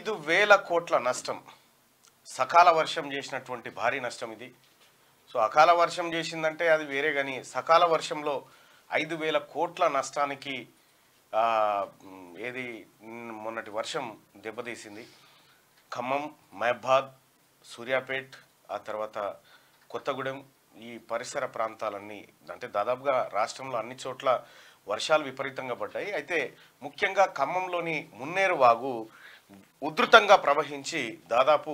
ఐదు వేల కోట్ల నష్టం సకాల వర్షం చేసినటువంటి భారీ నష్టం ఇది సో అకాల వర్షం చేసిందంటే అది వేరే కానీ సకాల వర్షంలో ఐదు వేల కోట్ల నష్టానికి ఆ, మ్, ఏది మ్, మొన్నటి వర్షం దెబ్బతీసింది ఖమ్మం మహబాద్ సూర్యాపేట్ ఆ తర్వాత కొత్తగూడెం ఈ పరిసర ప్రాంతాలన్నీ అంటే దాదాపుగా రాష్ట్రంలో అన్ని చోట్ల వర్షాలు విపరీతంగా పడ్డాయి అయితే ముఖ్యంగా ఖమ్మంలోని మున్నేరు వాగు ఉధృతంగా ప్రవహించి దాదాపు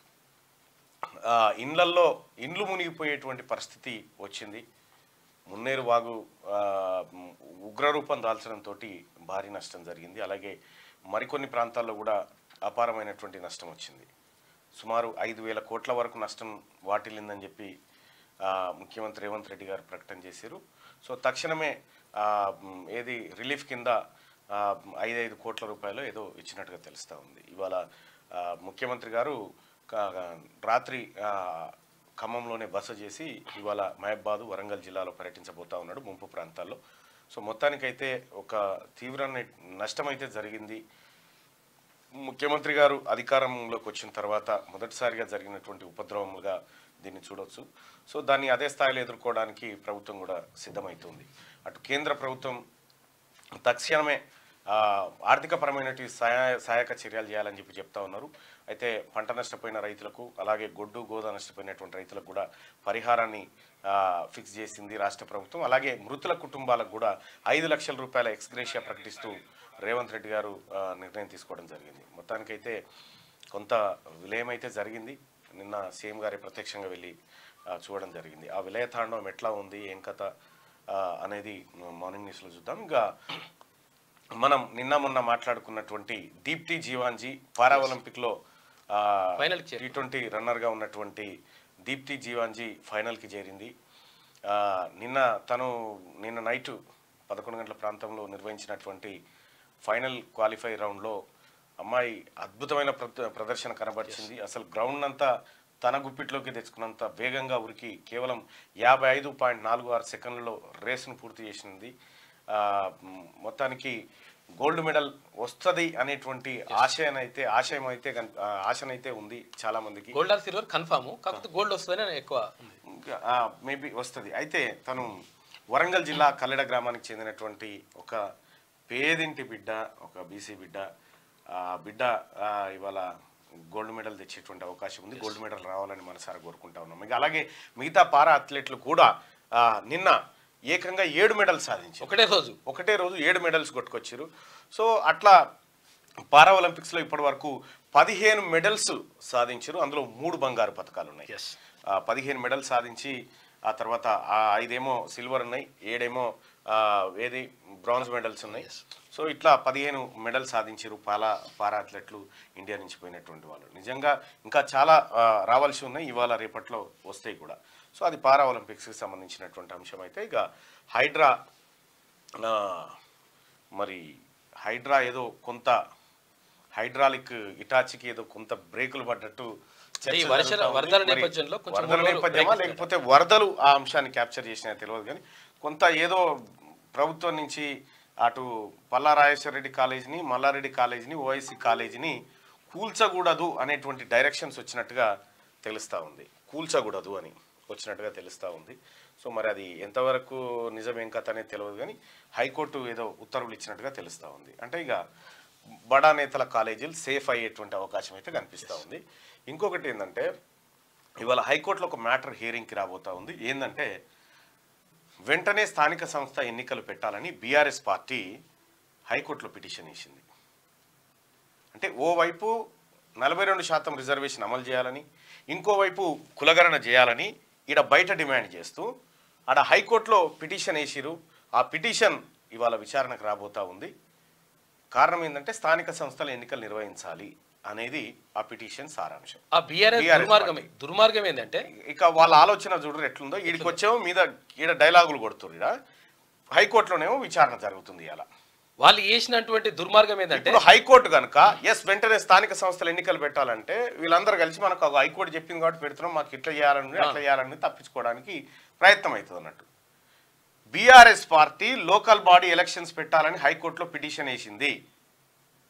ఆ, ఇండ్లల్లో ఇండ్లు మునిగిపోయేటువంటి పరిస్థితి వచ్చింది మున్నేరు వాగు ఆ, మ్, ఉగ్రరూపం దాల్చడంతో భారీ నష్టం జరిగింది అలాగే మరికొన్ని ప్రాంతాల్లో కూడా అపారమైనటువంటి నష్టం వచ్చింది సుమారు ఐదు వేల కోట్ల వరకు నష్టం వాటిల్లిందని చెప్పి ఆ, ముఖ్యమంత్రి రేవంత్ రెడ్డి గారు ప్రకటన చేశారు సో తక్షణమే ఆ, మ్, ఏది రిలీఫ్ కింద ఆ, ఐదు ఐదు కోట్ల రూపాయలు ఏదో ఇచ్చినట్టుగా తెలుస్తూ ఉంది ఇవాళ ఆ, ముఖ్యమంత్రి గారు కా- రాత్రి ఆ, ఖమ్మంలోనే బస చేసి ఇవాళ మహబాదు వరంగల్ జిల్లాలో పర్యటించబోతా ఉన్నాడు ముంపు ప్రాంతాల్లో సో మొత్తానికైతే ఒక తీవ్ర నష్టం అయితే జరిగింది ముఖ్యమంత్రి గారు అధికారంలోకి వచ్చిన తర్వాత మొదటిసారిగా జరిగినటువంటి ఉపద్రవములుగా దీన్ని చూడొచ్చు సో దాన్ని అదే స్థాయిలో ఎదుర్కోవడానికి ప్రభుత్వం కూడా సిద్ధమవుతుంది అటు కేంద్ర ప్రభుత్వం తక్షణమే ఆ, ఆర్థికపరమైనటువంటి సహాయ సహాయక చర్యలు చేయాలని చెప్పి చెప్తా ఉన్నారు అయితే పంట నష్టపోయిన రైతులకు అలాగే గొడ్డు గోద నష్టపోయినటువంటి రైతులకు కూడా పరిహారాన్ని ఆ, ఫిక్స్ చేసింది రాష్ట్ర ప్రభుత్వం అలాగే మృతుల కుటుంబాలకు కూడా ఐదు లక్షల రూపాయల ఎక్స్గ్రేషియా ప్రకటిస్తూ రేవంత్ రెడ్డి గారు ఆ, నిర్ణయం తీసుకోవడం జరిగింది మొత్తానికైతే కొంత విలయం అయితే జరిగింది నిన్న సీఎం గారి ప్రత్యక్షంగా వెళ్ళి ఆ, చూడడం జరిగింది ఆ విలయ తాండవం ఎట్లా ఉంది ఏం కథ ఆ, అనేది మార్నింగ్ న్యూస్లో చూద్దాం ఇంకా మనం నిన్న మొన్న మాట్లాడుకున్నటువంటి దీప్తి జీవాంజీ పారా ఒలింపిక్లో Final కి చేరింది. టీ ట్వంటీ రన్నర్గా ఉన్నటువంటి దీప్తి జీవాంజీ ఫైనల్కి చేరింది ఆ, నిన్న తను నిన్న నైట్ పదకొండు గంటల ప్రాంతంలో నిర్వహించినటువంటి ఫైనల్ క్వాలిఫై రౌండ్లో అమ్మాయి అద్భుతమైన ప్ర- ప్రదర్శన కనబరిచింది అసలు గ్రౌండ్ అంతా తన గుప్పిట్లోకి తెచ్చుకున్నంత వేగంగా ఉరికి కేవలం యాభై ఐదు పాయింట్ నాలుగు ఆరు సెకండ్లలో రేసును పూర్తి చేసింది ఆ, మ్, మొత్తానికి గోల్డ్ మెడల్ వస్తుంది అనేటువంటి ఆశయం అయితే ఆశయం అయితే కన్- ఆ, ఆశనైతే ఉంది చాలా మందికి గోల్డ్ ఆర్ సిల్వర్ కన్ఫామ్ కాకపోతే గోల్డ్ వస్తుందని ఎక్కువ ఉంది మేబీ వస్తుంది అయితే తను వరంగల్ జిల్లా కల్లెడ గ్రామానికి చెందినటువంటి ఒక పేదింటి బిడ్డ ఒక బీసీ బిడ్డ ఆ బిడ్డ ఆ, ఇవాళ గోల్డ్ మెడల్ తెచ్చేటువంటి అవకాశం ఉంది గోల్డ్ మెడల్ రావాలని మనసారా కోరుకుంటా ఉన్నాం ఇక అలాగే మిగతా పారా అథ్లెట్లు కూడా ఆ, నిన్న ఏకంగా ఏడు మెడల్ సాధించారు ఒకటే రోజు ఒకటే రోజు ఏడు మెడల్స్ కొట్టుకొచ్చారు సో అట్లా పారా ఒలింపిక్స్లో ఇప్పటి వరకు పదిహేను మెడల్స్ సాధించారు అందులో మూడు బంగారు పథకాలు ఉన్నాయి ఎస్ ఆ, పదిహేను మెడల్ సాధించి ఆ తర్వాత ఆ ఐదేమో సిల్వర్ ఉన్నాయి ఏడేమో ఆ, ఏది బ్రాంజ్ మెడల్స్ ఉన్నాయి సో ఇట్లా పదిహేను మెడల్ సాధించారు పాలా పారా అథ్లెట్లు ఇండియా నుంచి పోయినటువంటి వాళ్ళు నిజంగా ఇంకా చాలా ఆ, రావాల్సి ఉన్నాయి ఇవాళ రేపట్లో వస్తాయి కూడా సో అది పారా ఒలింపిక్స్కి సంబంధించినటువంటి అంశం అయితే ఇక హైడ్రా ఆ, మరి హైడ్రా ఏదో కొంత హైడ్రాలిక్ ఇటాచికి ఏదో కొంత బ్రేకులు పడ్డట్టు చర్చ ఈ వర్ష- జరుగుతా ఉంది. వరదల మరి నేపథ్యంలో కొంచెం వరదల మూడు నేపథ్యమా breaks లేకపోతే వరదలు ఆ అంశాన్ని క్యాప్చర్ చేసినా తెలియదు కానీ కొంత ఏదో ప్రభుత్వం నుంచి అటు పల్లారాజేశ్వర రెడ్డి కాలేజీని మల్లారెడ్డి కాలేజీని ఓఐసి కాలేజీని కూల్చకూడదు అనేటువంటి డైరెక్షన్స్ వచ్చినట్టుగా తెలుస్తూ ఉంది కూల్చకూడదు అని వచ్చినట్టుగా తెలుస్తూ ఉంది సో మరి అది ఎంతవరకు నిజం ఏం కథ అనేది తెలియదు కానీ హైకోర్టు ఏదో ఉత్తర్వులు ఇచ్చినట్టుగా తెలుస్తూ ఉంది అంటే ఇక బడా నేతల కాలేజీలు సేఫ్ అయ్యేటువంటి అవకాశం అయితే కనిపిస్తూ ఉంది ఇంకొకటి ఏంటంటే ఇవాళ హైకోర్టులో ఒక మ్యాటర్ హియరింగ్కి రాబోతా ఉంది ఏంటంటే వెంటనే స్థానిక సంస్థ ఎన్నికలు పెట్టాలని బీఆర్ఎస్ పార్టీ హైకోర్టులో పిటిషన్ వేసింది అంటే ఓవైపు నలభై రెండు శాతం రిజర్వేషన్ అమలు చేయాలని ఇంకోవైపు కులగణన చేయాలని ఈడ బయట డిమాండ్ చేస్తూ ఆడ హైకోర్టులో పిటిషన్ వేసిరు ఆ పిటిషన్ ఇవాళ విచారణకు రాబోతా ఉంది కారణం ఏంటంటే స్థానిక సంస్థల ఎన్నికలు నిర్వహించాలి అనేది ఆ పిటిషన్ సారాంశం ఆ బీఆర్ఎస్ BRS దుర్మార్గమే దుర్మార్గం ఏంటంటే ఇక వాళ్ళ ఆలోచన చూడరు ఎట్లుందో వీడికి వచ్చేమో మీద ఈడ డైలాగులు కొడుతుర్రు ఈడ హైకోర్టులోనేమో విచారణ జరుగుతుంది ఇలా వాళ్ళు చేసినటువంటి దుర్మార్గం ఏంటంటే ఇప్పుడు హైకోర్టు కనుక ఎస్ వెంటనే స్థానిక సంస్థలు ఎన్నికలు పెట్టాలంటే వీళ్ళందరూ కలిసి మనకు ఒక హైకోర్టు చెప్పింది కాబట్టి పెడుతున్నాం మాకు ఇట్లా చేయాలని అట్లా చేయాలని తప్పించుకోవడానికి ప్రయత్నం అవుతుంది అన్నట్టు BRS party local body elections పెట్టాలని హైకోర్టులో పిటిషన్ వేసింది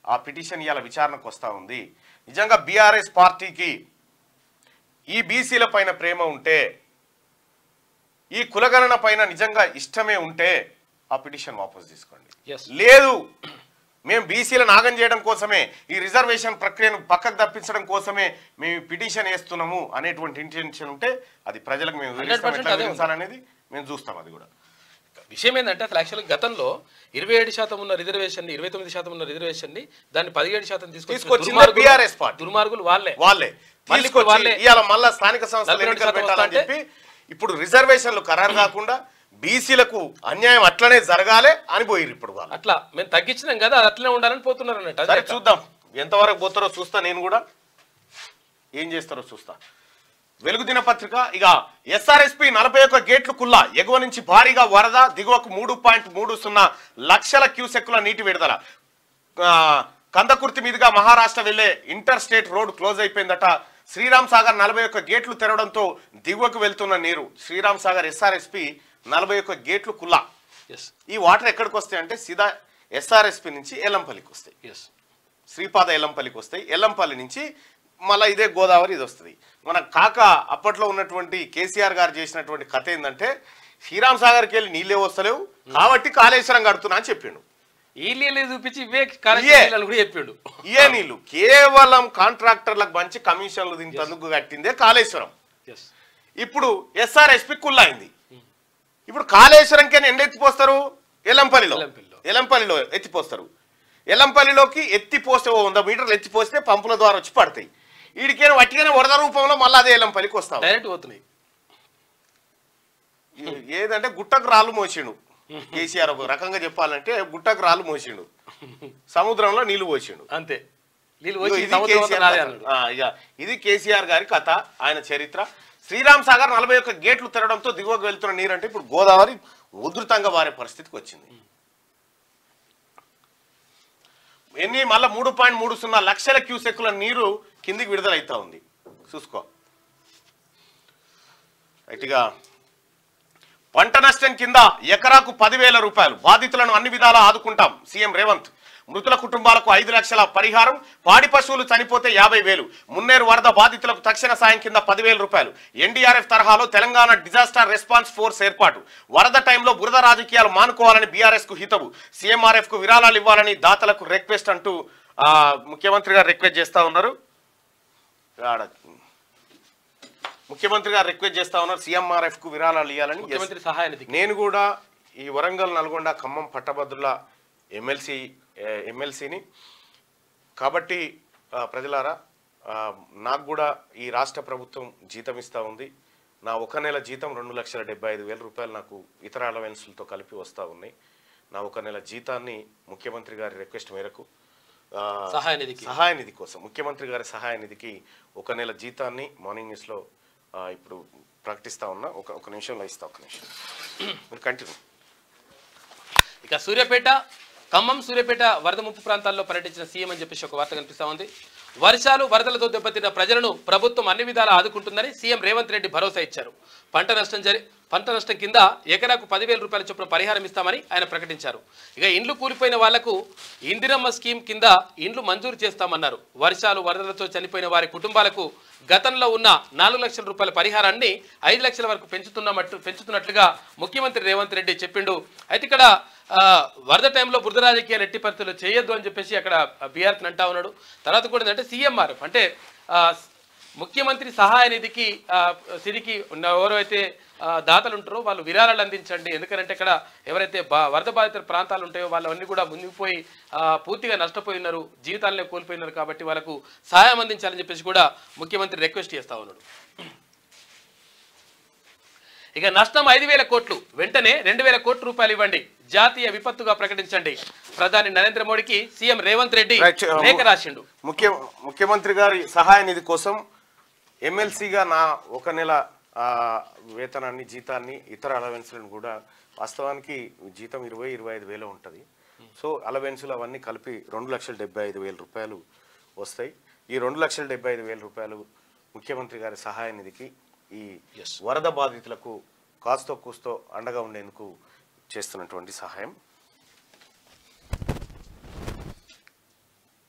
ఆ పిటిషన్ ఇవాళ విచారణకు వస్తూ ఉంది నిజంగా బీఆర్ఎస్ పార్టీకి ఈ బీసీల పైన ప్రేమ ఉంటే ఈ కులగణన పైన నిజంగా ఇష్టమే ఉంటే ఆ పిటిషన్ వాపస్ తీసుకోండి ఎస్ లేదు మేము బీసీల నాగం చేయడం కోసమే ఈ రిజర్వేషన్ ప్రక్రియను పక్కకు తప్పించడం కోసమే మేము ఈ పిటిషన్ వేస్తున్నాము అనేటువంటి ఇంటెన్షన్ ఉంటే అది ప్రజలకు మేము వివరిస్తాం, 100% ఎట్లా అదే ఉంది. వివరించాలనేది మేము చూస్తాం అది కూడా విషయం ఏంటంటే అసలు యాక్చువల్గా గతంలో ఇరవై ఏడు శాతం ఉన్న రిజర్వేషన్ ఇరవై తొమ్మిది శాతం ఉన్న రిజర్వేషన్ ని దాన్ని పదిహేడు శాతం తీసుకొచ్చిన తీసుకొచ్చిందే దుర్మార్గులు- BRS పార్టీ. దుర్మార్గులు వాళ్ళే వాళ్ళే మళ్ళీ తీసుకొచ్చి వాళ్ళే ఇవాళ మళ్ళా స్థానిక సంస్థలు నలభై రెండు ఎన్నికలు శాతం పెట్టాలని వస్తా చెప్పి ఇప్పుడు రిజర్వేషన్లు ఖరారు కాకుండా బీసీలకు అన్యాయం అట్లనే జరగాలి అని పోయిరు ఇప్పుడు వాళ్ళు అట్లా మేము తగ్గించినాం కదా అది అట్లనే ఉండాలని పోతున్నారు అన్నట్టు సరే అదే చూద్దాం ఎంతవరకు పోతారో చూస్తా నేను కూడా ఏం చేస్తారో చూస్తా వెలుగు దినపత్రిక ఇక ఎస్ఆర్ఎస్పి నలభై ఒక్క గేట్లు కుల్లా ఎగువ నుంచి భారీగా వరద దిగువకు మూడు పాయింట్ మూడు సున్నా లక్షల క్యూసెక్కుల నీటి విడుదల ఆ, కందకుర్తి మీదుగా మహారాష్ట్ర వెళ్లే ఇంటర్ స్టేట్ రోడ్ క్లోజ్ అయిపోయిందట శ్రీరామ్ సాగర్ నలభై ఒక్క గేట్లు తెరవడంతో దిగువకు వెళ్తున్న నీరు శ్రీరామ్ సాగర్ ఎస్ఆర్ఎస్పి నలభై ఒక్క గేట్లు కుల్లా ఎస్ ఈ వాటర్ ఎక్కడికి వస్తాయి అంటే సీదా ఎస్ఆర్ఎస్పి నుంచి ఎల్లంపల్లికి వస్తాయి ఎస్ శ్రీపాద ఎల్లంపల్లికి వస్తాయి ఎల్లంపల్లి నుంచి మళ్ళీ ఇదే గోదావరి ఇది వస్తుంది మన కాక అప్పట్లో ఉన్నటువంటి కేసీఆర్ గారు చేసినటువంటి కథ ఏంటంటే శ్రీరామ్ సాగర్కి వెళ్ళి నీళ్ళే వస్తలేవు కాబట్టి కాళేశ్వరం కడుతున్నా అని చెప్పిండు ఈ నీళ్ళు చూపించి ఇవే ఇయే. కార్యక్రమాలు కూడా చెప్పిండు ఏ నీళ్లు కేవలం కాంట్రాక్టర్లకు మంచి కమిషన్లు దీని కట్టిందే కాళేశ్వరం ఎస్ ఇప్పుడు ఎస్ఆర్ఎస్పి కుళ్ళైంది ఇప్పుడు కాళేశ్వరంకి ఎన్ని ఎత్తిపోస్తారు ఎల్లంపల్లిలో ఎల్లంపల్లిలో. ఎల్లంపల్లిలో ఎత్తిపోస్తారు ఎల్లంపల్లిలోకి ఎత్తిపోస్తే ఓ వంద మీటర్లు ఎత్తిపోస్తే పంపుల ద్వారా వచ్చి పడతాయి వీడికైనా వట్టిగానే వరద రూపంలో మళ్ళీ అదే ఎల్లంపల్లికి వస్తాం డైరెక్ట్ పోతున్నాయి ఏదంటే గుట్టకు రాళ్ళు మోసిండు కేసీఆర్ ఒక రకంగా చెప్పాలంటే గుట్టకు రాళ్ళు మోసిండు సముద్రంలో నీళ్లు పోసిండు అంతే నీళ్ళు ఇదిగో వచ్చి ఇది సముద్రం అంతా కేసీఆర్ నాదే కథ. అన్నాడు ఆ, ఇక ఇది కేసీఆర్ గారి కథ ఆయన చరిత్ర శ్రీరామ్ సాగర్ నలభై ఒక్క గేట్లు తెరవడంతో దిగువకు వెళ్తున్న నీరు అంటే ఇప్పుడు గోదావరి ఉధృతంగా వారే పరిస్థితికి వచ్చింది ఎన్ని మళ్ళీ మూడు పాయింట్ మూడు సున్నా లక్షల క్యూసెక్కుల నీరు కిందికి విడుదలైతా ఉంది చూసుకో రైట్గా పంట నష్టం కింద ఎకరాకు పదివేల రూపాయలు బాధితులను అన్ని విధాలా ఆదుకుంటాం సీఎం రేవంత్ మృతుల కుటుంబాలకు ఐదు లక్షల పరిహారం పాడి పశువులు చనిపోతే యాభై వేలు మున్నేరు వరద బాధితులకు తక్షణ సాయం కింద పదివేల రూపాయలు ఎన్డీఆర్ఎఫ్ తరహాలో తెలంగాణ డిజాస్టర్ రెస్పాన్స్ ఫోర్స్ ఏర్పాటు వరద టైంలో బురద రాజకీయాలు మానుకోవాలని బీఆర్ఎస్ కు హితవు సీఎంఆర్ఎఫ్ కు విరాళాలు ఇవ్వాలని దాతలకు రిక్వెస్ట్ అంటూ ఆ, ముఖ్యమంత్రి గారు రిక్వెస్ట్ చేస్తా ఉన్నారు ఆడ ముఖ్యమంత్రి గారు రిక్వెస్ట్ చేస్తా ఉన్నారు సీఎంఆర్ఎఫ్ కు విరాళాలు ఇవ్వాలని Yes. ముఖ్యమంత్రి సహాయ నిధికి నేను కూడా ఈ వరంగల్ నల్గొండ ఖమ్మం పట్టభద్రుల ఎమ్మెల్సీ ఎమ్మెల్సీని కాబట్టి ఆ, ప్రజలారా ఆ, నాకు కూడా ఈ రాష్ట్ర ప్రభుత్వం జీతం ఇస్తూ ఉంది నా ఒక నెల జీతం రెండు లక్షల డెబ్బై ఐదు వేల రూపాయలు నాకు ఇతర అలవెన్సులతో కలిపి వస్తూ ఉన్నాయి నా ఒక నెల జీతాన్ని ముఖ్యమంత్రి గారి రిక్వెస్ట్ మేరకు ఆ, సహాయ నిధికి సహాయ నిధి కోసం ముఖ్యమంత్రి గారి సహాయ నిధికి ఒక నెల జీతాన్ని మార్నింగ్ న్యూస్లో ఆ, ఇప్పుడు ప్రకటిస్తా ఉన్నా ఒక ఒక నిమిషంలో ఇస్తా ఒక నిమిషం మీరు కంటిన్యూ ఇక సూర్యాపేట ఖమ్మం సూర్యాపేట వరద ముంపు ప్రాంతాల్లో పర్యటించిన సీఎం అని చెప్పేసి ఒక వార్త కనిపిస్తా ఉంది వర్షాలు వరదలతో దెబ్బతిన్న ప్రజలను ప్రభుత్వం అన్ని విధాలా ఆదుకుంటుందని సీఎం రేవంత్ రెడ్డి భరోసా ఇచ్చారు పంట నష్టం జరి పంట నష్టం కింద ఎకరాకు పదివేల రూపాయల చొప్పున పరిహారం ఇస్తామని ఆయన ప్రకటించారు ఇక ఇండ్లు కూలిపోయిన వాళ్లకు ఇందిరమ్మ స్కీమ్ కింద ఇండ్లు మంజూరు చేస్తామన్నారు వర్షాలు వరదలతో చనిపోయిన వారి కుటుంబాలకు గతంలో ఉన్న నాలుగు లక్షల రూపాయల పరిహారాన్ని ఐదు లక్షల వరకు పెంచుతున్నట్టు పెంచుతున్నట్లుగా ముఖ్యమంత్రి రేవంత్ రెడ్డి చెప్పిండు అయితే ఇక్కడ ఆ, వరద టైంలో బురద రాజకీయాలు ఎట్టి పరిస్థితుల్లో చేయొద్దు అని చెప్పేసి అక్కడ బీఆర్పీ అంటా ఉన్నాడు తర్వాత కూడా ఏంటంటే సీఎంఆర్ఎఫ్ అంటే ఆ, ముఖ్యమంత్రి సహాయ నిధికి ఆ, సిరికి ఉన్న ఎవరైతే ఆ, దాతలు ఉంటారో వాళ్ళు విరాళాలు అందించండి ఎందుకంటే ఇక్కడ ఎవరైతే బా వరద బాధిత ప్రాంతాలు ఉంటాయో వాళ్ళవన్నీ కూడా మునిగిపోయి ఆ, పూర్తిగా నష్టపోయి ఉన్నారు జీవితాలనే కోల్పోయినారు కాబట్టి వాళ్ళకు సహాయం అందించాలని చెప్పేసి కూడా ముఖ్యమంత్రి రిక్వెస్ట్ చేస్తా ఉన్నాడు ఇక నష్టం ఐదు వేల కోట్లు వెంటనే రెండు వేల కోట్ల రూపాయలు ఇవ్వండి జాతీయ విపత్తుగా ప్రకటించండి ప్రధాని నరేంద్ర మోడీకి సీఎం రేవంత్ రెడ్డి Right. లేఖ రాసిండు ముఖ్య ముఖ్యమంత్రి గారి సహాయ నిధి కోసం ఎమ్మెల్సీగా నా ఒక నెల ఆ, వేతనాన్ని జీతాన్ని ఇతర అలవెన్స్లను కూడా వాస్తవానికి జీతం ఇరవై ఇరవై ఐదు వేలు ఉంటుంది సో అలవెన్సులు అవన్నీ కలిపి రెండు లక్షల డెబ్బై ఐదు వేల రూపాయలు వస్తాయి ఈ రెండు లక్షల డెబ్బై ఐదు వేల రూపాయలు ముఖ్యమంత్రి గారి సహాయ నిధికి ఈ Yes. వరద బాధితులకు కాస్తో కూస్తో అండగా ఉండేందుకు చేస్తున్నటువంటి సహాయం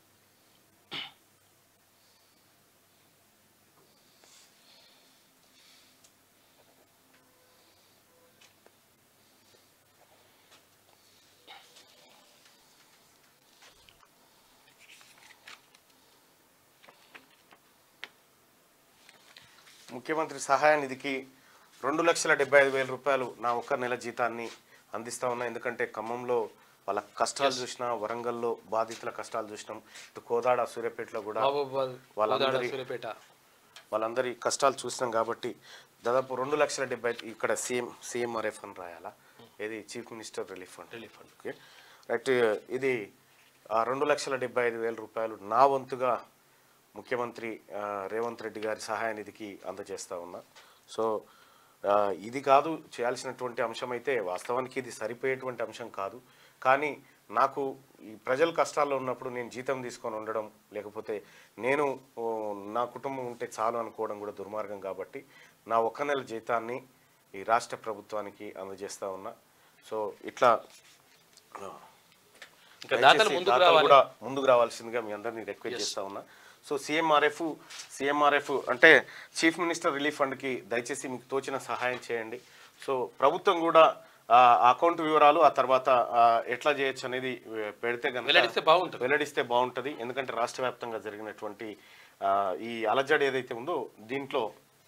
ముఖ్యమంత్రి సహాయ నిధికి రెండు లక్షల డెబ్బై ఐదు వేల రూపాయలు నా ఒక్క నెల జీతాన్ని అందిస్తా ఉన్నా ఎందుకంటే ఖమ్మంలో వాళ్ళ కష్టాలు చూసినా వరంగల్లో బాధితుల కష్టాలు చూసినాం ఇటు కోదాడ సూర్యాపేటలో కూడా మహబూబాబాద్ వాళ్ళందరి- కోదాడ, సూర్యాపేట వాళ్ళందరి కష్టాలు చూసినాం కాబట్టి దాదాపు రెండు లక్షల డెబ్బై ఇక్కడ సీఎం సీఎంఆర్ఎఫ్ అని రాయాలా ఇది chief minister relief fund relief fund okay right ఇది ఆ, రెండు లక్షల డెబ్బై ఐదు వేల రూపాయలు నా వంతుగా ముఖ్యమంత్రి ఆ, రేవంత్ రెడ్డి గారి సహాయ నిధికి అందజేస్తా ఉన్నా సో ఆ, ఇది కాదు చేయాల్సినటువంటి అంశం అయితే వాస్తవానికి ఇది సరిపోయేటువంటి అంశం కాదు కానీ నాకు ఈ ప్రజలు కష్టాల్లో ఉన్నప్పుడు నేను జీతం తీసుకొని ఉండడం లేకపోతే నేను ఓ, నా కుటుంబం ఉంటే చాలు అనుకోవడం కూడా దుర్మార్గం కాబట్టి నా ఒక్క నెల జీతాన్ని ఈ రాష్ట్ర ప్రభుత్వానికి అందజేస్తా ఉన్నా సో ఇట్లా ఆ, ఇంకా దాతలు దయచేసి ముందుకు దాతలు రావాలి కూడా ముందుకు రావాల్సిందిగా మీ అందరినీ రిక్వెస్ట్ చేస్తా ఉన్నా సో సీఎంఆర్ఎఫ్ సీఎంఆర్ఎఫ్ అంటే చీఫ్ మినిస్టర్ రిలీఫ్ ఫండ్కి దయచేసి మీకు తోచిన సహాయం చేయండి సో ప్రభుత్వం కూడా ఆ అకౌంట్ వివరాలు ఆ తర్వాత ఆ, ఎట్లా చేయొచ్చు అనేది వె- పెడితే కనుక వెల్లడిస్తే బాగుంటుంది వెల్లడిస్తే బాగుంటుంది ఎందుకంటే రాష్ట్ర వ్యాప్తంగా జరిగినటువంటి ఆ, ఈ అలజడి ఏదైతే ఉందో దీంట్లో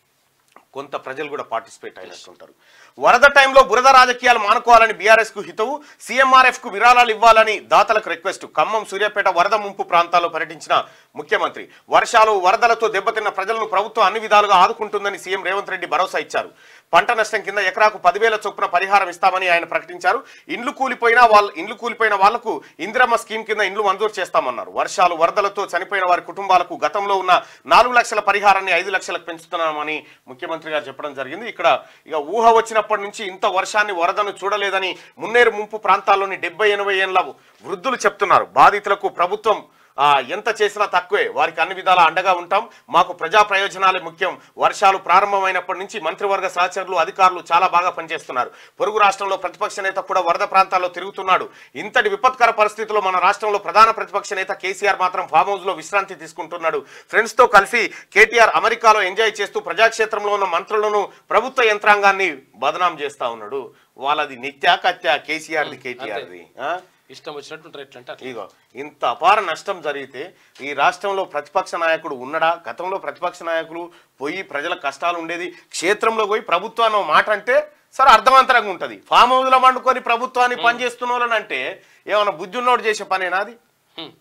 కొంత ప్రజలు కూడా పార్టిసిపేట్ అయినట్టుంటారు వరద టైంలో బురద రాజకీయాలు మానుకోవాలని బీఆర్ఎస్ కు హితవు సీఎంఆర్ఎఫ్ కు విరాళాలు ఇవ్వాలని దాతలకు రిక్వెస్ట్ ఖమ్మం సూర్యాపేట వరద ముంపు ప్రాంతాల్లో పర్యటించిన ముఖ్యమంత్రి వర్షాలు వరదలతో దెబ్బతిన్న ప్రజలను ప్రభుత్వం అన్ని విధాలుగా ఆదుకుంటుందని సీఎం రేవంత్ రెడ్డి భరోసా ఇచ్చారు పంట నష్టం కింద ఎకరాకు పదివేల చొప్పున పరిహారం ఇస్తామని ఆయన ప్రకటించారు ఇండ్లు కూలిపోయినా వాళ్ళ ఇండ్లు కూలిపోయిన వాళ్లకు ఇందిరమ్మ స్కీమ్ కింద ఇండ్లు మంజూరు చేస్తామన్నారు వర్షాలు వరదలతో చనిపోయిన వారి కుటుంబాలకు గతంలో ఉన్న నాలుగు లక్షల పరిహారాన్ని ఐదు లక్షలకు పెంచుతున్నామని ముఖ్యమంత్రి గారు చెప్పడం జరిగింది ఇక్కడ ఇక ఊహ వచ్చినప్పటి నుంచి ఇంత వర్షాన్ని వరదను చూడలేదని మున్నేరు ముంపు ప్రాంతాల్లోని డెబ్బై ఎనభై ఏళ్ళ వృద్ధులు చెప్తున్నారు బాధితులకు ప్రభుత్వం ఆ, ఎంత చేసినా తక్కువే వారికి అన్ని విధాలా అండగా ఉంటాం మాకు ప్రజా ప్రయోజనాలే ముఖ్యం వర్షాలు ప్రారంభమైనప్పటి నుంచి మంత్రివర్గ సహచరులు అధికారులు చాలా బాగా పనిచేస్తున్నారు పొరుగు రాష్ట్రంలో ప్రతిపక్ష నేత కూడా వరద ప్రాంతాల్లో తిరుగుతున్నాడు ఇంతటి విపత్కర పరిస్థితుల్లో మన రాష్ట్రంలో ప్రధాన ప్రతిపక్ష నేత కేసీఆర్ మాత్రం ఫామ్ హౌస్ లో విశ్రాంతి తీసుకుంటున్నాడు ఫ్రెండ్స్ తో కలిసి కేటీఆర్ అమెరికాలో ఎంజాయ్ చేస్తూ ప్రజాక్షేత్రంలో ఉన్న మంత్రులను ప్రభుత్వ యంత్రాంగాన్ని బదనాం చేస్తా ఉన్నాడు వాళ్ళది నిత్యా కత్యా కేసీఆర్ది కేటీఆర్ది ఆ? ఇష్టం వచ్చినట్టు ఉంటారు ఎట్లా అంటే అట్లా ఇగో ఇంత అపార నష్టం జరిగితే ఈ రాష్ట్రంలో ప్రతిపక్ష నాయకుడు ఉన్నడా గతంలో ప్రతిపక్ష నాయకులు పోయి ప్రజల కష్టాలు ఉండేది క్షేత్రంలో పోయి ప్రభుత్వాన్ని ఓ మాట అంటే సరే అర్థవంతరంగా ఉంటుంది ఫామ్ హౌస్లో వండుకొని ప్రభుత్వాన్ని పనిచేస్తున్న వాళ్ళని అంటే ఏమైనా బుద్ధున్నోడు చేసే పనేనా అది హ్మ్.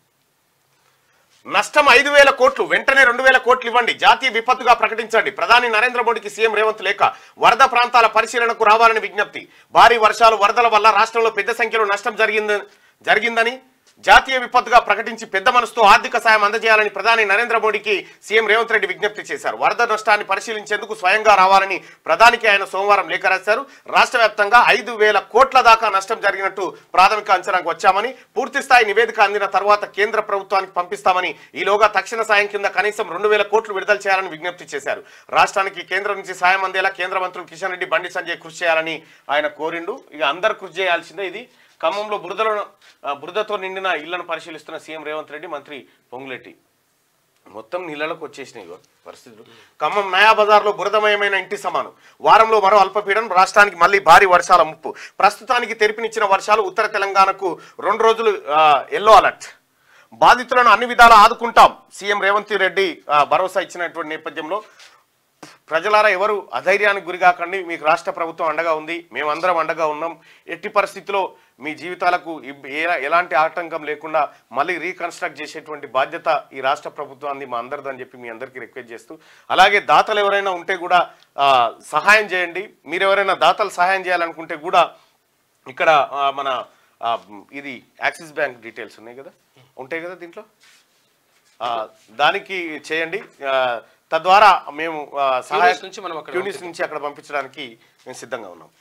నష్టం ఐదు వేల కోట్లు వెంటనే రెండు వేల కోట్లు ఇవ్వండి జాతీయ విపత్తుగా ప్రకటించండి ప్రధాని నరేంద్ర మోడీకి సీఎం రేవంత్ లేఖ వరద ప్రాంతాల పరిశీలనకు రావాలని విజ్ఞప్తి భారీ వర్షాలు వరదల వల్ల రాష్ట్రంలో పెద్ద సంఖ్యలో నష్టం జరిగింది జరిగిందని జాతీయ విపత్తుగా ప్రకటించి పెద్ద మనసుతో ఆర్థిక సాయం అందజేయాలని ప్రధాని నరేంద్ర మోడీకి సీఎం రేవంత్ రెడ్డి విజ్ఞప్తి చేశారు వరద నష్టాన్ని పరిశీలించేందుకు స్వయంగా రావాలని ప్రధానికి ఆయన సోమవారం లేఖ రాశారు రాష్ట్ర వ్యాప్తంగా ఐదు వేల కోట్ల దాకా నష్టం జరిగినట్టు ప్రాథమిక అంచనాకు వచ్చామని పూర్తి స్థాయి నివేదిక అందిన తర్వాత కేంద్ర ప్రభుత్వానికి పంపిస్తామని ఈలోగా తక్షణ సాయం కింద కనీసం రెండు వేల కోట్లు విడుదల చేయాలని విజ్ఞప్తి చేశారు రాష్ట్రానికి కేంద్రం నుంచి సాయం అందేలా కేంద్ర మంత్రులు కిషన్ రెడ్డి బండి సంజయ్ కృషి చేయాలని ఆయన కోరిండు ఇక అందరు కృషి చేయాల్సిందే ఇది ఖమ్మంలో బురదలో ఆ, బురదతో నిండిన ఇళ్లను పరిశీలిస్తున్న సీఎం రేవంత్ రెడ్డి మంత్రి పొంగులెట్టి మొత్తం నీళ్ళలోకి వచ్చేసినాయి ఇగో పరిస్థితులు ఖమ్మం నయా బజార్లో బురదమయమైన ఇంటి సమానం వారంలో మరో అల్పపీడనం రాష్ట్రానికి మళ్ళీ భారీ వర్షాల ముప్పు ప్రస్తుతానికి తెరిపినిచ్చిన వర్షాలు ఉత్తర తెలంగాణకు రెండు రోజులు ఆ, ఎల్లో అలర్ట్ బాధితులను అన్ని విధాలా ఆదుకుంటాం సీఎం రేవంత్ రెడ్డి ఆ, భరోసా ఇచ్చినటువంటి నేపథ్యంలో ప్రజలారా ఎవరు అధైర్యానికి గురి కాకండి మీకు రాష్ట్ర ప్రభుత్వం అండగా ఉంది మేమందరం అండగా ఉన్నాం ఎట్టి పరిస్థితిలో మీ జీవితాలకు ఇబ్- ఏ- ఎలాంటి ఆటంకం లేకుండా మళ్ళీ రీకన్స్ట్రక్ట్ చేసేటువంటి బాధ్యత ఈ రాష్ట్ర ప్రభుత్వాన్ని మా అందరిదని చెప్పి మీ అందరికీ రిక్వెస్ట్ చేస్తూ అలాగే దాతలు ఎవరైనా ఉంటే కూడా ఆ, సహాయం చేయండి మీరు ఎవరైనా దాతలు సహాయం చేయాలనుకుంటే కూడా ఇక్కడ ఆ, మన ఆ, ఇది యాక్సిస్ బ్యాంక్ డీటెయిల్స్ ఉన్నాయి కదా ఉంటాయి కదా దీంట్లో ఆ, దానికి చేయండి ఆ, తద్వారా మేము ఆ, సహాయ ట్యూనిస్ నుంచి మనం అక్కడ ట్యూనిస్ నుంచి అక్కడ పంపించడానికి మేము సిద్ధంగా ఉన్నాం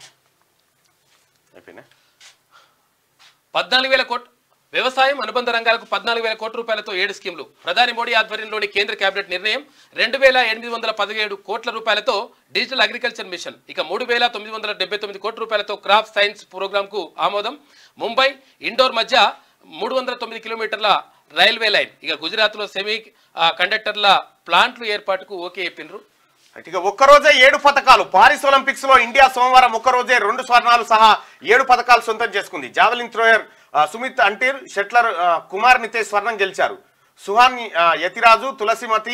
అయిపోయినా పద్నాలుగు వేల కోట్ వ్యవసాయం అనుబంధ రంగాలకు పద్నాలుగు వేల కోట్ల రూపాయలతో ఏడు స్కీమ్లు ప్రధాని మోడీ ఆధ్వర్యంలోని కేంద్ర కేబినెట్ నిర్ణయం రెండు వేల ఎనిమిది వందల పదిహేడు కోట్ల రూపాయలతో డిజిటల్ అగ్రికల్చర్ మిషన్ ఇక మూడు వేల తొమ్మిది వందల డెబ్బై తొమ్మిది కోట్ల రూపాయలతో క్రాప్ సైన్స్ ప్రోగ్రాంకు ఆమోదం ముంబై ఇండోర్ మధ్య మూడు వందల తొమ్మిది కిలోమీటర్ల రైల్వే లైన్ ఇక గుజరాత్లో సెమీ ఆ, కండక్టర్ల ప్లాంట్లు ఏర్పాటుకు ఓకే చెప్పిండ్రు అంటే ఇక ఒక్కరోజే ఏడు పథకాలు పారిస్ ఒలింపిక్స్ లో ఇండియా సోమవారం ఒక్కరోజే రెండు స్వర్ణాలు సహా ఏడు పథకాలు సొంతం చేసుకుంది జావెలిన్ థ్రోయర్ ఆ, సుమిత్ అంటీర్ షట్లర్ ఆ, కుమార్ నితేష్ స్వర్ణం గెలిచారు సుహాన్ ఆ, యతిరాజు తులసిమతి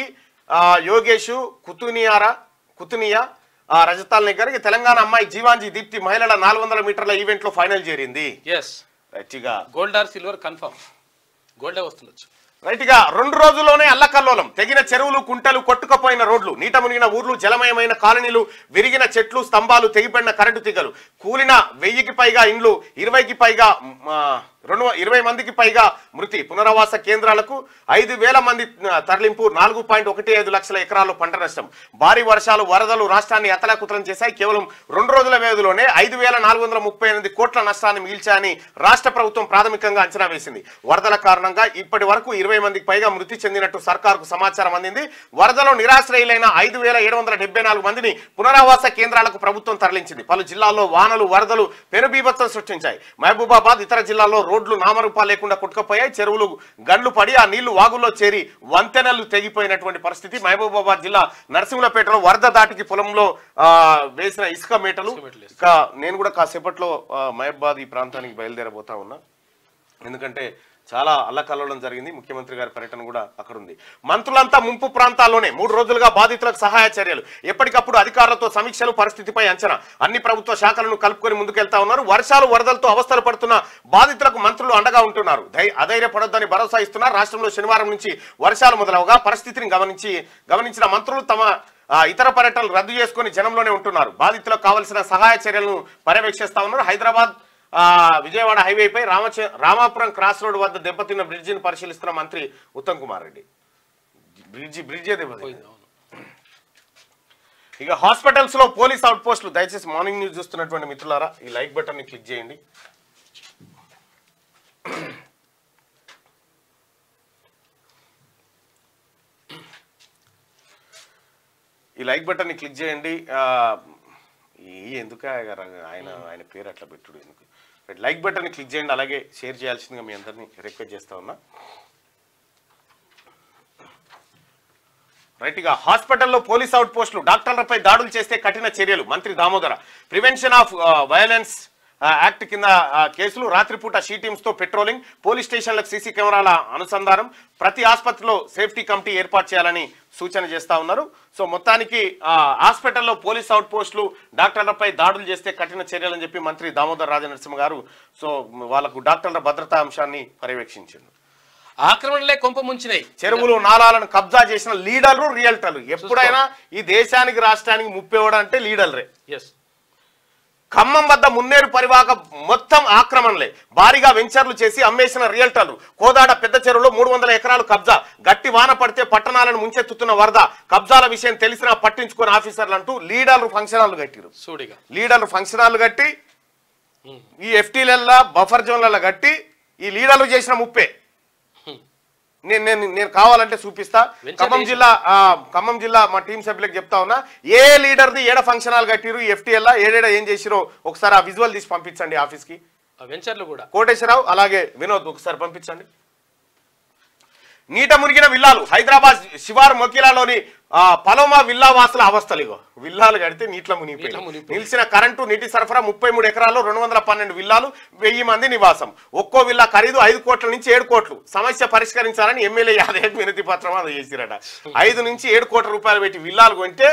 ఆ, యోగేష్ కుతునియారా కుతునియా ఆ, రజతాల్ నిగర్ ఇక తెలంగాణ అమ్మాయి జీవాంజీ దీప్తి మహిళల నాలుగు వందల మీటర్ల ఈవెంట్లో ఫైనల్ చేరింది ఎస్ రైట్గా గోల్డ్ ఆర్ సిల్వర్ కన్ఫర్మ్ గోల్డే వస్తుండొచ్చు రైట్గా రెండు రోజుల్లోనే అల్లకల్లోలం తెగిన చెరువులు కుంటలు కొట్టుకుపోయిన రోడ్లు నీట మునిగిన ఊర్లు జలమయమైన కాలనీలు విరిగిన చెట్లు స్తంభాలు తెగిపడిన కరెంటు తీగలు కూలిన వెయ్యికి పైగా ఇండ్లు ఇరవైకి పైగా మ్, ఆ, రెండు ఇరవై మందికి పైగా మృతి పునరావాస కేంద్రాలకు ఐదు వేల మంది ఆ, తరలింపు నాలుగు పాయింట్ ఒకటి ఐదు లక్షల ఎకరాల్లో పంట నష్టం భారీ వర్షాలు వరదలు రాష్ట్రాన్ని అతలాకుతలం చేశాయి కేవలం రెండు రోజుల వ్యవధిలోనే ఐదు వేల నాలుగు వందల ముప్పై ఎనిమిది కోట్ల నష్టాన్ని మిగిల్చాయని రాష్ట్ర ప్రభుత్వం ప్రాథమికంగా అంచనా వేసింది వరదల కారణంగా ఇప్పటి వరకు ఇరవై మందికి పైగా మృతి చెందినట్టు సర్కారుకు సమాచారం అందింది వరదలో నిరాశ్రయులైన ఐదు వేల ఏడు వందల డెబ్బై నాలుగు మందిని పునరావాస కేంద్రాలకు ప్రభుత్వం తరలించింది పలు జిల్లాల్లో వానలు వరదలు పెనుబీభత్సం సృష్టించాయి మహబూబాబాద్ ఇతర జిల్లాల్లో రోడ్లు నామరూపాలు లేకుండా కొట్టుకుపోయాయి చెరువులు గండ్లు పడి ఆ నీళ్లు వాగుల్లో చేరి వంతెనలు తెగిపోయినటువంటి పరిస్థితి మహబూబాబాద్ జిల్లా నరసింహులపేటలో వరద దాటికి పొలంలో ఆ, వేసిన ఇసుక మేటలు ఇసుక మేటలు ఇక నేను కూడా కాసేపట్లో ఆ, మహబాద్ ఈ ప్రాంతానికి బయలుదేరబోతా ఉన్నా ఎందుకంటే చాలా అల్లకల్లోలం జరిగింది ముఖ్యమంత్రి గారి పర్యటన కూడా అక్కడ ఉంది మంత్రులంతా ముంపు ప్రాంతాల్లోనే మూడు రోజులుగా బాధితులకు సహాయ చర్యలు ఎప్పటికప్పుడు అధికారులతో సమీక్షలు పరిస్థితిపై అంచనా అన్ని ప్రభుత్వ శాఖలను కలుపుకొని ముందుకెళ్తా ఉన్నారు వర్షాలు వరదలతో అవస్థలు పడుతున్న బాధితులకు మంత్రులు అండగా ఉంటున్నారు ధై అధైర్యపడొద్దని భరోసా ఇస్తున్నారు రాష్ట్రంలో శనివారం నుంచి వర్షాలు మొదలవగా పరిస్థితిని గమనించి గమనించిన మంత్రులు తమ ఆ, ఇతర పర్యటనలు రద్దు చేసుకుని జనంలోనే ఉంటున్నారు బాధితులకు కావలసిన సహాయ చర్యలను పర్యవేక్షిస్తా ఉన్నారు హైదరాబాద్ ఆ, విజయవాడ హైవేపై రామచ రామాపురం క్రాస్ రోడ్ వద్ద దెబ్బతిన్న బ్రిడ్జిని పరిశీలిస్తున్న మంత్రి ఉత్తమ్ కుమార్ రెడ్డి బ్రిడ్జి బ్రిడ్జే దెబ్బతింది పోయింది అవును ఇక హాస్పిటల్స్ లో పోలీస్ అవుట్ పోస్టులు దయచేసి మార్నింగ్ న్యూస్ చూస్తున్నటువంటి మిత్రులారా ఈ లైక్ బటన్ ని క్లిక్ చేయండి ఈ లైక్ బటన్ ని క్లిక్ చేయండి ఆ, ఈ ఎందుకు ఆయన ఆయన పేరు అట్లా పెట్టుడు ఎందుకు లైక్ బటన్ ని క్లిక్ చేయండి అలాగే షేర్ చేయాల్సిందిగా మీ అందరినీ రిక్వెస్ట్ చేస్తా ఉన్నా రైట్ ఇక హాస్పిటల్లో పోలీస్ అవుట్ పోస్టులు డాక్టర్లపై దాడులు చేస్తే కఠిన చర్యలు మంత్రి Damodara prevention of violence act కింద ఆ, కేసులు రాత్రిపూట షీ టీమ్స్ తో పెట్రోలింగ్ పోలీస్ స్టేషన్లకు సీసీ కెమెరాల అనుసంధానం ప్రతి ఆసుపత్రిలో సేఫ్టీ కమిటీ ఏర్పాటు చేయాలని సూచన చేస్తా ఉన్నారు సో మొత్తానికి ఆ, హాస్పిటల్లో పోలీస్ అవుట్ పోస్టులు డాక్టర్లపై దాడులు చేస్తే కఠిన చర్యలని చెప్పి మంత్రి దామోదర్ రాజనరసింహ గారు సో వాళ్ళకు డాక్టర్ల భద్రతా అంశాన్ని పర్యవేక్షించారు ఆక్రమణలే కొంప ముంచినాయి చెరువులు నాలాలను కబ్జా చేసిన లీడర్లు రియల్టర్లు ఎప్పుడైనా ఈ దేశానికి రాష్ట్రానికి ముప్పేవాడు అంటే లీడర్లే ఎస్ ఖమ్మం వద్ద మున్నేరు పరివాహక మొత్తం ఆక్రమణలే భారీగా వెంచర్లు చేసి అమ్మేసిన రియల్టర్లు కోదాడ పెద్ద చెరువులో మూడు వందల ఎకరాలు కబ్జా గట్టి వాన పడితే పట్టణాలను ముంచెత్తుతున్న వరద కబ్జాల విషయం తెలిసినా పట్టించుకుని ఆఫీసర్లు అంటూ లీడర్లు ఫంక్షన్ హాల్ కట్టిరు సూడిగా లీడర్లు ఫంక్షన్ హాల్ కట్టి ఉమ్. ఈ ఎఫ్టీలల్లా బఫర్ జోన్లలో కట్టి ఈ లీడర్లు చేసిన ముప్పే హ్మ్. నేను నేను నేను కావాలంటే చూపిస్తా వెంచర్ ఖమ్మం చేసి- జిల్లా ఆ, ఖమ్మం జిల్లా మా టీం సభ్యులకు చెప్తా ఉన్నా ఏ లీడర్ది ఏడ ఫంక్షన్ హాల్ కట్టిరు ఎఫ్టీఎల్ ఏడేడ ఏం చేసిరో ఒకసారి ఆ విజువల్ తీసి పంపించండి ఆఫీస్కి ఆ వెంచర్లు కూడా కోటేశ్వరరావు అలాగే వినోద్ ఒకసారి పంపించండి నీట మునిగిన విల్లాలు హైదరాబాద్ శివారు మొకిలాలోని ఆ, పలోమా విల్లా వాసుల అవస్థలు ఇగో విల్లాలు కడితే నీటిలో మునిగిపోయి నీటిలో మునిగిపోయి. నిలిచిన కరెంటు నీటి సరఫరా ముప్పై మూడు ఎకరాల్లో రెండు వందల పన్నెండు విల్లాలు వెయ్యి మంది నివాసం ఒక్కో విల్లా ఖరీదు ఐదు కోట్ల నుంచి ఏడు కోట్లు సమస్య పరిష్కరించాలని ఎమ్మెల్యే యాదయ్య వినతి పత్రం అది చేసిరట ఐదు నుంచి ఏడు కోట్ల రూపాయలు పెట్టి విల్లాలు కొంటే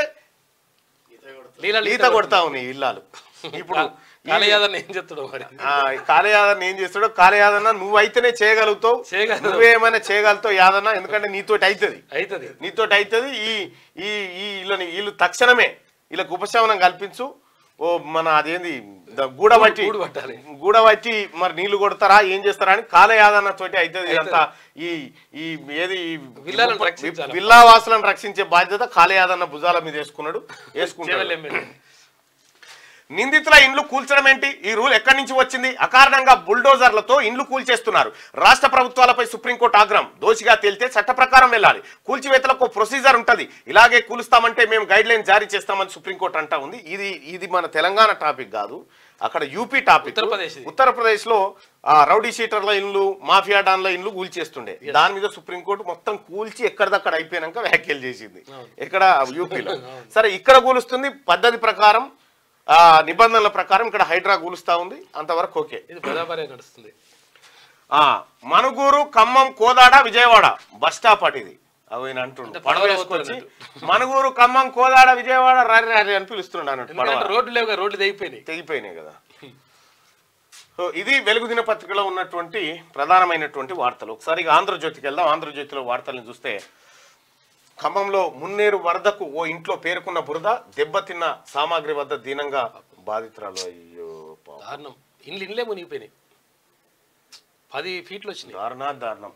నీళ్ళ ఈత కొడతా ఉన్నాయి విల్లాలు ఇప్పుడు ఈ- కాళయాదన్న ఏం చెప్తాడు మరి ఆ, కాళయాదన్న ఏం చేస్తాడో కాళయాదన్న నువ్వైతేనే చేయగలుగుతావు చేయగలవు. నువ్వేమైనా చేయగలుగుతావు యాదన్న ఎందుకంటే నీతోటి అవుతుంది అవుతుంది నీతోటి అవుతుంది ఈ ఈ ఈ వీళ్ళని వీళ్ళు తక్షణమే వీళ్ళకి ఉపశమనం కల్పించు ఓ మన అదేంది ద- గూడబట్టి గూడు పట్టాలి. గూడబట్టి మరి నీళ్లు కొడతారా ఏం చేస్తారా అని కాలయాదన్న తోటి అవుతుంది ఇదంతా ఈ ఈ ఏది ఈ విల్లాలను రక్షించాలి. విల్లా వాసులను రక్షించే బాధ్యత కాలయాదన్న భుజాల మీద వేసుకున్నాడు వేసుకుంటాడు చేవెళ్ళ ఎమ్మెల్యే నిందితుల ఇండ్లు కూల్చడం ఏంటి ఈ రూల్ ఎక్కడి నుంచి వచ్చింది అకారణంగా బుల్డోజర్లతో ఇండ్లు కూల్చేస్తున్నారు రాష్ట్ర ప్రభుత్వాలపై సుప్రీంకోర్టు ఆగ్రహం దోషిగా తేలితే చట్ట ప్రకారం వెళ్ళాలి కూల్చివేతలకు ప్రొసీజర్ ఉంటది ఇలాగే కూలుస్తామంటే మేము గైడ్ లైన్ జారీ చేస్తామని సుప్రీంకోర్టు అంటా ఉంది ఇది ఇది మన తెలంగాణ టాపిక్ కాదు అక్కడ యూపీ టాపిక్ ఉత్తరప్రదేశ్ ఇది. ఉత్తరప్రదేశ్ లో ఆ, రౌడీ షీటర్ల ఇండ్లు మాఫియా డాన్ల ఇండ్లు కూల్చేస్తుండే దాని మీద సుప్రీంకోర్టు మొత్తం కూల్చి ఎక్కడిదక్కడ అయిపోయినాక వ్యాఖ్యలు చేసింది ఇక్కడ యూపీలో సరే ఇక్కడ కూలుస్తుంది పద్ధతి ప్రకారం ఆ నిబంధనల ప్రకారం ఇక్కడ హైడ్రా కూలుస్తా ఉంది అంతవరకు ఓకే ఇది ప్రజాపర్య నడుస్తుంది ఆ మనుగూరు ఖమ్మం కోదాడ విజయవాడ బస్ స్టాప్ అటు ఇది అవి ఈయన అంటుండు అంటే పడవ పడవలో వేసుకొచ్చి పోతున్నట్టు. మనుగూరు ఖమ్మం కోదాడ విజయవాడ రరి రరి అని పిలుస్తున్నాడు అన్నట్టు ఎందుకంటే పడవ రోడ్లు లేవుగా రోడ్లు తెగిపోయినాయి తెగిపోయినాయి కదా సో ఇది వెలుగు దినపత్రికలో ఉన్నటువంటి ప్రధానమైనటువంటి వార్తలు ఒకసారి ఇక ఆంధ్రజ్యోతికి వెళ్దాం ఆంధ్రజ్యోతిలో వార్తలను చూస్తే ఖమ్మంలో మున్నేరు వరదకు ఓ ఇంట్లో పేరుకున్న బురద దెబ్బతిన్న సామాగ్రి వద్ద దీనంగా బాధితురాలు అయ్యో పాపం. దారుణం ఇండ్లు ఇండ్లే మునిగిపోయినాయి పది ఫీట్లు వచ్చినాయి దారుణా దారుణం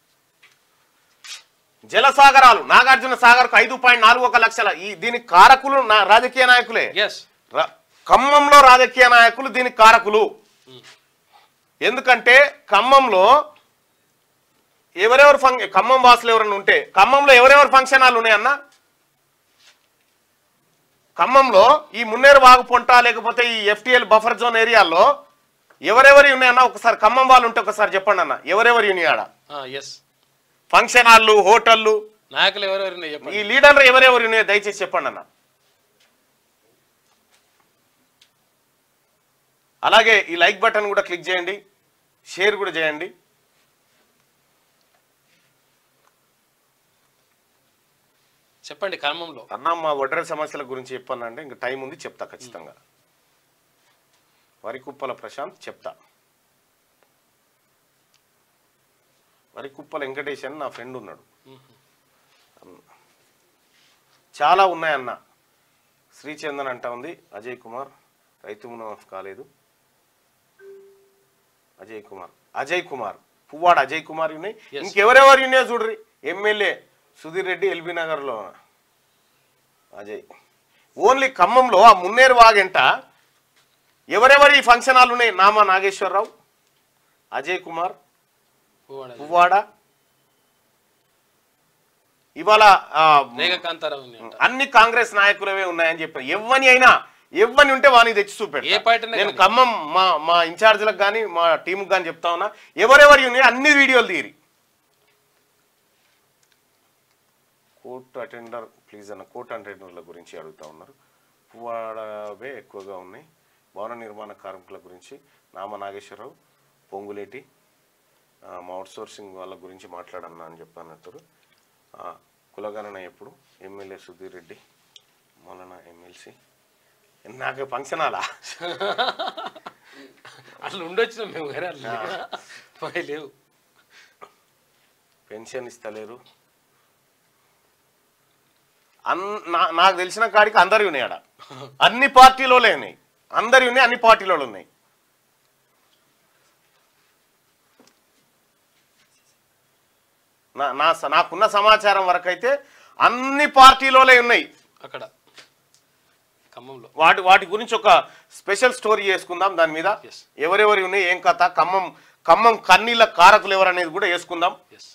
జలసాగరాలు నాగార్జున సాగర్కు ఐదు పాయింట్ నాలుగు ఒక లక్షల ఈ దీనికి కారకులు నా రాజకీయ నాయకులే ఎస్ ర- ఖమ్మంలో రాజకీయ నాయకులు దీనికి కారకులు ఎందుకంటే ఖమ్మంలో ఎవరెవరు ఫంక్ ఖమ్మం వాసులు ఎవరైనా ఉంటే ఖమ్మంలో ఎవరెవరు ఫంక్షన్ హాల్ ఉన్నాయన్న ఖమ్మంలో ఈ మున్నేరు వాగు పొంట లేకపోతే ఈ ఎఫ్టిఎల్ బఫర్ జోన్ ఏరియాల్లో ఎవరెవరి ఉన్నాయన్న ఒకసారి ఖమ్మం వాళ్ళు ఉంటే ఒకసారి చెప్పండి అన్న ఎవరెవరి ఉన్నాయి ఆడ ఎస్ ఫంక్షన్ హాళ్ళు హోటళ్ళు నాయకులు ఎవరెవరు ఉన్నాయి ఈ చెప్పండి లీడర్లు ఎవరెవరు ఉన్నాయో దయచేసి చెప్పండి అన్న అలాగే ఈ లైక్ బటన్ కూడా క్లిక్ చేయండి షేర్ కూడా చేయండి చెప్పండి ఖమ్మంలో అన్న మా ఒడ్ర సమస్యల గురించి చెప్పానంటే ఇంకా టైం ఉంది చెప్తా ఖచ్చితంగా వరికుప్పల ప్రశాంత్ చెప్తా వరికుప్పల వెంకటేష్ అని నా ఫ్రెండ్ ఉన్నాడు చాలా ఉన్నాయన్న శ్రీచందన్ అంటా ఉంది అజయ్ కుమార్ రైతు మునాఫ్ కాలేదు అజయ్ కుమార్ అజయ్ కుమార్ పువ్వాడ అజయ్ కుమార్ ఉన్నాయి Yes. ఇంకెవరెవరు ఉన్నాయో చూడ్రి ఎమ్మెల్యే సుధీర్ రెడ్డి ఎల్బీ నగర్లో అజయ్ ఓన్లీ ఖమ్మంలో ఆ మున్నేరు వాగంట ఎవరెవరి ఫంక్షన్ హాల్ ఉన్నాయి నామా నాగేశ్వరరావు అజయ్ కుమార్ పువ్వాడ. పువ్వాడ ఇవాళ ఆ, రేఖ కాంతారావు ఉంది అంట. అన్ని కాంగ్రెస్ నాయకులవే ఉన్నాయని చెప్పారు ఎవ్వని అయినా ఎవ్వని ఉంటే వాని తెచ్చి చూపెడతా. ఏ పార్టీనే నేను కానీ. ఖమ్మం మా మా ఇన్ఛార్జీలకు కానీ మా టీంకి కానీ చెప్తా ఉన్నా ఎవరెవరి ఉన్నాయి అన్ని వీడియోలు తీరి కోర్ట్ అటెండర్ ప్లీజ్ అన్న కోర్ట్ అటెండర్ల గురించి అడుగుతా ఉన్నారు పువ్వాడవే ఎక్కువగా ఉన్నాయి భవన నిర్మాణ కార్మికుల గురించి నామ నాగేశ్వరరావు పొంగులేటి ఆ, మా అవుట్ సోర్సింగ్ వాళ్ళ గురించి మాట్లాడన్నా అని చెప్పానంటారు కులగణన ఎప్పుడు ఎమ్మెల్యే సుధీర్ రెడ్డి మొలన ఎమ్మెల్సీ నాకు ఫంక్షన్ అలా అసలు ఉండొచ్చు మేము వేరే అట్లా మావి లేవు పెన్షన్ ఇస్తలేరు అన్ నా- నాకు తెలిసిన కాడికి అందరి ఉన్నాయి ఆడ అన్ని పార్టీలోనే ఉన్నాయి అందరి ఉన్నాయి అన్ని పార్టీలో ఉన్నాయి నా నా స- నాకున్న సమాచారం వరకు అయితే అన్ని పార్టీలోనే ఉన్నాయి అక్కడ ఖమ్మంలో వాటి వాటి గురించి ఒక స్పెషల్ స్టోరీ చేసుకుందాం దాని మీద Yes. ఎవరెవరి ఉన్నాయి ఏం కథ ఖమ్మం ఖమ్మం కన్నీళ్ళ కారకులు ఎవరనేది కూడా వేసుకుందాం ఎస్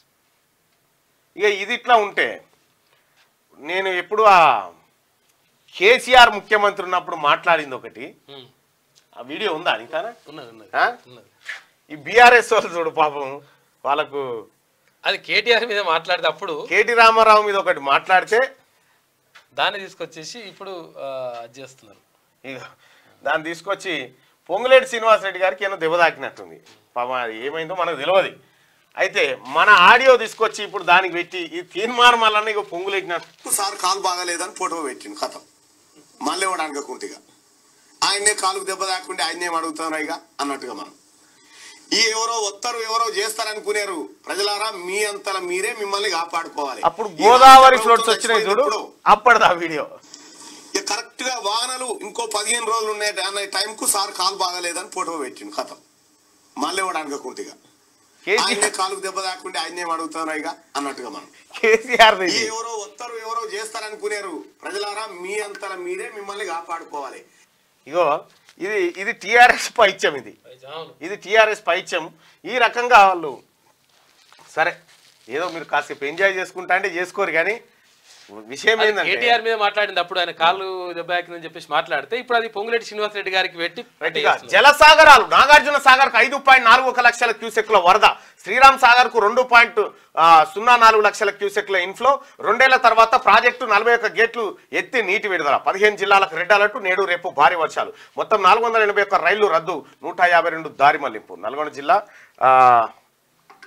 ఇక ఇది ఇట్లా ఉంటే నేను ఎప్పుడు ఆ కేసీఆర్ ముఖ్యమంత్రి ఉన్నప్పుడు మాట్లాడింది ఒకటి ఆ వీడియో ఉందా ఇంకా ఉన్నది ఉన్నది ఆ? ఉన్నది ఈ బీఆర్ఎస్ వాళ్ళు చూడు పాపం వాళ్ళకు అది కేటీఆర్ మీద మాట్లాడితే అప్పుడు కేటీ రామారావు మీద ఒకటి మాట్లాడితే దాన్ని తీసుకొచ్చేసి ఇప్పుడు ఆ, అది చేస్తున్నారు ఇక దాన్ని తీసుకొచ్చి పొంగులేటి శ్రీనివాసరెడ్డి గారికి ఏమో దెబ్బ తాకినట్టుంది పాపం అది ఏమైందో మనకు తెలియదు అయితే మన ఆడియో తీసుకొచ్చి ఇప్పుడు దానికి పెట్టి ఈ తీర్మానం వల్ల ఇక పొంగులేటినట్టు సార్ కాలు బాగాలేదని ఫోటో పెట్టిండు కథం మళ్ళీ ఇవ్వడానికి కుంటిగా ఆయన్నే కాలుకు దెబ్బ తాకుంటే ఆయన్నే అడుగుతాను ఇక అన్నట్టుగా మనం ఈ ఎవరో వస్తారు ఎవరో చేస్తారనుకునేరు ప్రజలారా మీ అంతల మీరే మిమ్మల్ని కాపాడుకోవాలి అప్పుడు ఈ గోదావరి రాష్ట్ర ఫ్లోట్స్ ప్రభుత్వం వచ్చినాయి చూడు చచ్చిపోయినప్పుడు అప్పటిదా వీడియో ఇక కరెక్ట్ గా వాహనాలు ఇంకో పదిహేను రోజులు ఉన్నాయి అన్న టైంకు సార్ కాలు బాగాలేదని ఫోటో పెట్టిండు కథం మళ్ళీ ఇవ్వడానికి కుంటిగా కేసీ ఆయన్నే కాలుకు దెబ్బ తాకుంటే ఆయన్నే అడుగుతాను ఇక అన్నట్టుగా మనం కేసీఆర్ ఈ ఎవరో వస్తారు ఎవరో చేస్తారనుకునేరు ప్రజలారా మీ అంతల మీరే మిమ్మల్ని కాపాడుకోవాలి ఇగో ఇది ఇది టిఆర్ఎస్ పైత్యం ఇది అవును ఇది టిఆర్ఎస్ పైత్యం ఈ రకంగా వాళ్ళు సరే ఏదో మీరు కాసేపు ఎంజాయ్ చేసుకుంటా అంటే చేసుకోరు కానీ విషయం ఏంటంటే కేటీఆర్ మీద మాట్లాడింది అప్పుడు ఆయన కాళ్ళు దెబ్బ తాకిందని చెప్పేసి మాట్లాడితే ఇప్పుడు అది పొంగులేటి శ్రీనివాస్ రెడ్డి గారికి పెట్టి రైట్గా జలసాగరాలు నాగార్జున సాగర్ కు ఐదు పాయింట్ నాలుగు ఒక లక్షల క్యూసెక్ల వరద శ్రీరామ్ సాగర్ కు రెండు పాయింట్ సున్నా నాలుగు లక్షల క్యూసెక్ల ఇన్ఫ్లో రెండేళ్ల తర్వాత ప్రాజెక్టు నలభై ఒక్క గేట్లు ఎత్తి నీటి విడుదల పదిహేను జిల్లాలకు రెడ్ అలర్ట్ నేడు రేపు భారీ వర్షాలు మొత్తం నాలుగు వందల ఎనభై ఒక్క రైళ్లు రద్దు నూట యాభై రెండు దారి మళ్లింపు నల్గొండ జిల్లా ఆ,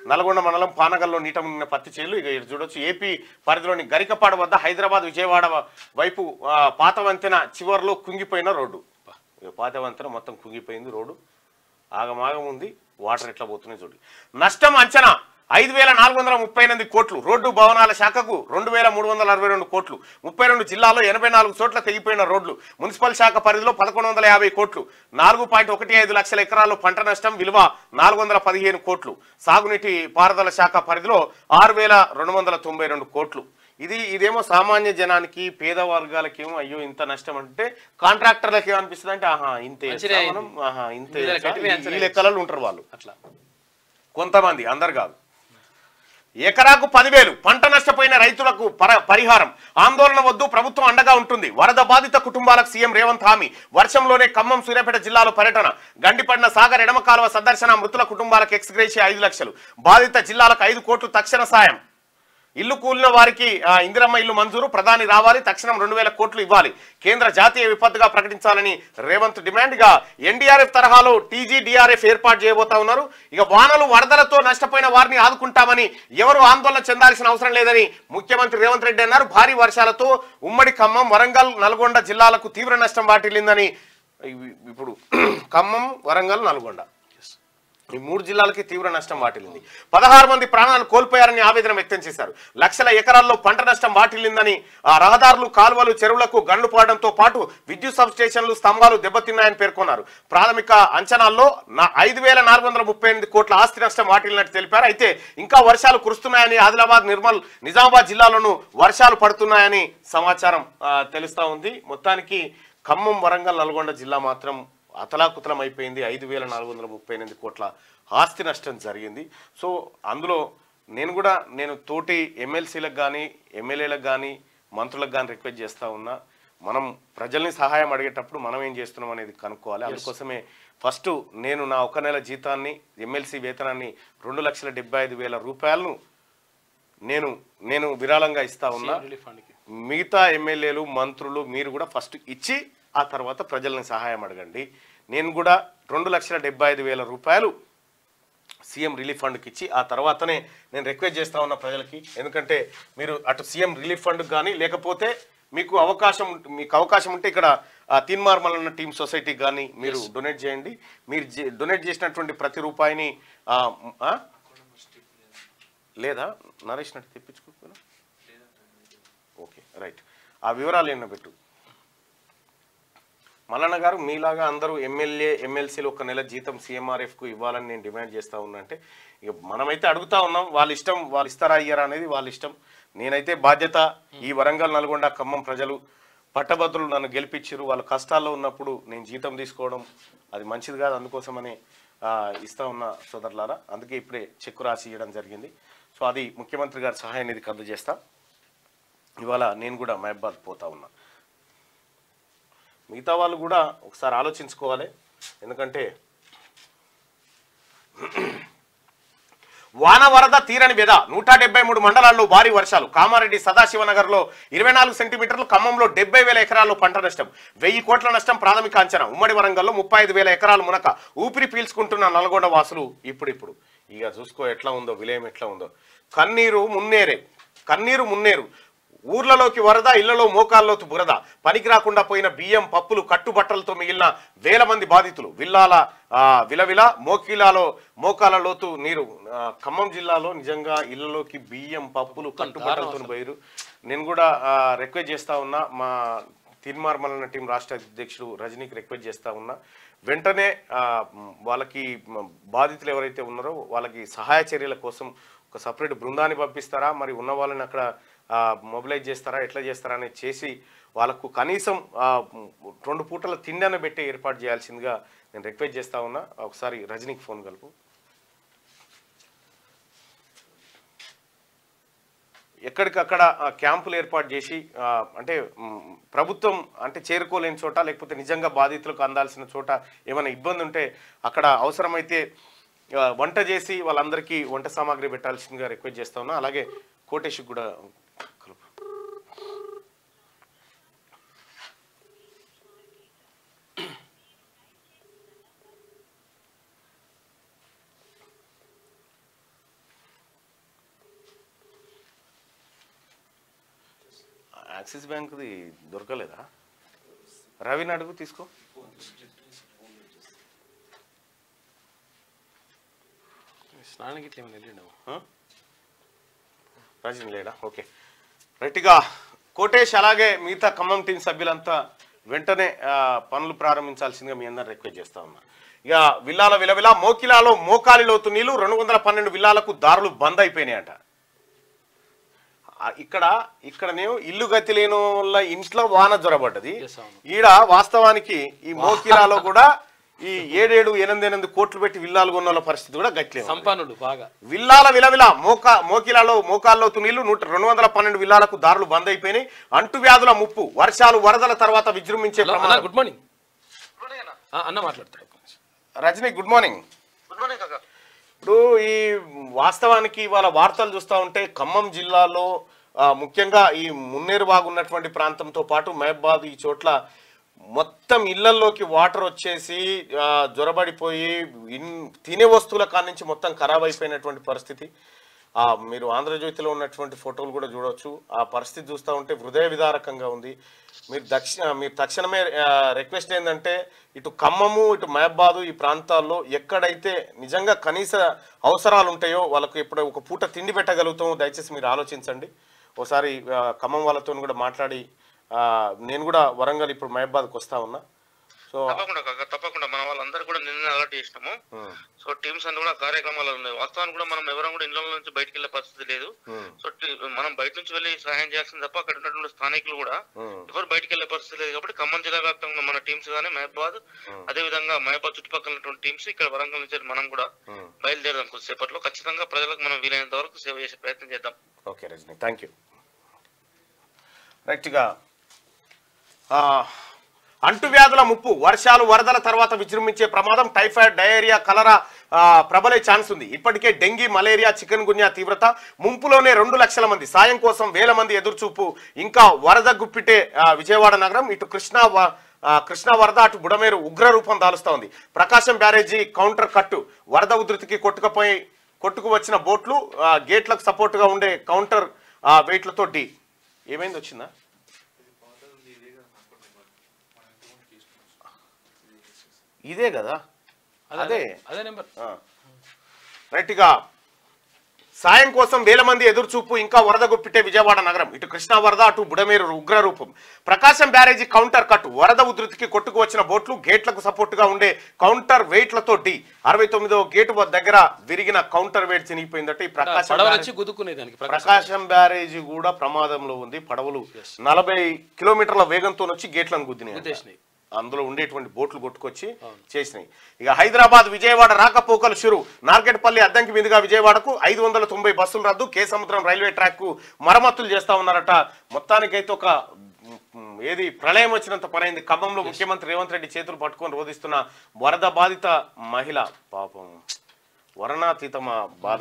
నల్గొండ మండలం పానగల్లో నీట మునిగిన పత్తి చేలు ఇక ఇటు చూడొచ్చు ఏపీ పరిధిలోని గరికపాడు వద్ద హైదరాబాద్ విజయవాడ వైపు ఆ, పాత వంతెన చివరిలో కుంగిపోయిన రోడ్డు ఇక పాత వంతెన మొత్తం కుంగిపోయింది రోడ్డు ఆగమాగం ఉంది వాటర్ ఎట్లా పోతున్నాయి చూడు నష్టం అంచనా ఐదు వేల నాలుగు వందల ముప్పై ఎనిమిది కోట్లు రోడ్డు భవనాల శాఖకు రెండు వేల మూడు వందల అరవై రెండు కోట్లు ముప్పై రెండు జిల్లాల్లో ఎనభై నాలుగు చోట్ల తెగిపోయిన రోడ్లు మున్సిపల్ శాఖ పరిధిలో పదకొండు వందల యాభై కోట్లు నాలుగు పాయింట్ ఒకటి ఐదు లక్షల ఎకరాల్లో పంట నష్టం విలువ నాలుగు వందల పదిహేను కోట్లు సాగునీటి పారుదల శాఖ పరిధిలో ఆరు వేల రెండు వందల తొంభై రెండు కోట్లు ఇది ఇదేమో సామాన్య జనానికి పేద వర్గాలకి ఏమో అయ్యో ఇంత నష్టం అంటే కాంట్రాక్టర్లకి ఏమనిపిస్తుంది అంటే ఆహా ఇంతే మంచిదే మనం ఆహా ఇంతే ఇందులో వేస్తా. గట్టిగా ఈ- అంచనా ఈ లెక్కలలో ఉంటారు వాళ్ళు అట్లా కొంతమంది అందరు కాదు ఎకరాకు పదివేలు పంట నష్టపోయిన రైతులకు పర- పరిహారం ఆందోళన వద్దు ప్రభుత్వం అండగా ఉంటుంది వరద బాధిత కుటుంబాలకు సీఎం రేవంత్ హామీ వర్షంలోనే ఖమ్మం సూర్యాపేట జిల్లాలో పర్యటన గండిపడిన సాగర్ ఎడమ కాలువ సందర్శన మృతుల కుటుంబాలకు ఎక్స్గ్రేషి ఐదు లక్షలు బాధిత జిల్లాలకు ఐదు కోట్లు తక్షణ సాయం ఇల్లు కూలిన వారికి ఆ, ఇందిరమ్మ ఇల్లు మంజూరు ప్రధాని రావాలి తక్షణం రెండు వేల కోట్లు ఇవ్వాలి కేంద్ర జాతీయ విపత్తుగా ప్రకటించాలని రేవంత్ డిమాండ్ గా ఎన్డీఆర్ఎఫ్ తరహాలో టీజీ డిఆర్ఎఫ్ ఏర్పాటు చేయబోతా ఉన్నారు ఇక వానలు వరదలతో నష్టపోయిన వారిని ఆదుకుంటామని ఎవరు ఆందోళన చెందాల్సిన అవసరం లేదని ముఖ్యమంత్రి రేవంత్ రెడ్డి అన్నారు భారీ వర్షాలతో ఉమ్మడి ఖమ్మం వరంగల్ నల్గొండ జిల్లాలకు తీవ్ర నష్టం వాటిల్లిందని ఇవి- ఇప్పుడు ఖమ్మం వరంగల్ నల్గొండ ఈ మూడు జిల్లాలకి తీవ్ర నష్టం వాటిల్లింది పదహారు మంది ప్రాణాలు కోల్పోయారని ఆవేదన వ్యక్తం చేశారు లక్షల ఎకరాల్లో పంట నష్టం వాటిల్లిందని ఆ రహదారులు కాలువలు చెరువులకు గండ్లు పోవడంతో పాటు విద్యుత్ సబ్ స్టేషన్లు స్తంభాలు దెబ్బతిన్నాయని పేర్కొన్నారు ప్రాథమిక అంచనాల్లో నా ఐదు వేల నాలుగు వందల ముప్పై ఎనిమిది కోట్ల ఆస్తి నష్టం వాటిల్లినట్టు తెలిపారు అయితే ఇంకా వర్షాలు కురుస్తున్నాయని ఆదిలాబాద్ నిర్మల్ నిజామాబాద్ జిల్లాలోనూ వర్షాలు పడుతున్నాయని సమాచారం ఆ, తెలుస్తా ఉంది మొత్తానికి ఖమ్మం వరంగల్ నల్గొండ జిల్లా మాత్రం అతలాకుతలం అయిపోయింది ఐదు వేల నాలుగు వందల ముప్పై ఎనిమిది కోట్ల ఆస్తి నష్టం జరిగింది సో అందులో నేను కూడా నేను తోటి ఎమ్మెల్సీలకు కానీ ఎమ్మెల్యేలకు కానీ మంత్రులకు కానీ రిక్వెస్ట్ చేస్తూ ఉన్నా మనం ప్రజల్ని సహాయం అడిగేటప్పుడు మనం ఏం చేస్తున్నాం అనేది కనుక్కోవాలి అందుకోసమే ఫస్ట్ నేను నా ఒక నెల జీతాన్ని ఎమ్మెల్సీ వేతనాన్ని రెండు లక్షల డెబ్బై ఐదు వేల రూపాయలను నేను నేను విరాళంగా ఇస్తా ఉన్నా రిలీఫ్ ఫండ్కి మిగతా ఎమ్మెల్యేలు మంత్రులు మీరు కూడా ఫస్ట్ ఇచ్చి ఆ తర్వాత ప్రజల్ని సహాయం అడగండి నేను కూడా రెండు లక్షల డెబ్బై ఐదు వేల రూపాయలు సీఎం రిలీఫ్ ఫండ్కి ఇచ్చి ఆ తర్వాతనే నేను రిక్వెస్ట్ చేస్తా ఉన్న ప్రజలకి ఎందుకంటే మీరు అటు సీఎం రిలీఫ్ ఫండ్కి కానీ లేకపోతే మీకు అవకాశం ఉంట- మీకు అవకాశం ఉంటే ఇక్కడ ఆ, తీన్మార్మల్ అన్న టీమ్ సొసైటీకి కానీ మీరు డొనేట్ చేయండి మీరు జే- డొనేట్ చేసినటువంటి ప్రతి రూపాయిని ఆ, ఆ? లేదా నరేష్ నటి తెప్పించుకోకపోయినా ఓకే రైట్ ఆ వివరాలు ఏంటో పెట్టు మల్లన్న గారు మీలాగా అందరూ ఎమ్మెల్యే ఎమ్మెల్సీలు ఒక నెల జీతం సీఎంఆర్ఎఫ్కు ఇవ్వాలని నేను డిమాండ్ చేస్తా ఉన్నా అంటే ఇక మనమైతే అడుగుతా ఉన్నాం వాళ్ళ ఇష్టం వాళ్ళు ఇస్తారా అయ్యారా అనేది వాళ్ళ ఇష్టం నేనైతే బాధ్యత ఈ వరంగల్ నల్గొండ ఖమ్మం ప్రజలు పట్టభద్రులు నన్ను గెలిపించారు వాళ్ళ కష్టాల్లో ఉన్నప్పుడు నేను జీతం తీసుకోవడం అది మంచిది కాదు అందుకోసమని ఆ, ఇస్తా ఉన్న సోదరులారా అందుకే ఇప్పుడే చెక్కు రాసి ఇవ్వడం జరిగింది సో అది ముఖ్యమంత్రి గారి సహాయ నిధికి అందజేస్తా ఇవాళ నేను కూడా మహబాద్ పోతా ఉన్నా మిగతా వాళ్ళు కూడా ఒకసారి ఆలోచించుకోవాలి ఎందుకంటే వాన వరద తీరని బెద నూట డెబ్బై మూడు మండలాల్లో భారీ వర్షాలు కామారెడ్డి సదాశివనగర్లో ఇరవై నాలుగు సెంటీమీటర్లు ఖమ్మంలో డెబ్బై వేల ఎకరాల్లో పంట నష్టం వెయ్యి కోట్ల నష్టం ప్రాథమిక అంచనా ఉమ్మడి వరంగల్లో ముప్పై ఐదు వేల ఎకరాలు మునక ఊపిరి పీల్చుకుంటున్న నల్గొండ వాసులు ఇప్పుడిప్పుడు ఇక చూసుకో ఎట్లా ఉందో విలయం ఎట్లా ఉందో కన్నీరు మున్నేరే కన్నీరు మున్నేరు ఊర్లలోకి వరద ఇళ్లలో మోకాల్లోతు బురద పనికి రాకుండా పోయిన బియ్యం పప్పులు కట్టుబట్టలతో మిగిలిన వేల మంది బాధితులు విల్లాల ఆ, విలవిల మోకిలాలో మోకాల లోతు నీరు ఆ, ఖమ్మం జిల్లాలో నిజంగా ఇళ్లలోకి బియ్యం పప్పులు కట్టుబట్టలతో పోయారు నేను కూడా రిక్వెస్ట్ చేస్తా ఉన్నా మా తీర్మార్మలన్న టీం రాష్ట్ర అధ్యక్షుడు రజనీకి రిక్వెస్ట్ చేస్తా ఉన్నా వెంటనే ఆ, మ్, వాళ్ళకి మ్, బాధితులు ఎవరైతే ఉన్నారో వాళ్ళకి సహాయ చర్యల కోసం ఒక సపరేట్ బృందాన్ని పంపిస్తారా మరి ఉన్న వాళ్ళని అక్కడ మొబిలైజ్ చేస్తారా ఎట్లా చేస్తారా అనేది చేసి వాళ్ళకు కనీసం ఆ, మ్, రెండు పూటల తిండి పెట్టి ఏర్పాటు చేయాల్సిందిగా నేను రిక్వెస్ట్ చేస్తా ఉన్నా ఒకసారి రజనీకి ఫోన్ కలుపు ఎక్కడికక్కడ ఆ, క్యాంపులు ఏర్పాటు చేసి ఆ, అంటే మ్, ప్రభుత్వం అంటే చేరుకోలేని చోట లేకపోతే నిజంగా బాధితులకు అందాల్సిన చోట ఏమైనా ఇబ్బంది ఉంటే అక్కడ అవసరమైతే ఆ, వంట చేసి వాళ్ళందరికీ వంట సామాగ్రి పెట్టాల్సిందిగా రిక్వెస్ట్ చేస్తా ఉన్నా అలాగే కోటేష్కి కూడా కలుపు యాక్సిస్ బ్యాంక్ది దొరకలేదా రవిని అడుగు తీసుకో స్నానానికి ఇట్లా ఏమైనా వెళ్ళిండవు ఆ? రజని లేడా ఓకే రైట్గా కోటేష్ అలాగే మిగతా ఖమ్మం టీం సభ్యులంతా వెంటనే ఆ, పనులు ప్రారంభించాల్సిందిగా మీ అందరు రిక్వెస్ట్ చేస్తా ఉన్నా ఇక విల్లాల విలవిల మోకిలాలో మోకాలి లోతు నీళ్లు రెండు వందల పన్నెండు విల్లాలకు దారులు బంద్ అయిపోయినాయట ఆ, ఇక్కడ ఇక్కడనేమో ఇల్లు గతి లేని వాళ్ళ ఇంట్లో వాన జ్వరబడ్డది Yes, అవును. ఈడ వాస్తవానికి ఈ మోకిలాలో కూడా ఈ ఏడేడు ఎనిమిది ఎనిమిది కోట్లు పెట్టి విల్లాలు కొన్న వాళ్ళ పరిస్థితి కూడా గట్లేదు సంపన్నుడు బాగా విల్లాల విలవిల మోకా మోకిలాలో మోకాల్లో నీళ్లు నూట రెండు వందల పన్నెండు విల్లాలకు దారులు బంద్ అయిపోయినాయి అంటువ్యాధుల ముప్పు వర్షాలు వరదల తర్వాత విజృంభించే హలో అన్న ప్రమాదం గుడ్ మార్నింగ్ ఆ, అన్న మాట్లాడతాడు ఒక్క నిమిషం. Rajani good morning good morning కాకా ఇప్పుడు ఈ వాస్తవానికి ఇవాళ వార్తలు చూస్తూ ఉంటే ఖమ్మం జిల్లాలో ఆ, ముఖ్యంగా ఈ మున్నేరు బాగున్నటువంటి ప్రాంతంతో పాటు మహబాద్ ఈ చోట్ల మొత్తం ఇళ్లల్లోకి వాటర్ వచ్చేసి ఆ, జ్వరబడిపోయి ఇన్ తినే వస్తువుల కాడి నుంచి మొత్తం ఖరాబ్ అయిపోయినటువంటి పరిస్థితి ఆ, మీరు ఆంధ్రజ్యోతిలో ఉన్నటువంటి ఫోటోలు కూడా చూడవచ్చు ఆ పరిస్థితి చూస్తూ ఉంటే హృదయ విదారకంగా ఉంది మీరు దక్షిణ మీరు తక్షణమే రిక్వెస్ట్ ఏంటంటే ఇటు ఖమ్మము ఇటు మహబాదు ఈ ప్రాంతాల్లో ఎక్కడైతే నిజంగా కనీస అవసరాలు ఉంటాయో వాళ్ళకు ఇప్పుడు ఒక పూట తిండి పెట్టగలుగుతామో దయచేసి మీరు ఆలోచించండి ఒకసారి ఆ, ఖమ్మం వాళ్ళతో కూడా మాట్లాడి ఆ, నేను కూడా వరంగల్ ఇప్పుడు మహబాద్కి వస్తా ఉన్నా సో తప్పకుండా కాక తప్పకుండా మన వాళ్ళందరూ కూడా నిన్న అలర్ట్ చేసినాము ఉమ్, సో టీమ్స్ అన్ని కూడా కార్యక్రమాలు ఉన్నాయి వాస్తవానికి కూడా మనం ఎవరం కూడా ఇళ్ళ నుంచి బయటికి వెళ్ళే పరిస్థితి లేదు ఉమ్, సో టీ- మనం బయట నుంచి వెళ్ళి సహాయం చేయాల్సింది తప్ప అక్కడ ఉన్నటువంటి స్థానికులు కూడా ఉమ్, ఎవరు బయటికి వెళ్ళే పరిస్థితి లేదు కాబట్టి ఖమ్మం జిల్లా వ్యాప్తంగా మన టీమ్స్ కానీ మహబాద్ అదే విధంగా మహబాద్ చుట్టుపక్కల ఉన్నటువంటి టీమ్స్ ఇక్కడ వరంగల్ నుంచి మనం కూడా ఉమ్. బయలుదేరదాం కొద్దిసేపట్లో ఖచ్చితంగా ప్రజలకు మనం వీలైనంత వరకు సేవ చేసే ప్రయత్నం చేద్దాం ఓకే రజనీ థ్యాంక్ యూ రైట్గా ఆ, అంటువ్యాధుల ముప్పు వర్షాలు వరదల తర్వాత విజృంభించే ప్రమాదం టైఫాయిడ్ డయేరియా కలరా ఆ, ప్రబలే ఛాన్స్ ఉంది ఇప్పటికే డెంగీ మలేరియా చికెన్ గున్యా తీవ్రత ముంపులోనే రెండు లక్షల మంది సాయం కోసం వేల మంది ఎదురుచూపు ఇంకా వరద గుప్పిటే ఆ, విజయవాడ నగరం ఇటు కృష్ణా వ- ఆ, కృష్ణా వరద అటు బుడమేరు ఉగ్ర రూపం దాలుస్తా ఉంది ప్రకాశం బ్యారేజీ కౌంటర్ కట్టు వరద ఉధృతికి కొట్టుకుపోయి కొట్టుకు వచ్చిన బోట్లు ఆ, గేట్లకు సపోర్టుగా ఉండే కౌంటర్ ఆ, వెయిట్లతో డి ఏమైంది వచ్చిందా ఇదే కదా అదే అదే నెంబర్ ఆ. రైట్గా సాయం కోసం వేల మంది ఎదురుచూపు ఇంకా వరద గుప్పిటే విజయవాడ నగరం ఇటు కృష్ణా వరద అటు బుడమేరు ఉగ్ర రూపం ప్రకాశం బ్యారేజీ కౌంటర్ కట్ వరద ఉధృతికి కొట్టుకు వచ్చిన బోట్లు గేట్లకు సపోర్టుగా ఉండే కౌంటర్ వెయిట్లతో డి అరవై తొమ్మిదో గేటు వద్ద దగ్గర విరిగిన కౌంటర్ వెయిట్ చినిగిపోయిందట ఈ ప్రకాశం పడవలు బ్యారేజీ- వచ్చి గుద్దుకునే దానికి ప్రకాశం ప్రకాశం బ్యారేజీ కూడా ప్రమాదంలో ఉంది పడవలు నలభై కిలోమీటర్ల వేగంతో వచ్చి గేట్లను గుద్దినాయి గుద్దేసినాయి. అందులో ఉండేటువంటి బోట్లు కొట్టుకొచ్చి చేసినాయి ఇక హైదరాబాద్ విజయవాడ రాకపోకలు షురు నార్కెట్పల్లి అద్దంకి మీదుగా విజయవాడకు ఐదు వందల తొంభై బస్సులు రద్దు కే సముద్రం రైల్వే ట్రాక్ కు మరమ్మతులు చేస్తా ఉన్నారట మొత్తానికైతే ఒక మ్, ఏది ప్రళయం వచ్చినంత పనైంది ఖమ్మంలో ముఖ్యమంత్రి రేవంత్ రెడ్డి చేతులు పట్టుకొని రోధిస్తున్న వరద బాధిత మహిళ పాపం వర్ణాతీతమ బాధ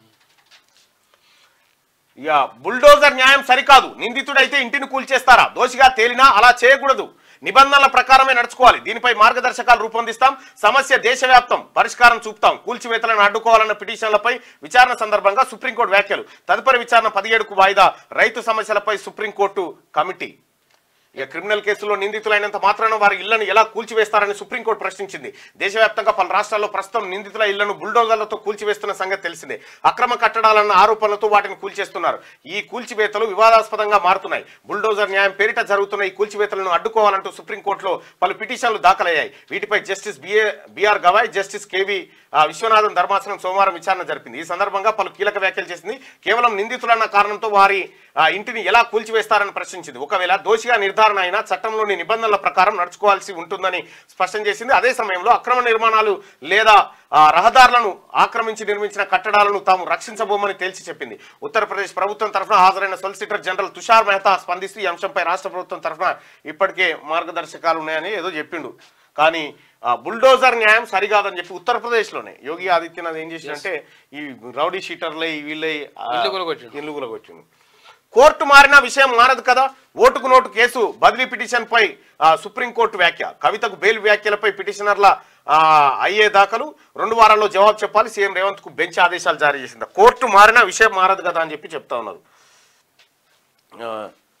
ఇక బుల్డోజర్ న్యాయం సరికాదు నిందితుడైతే ఇంటిని కూల్చేస్తారా దోషిగా తేలినా అలా చేయకూడదు నిబంధనల ప్రకారమే నడుచుకోవాలి దీనిపై మార్గదర్శకాలు రూపొందిస్తాం సమస్య దేశవ్యాప్తం పరిష్కారం చూపుతాం కూల్చివేతలను అడ్డుకోవాలన్న పిటిషన్లపై విచారణ సందర్భంగా సుప్రీంకోర్టు వ్యాఖ్యలు తదుపరి విచారణ పదిహేడుకు వాయిదా రైతు సమస్యలపై సుప్రీంకోర్టు కమిటీ ఇక క్రిమినల్ కేసులో నిందితులైనంత మాత్రాన వారి ఇళ్లను ఎలా కూల్చివేస్తారని సుప్రీంకోర్టు ప్రశ్నించింది దేశవ్యాప్తంగా పలు రాష్ట్రాల్లో ప్రస్తుతం నిందితుల ఇళ్లను బుల్డోజర్లతో కూల్చివేస్తున్న సంగతి తెలిసిందే అక్రమ కట్టడాలన్న ఆరోపణలతో వాటిని కూల్చేస్తున్నారు ఈ కూల్చివేతలు వివాదాస్పదంగా మారుతున్నాయి బుల్డోజర్ న్యాయం పేరిట జరుగుతున్న ఈ కూల్చివేతలను అడ్డుకోవాలంటూ సుప్రీంకోర్టులో పలు పిటిషన్లు దాఖలయ్యాయి వీటిపై justice BA BR Gavai justice KV ఆ, విశ్వనాథన్ ధర్మాసనం సోమవారం విచారణ జరిపింది ఈ సందర్భంగా పలు కీలక వ్యాఖ్యలు చేసింది కేవలం నిందితులన్న కారణంతో వారి ఆ, ఇంటిని ఎలా కూల్చివేస్తారని ప్రశ్నించింది ఒకవేళ దోషిగా నిర్ధారణ అయినా చట్టంలోని నిబంధనల ప్రకారం నడుచుకోవాల్సి ఉంటుందని స్పష్టం చేసింది అదే సమయంలో అక్రమ నిర్మాణాలు లేదా ఆ, రహదారులను ఆక్రమించి నిర్మించిన కట్టడాలను తాము రక్షించబోమని తేల్చి చెప్పింది ఉత్తరప్రదేశ్ ప్రభుత్వం తరఫున హాజరైన సొలిసిటర్ జనరల్ తుషార్ మెహతా స్పందిస్తూ ఈ అంశంపై రాష్ట్ర ప్రభుత్వం తరఫున ఇప్పటికే మార్గదర్శకాలు ఉన్నాయని ఏదో చెప్పిండు కానీ ఆ, బుల్డోజర్ న్యాయం సరికాదని చెప్పి ఉత్తరప్రదేశ్లోనే యోగి ఆదిత్యనాథ్ ఏం చేసిందంటే ఈ రౌడీ షీటర్లే ఈ వీళ్ళే ఆ, ఇల్లు కూలగొట్టిండు. ఇల్లు కూలగొట్టిండు కోర్టు మారిన విషయం మారదు కదా ఓటుకు నోటు కేసు బదిలీ పిటిషన్ పై ఆ, సుప్రీంకోర్టు వ్యాఖ్య కవితకు బెయిల్ వ్యాఖ్యలపై పిటిషనర్ల ఆ, అయ్యే దాఖలు రెండు వారాల్లో జవాబు చెప్పాలి సీఎం రేవంత్ కు బెంచ్ ఆదేశాలు జారీ చేసింది కోర్టు మారిన విషయం మారదు కదా అని చెప్పి చెప్తా ఉన్నారు ఆ,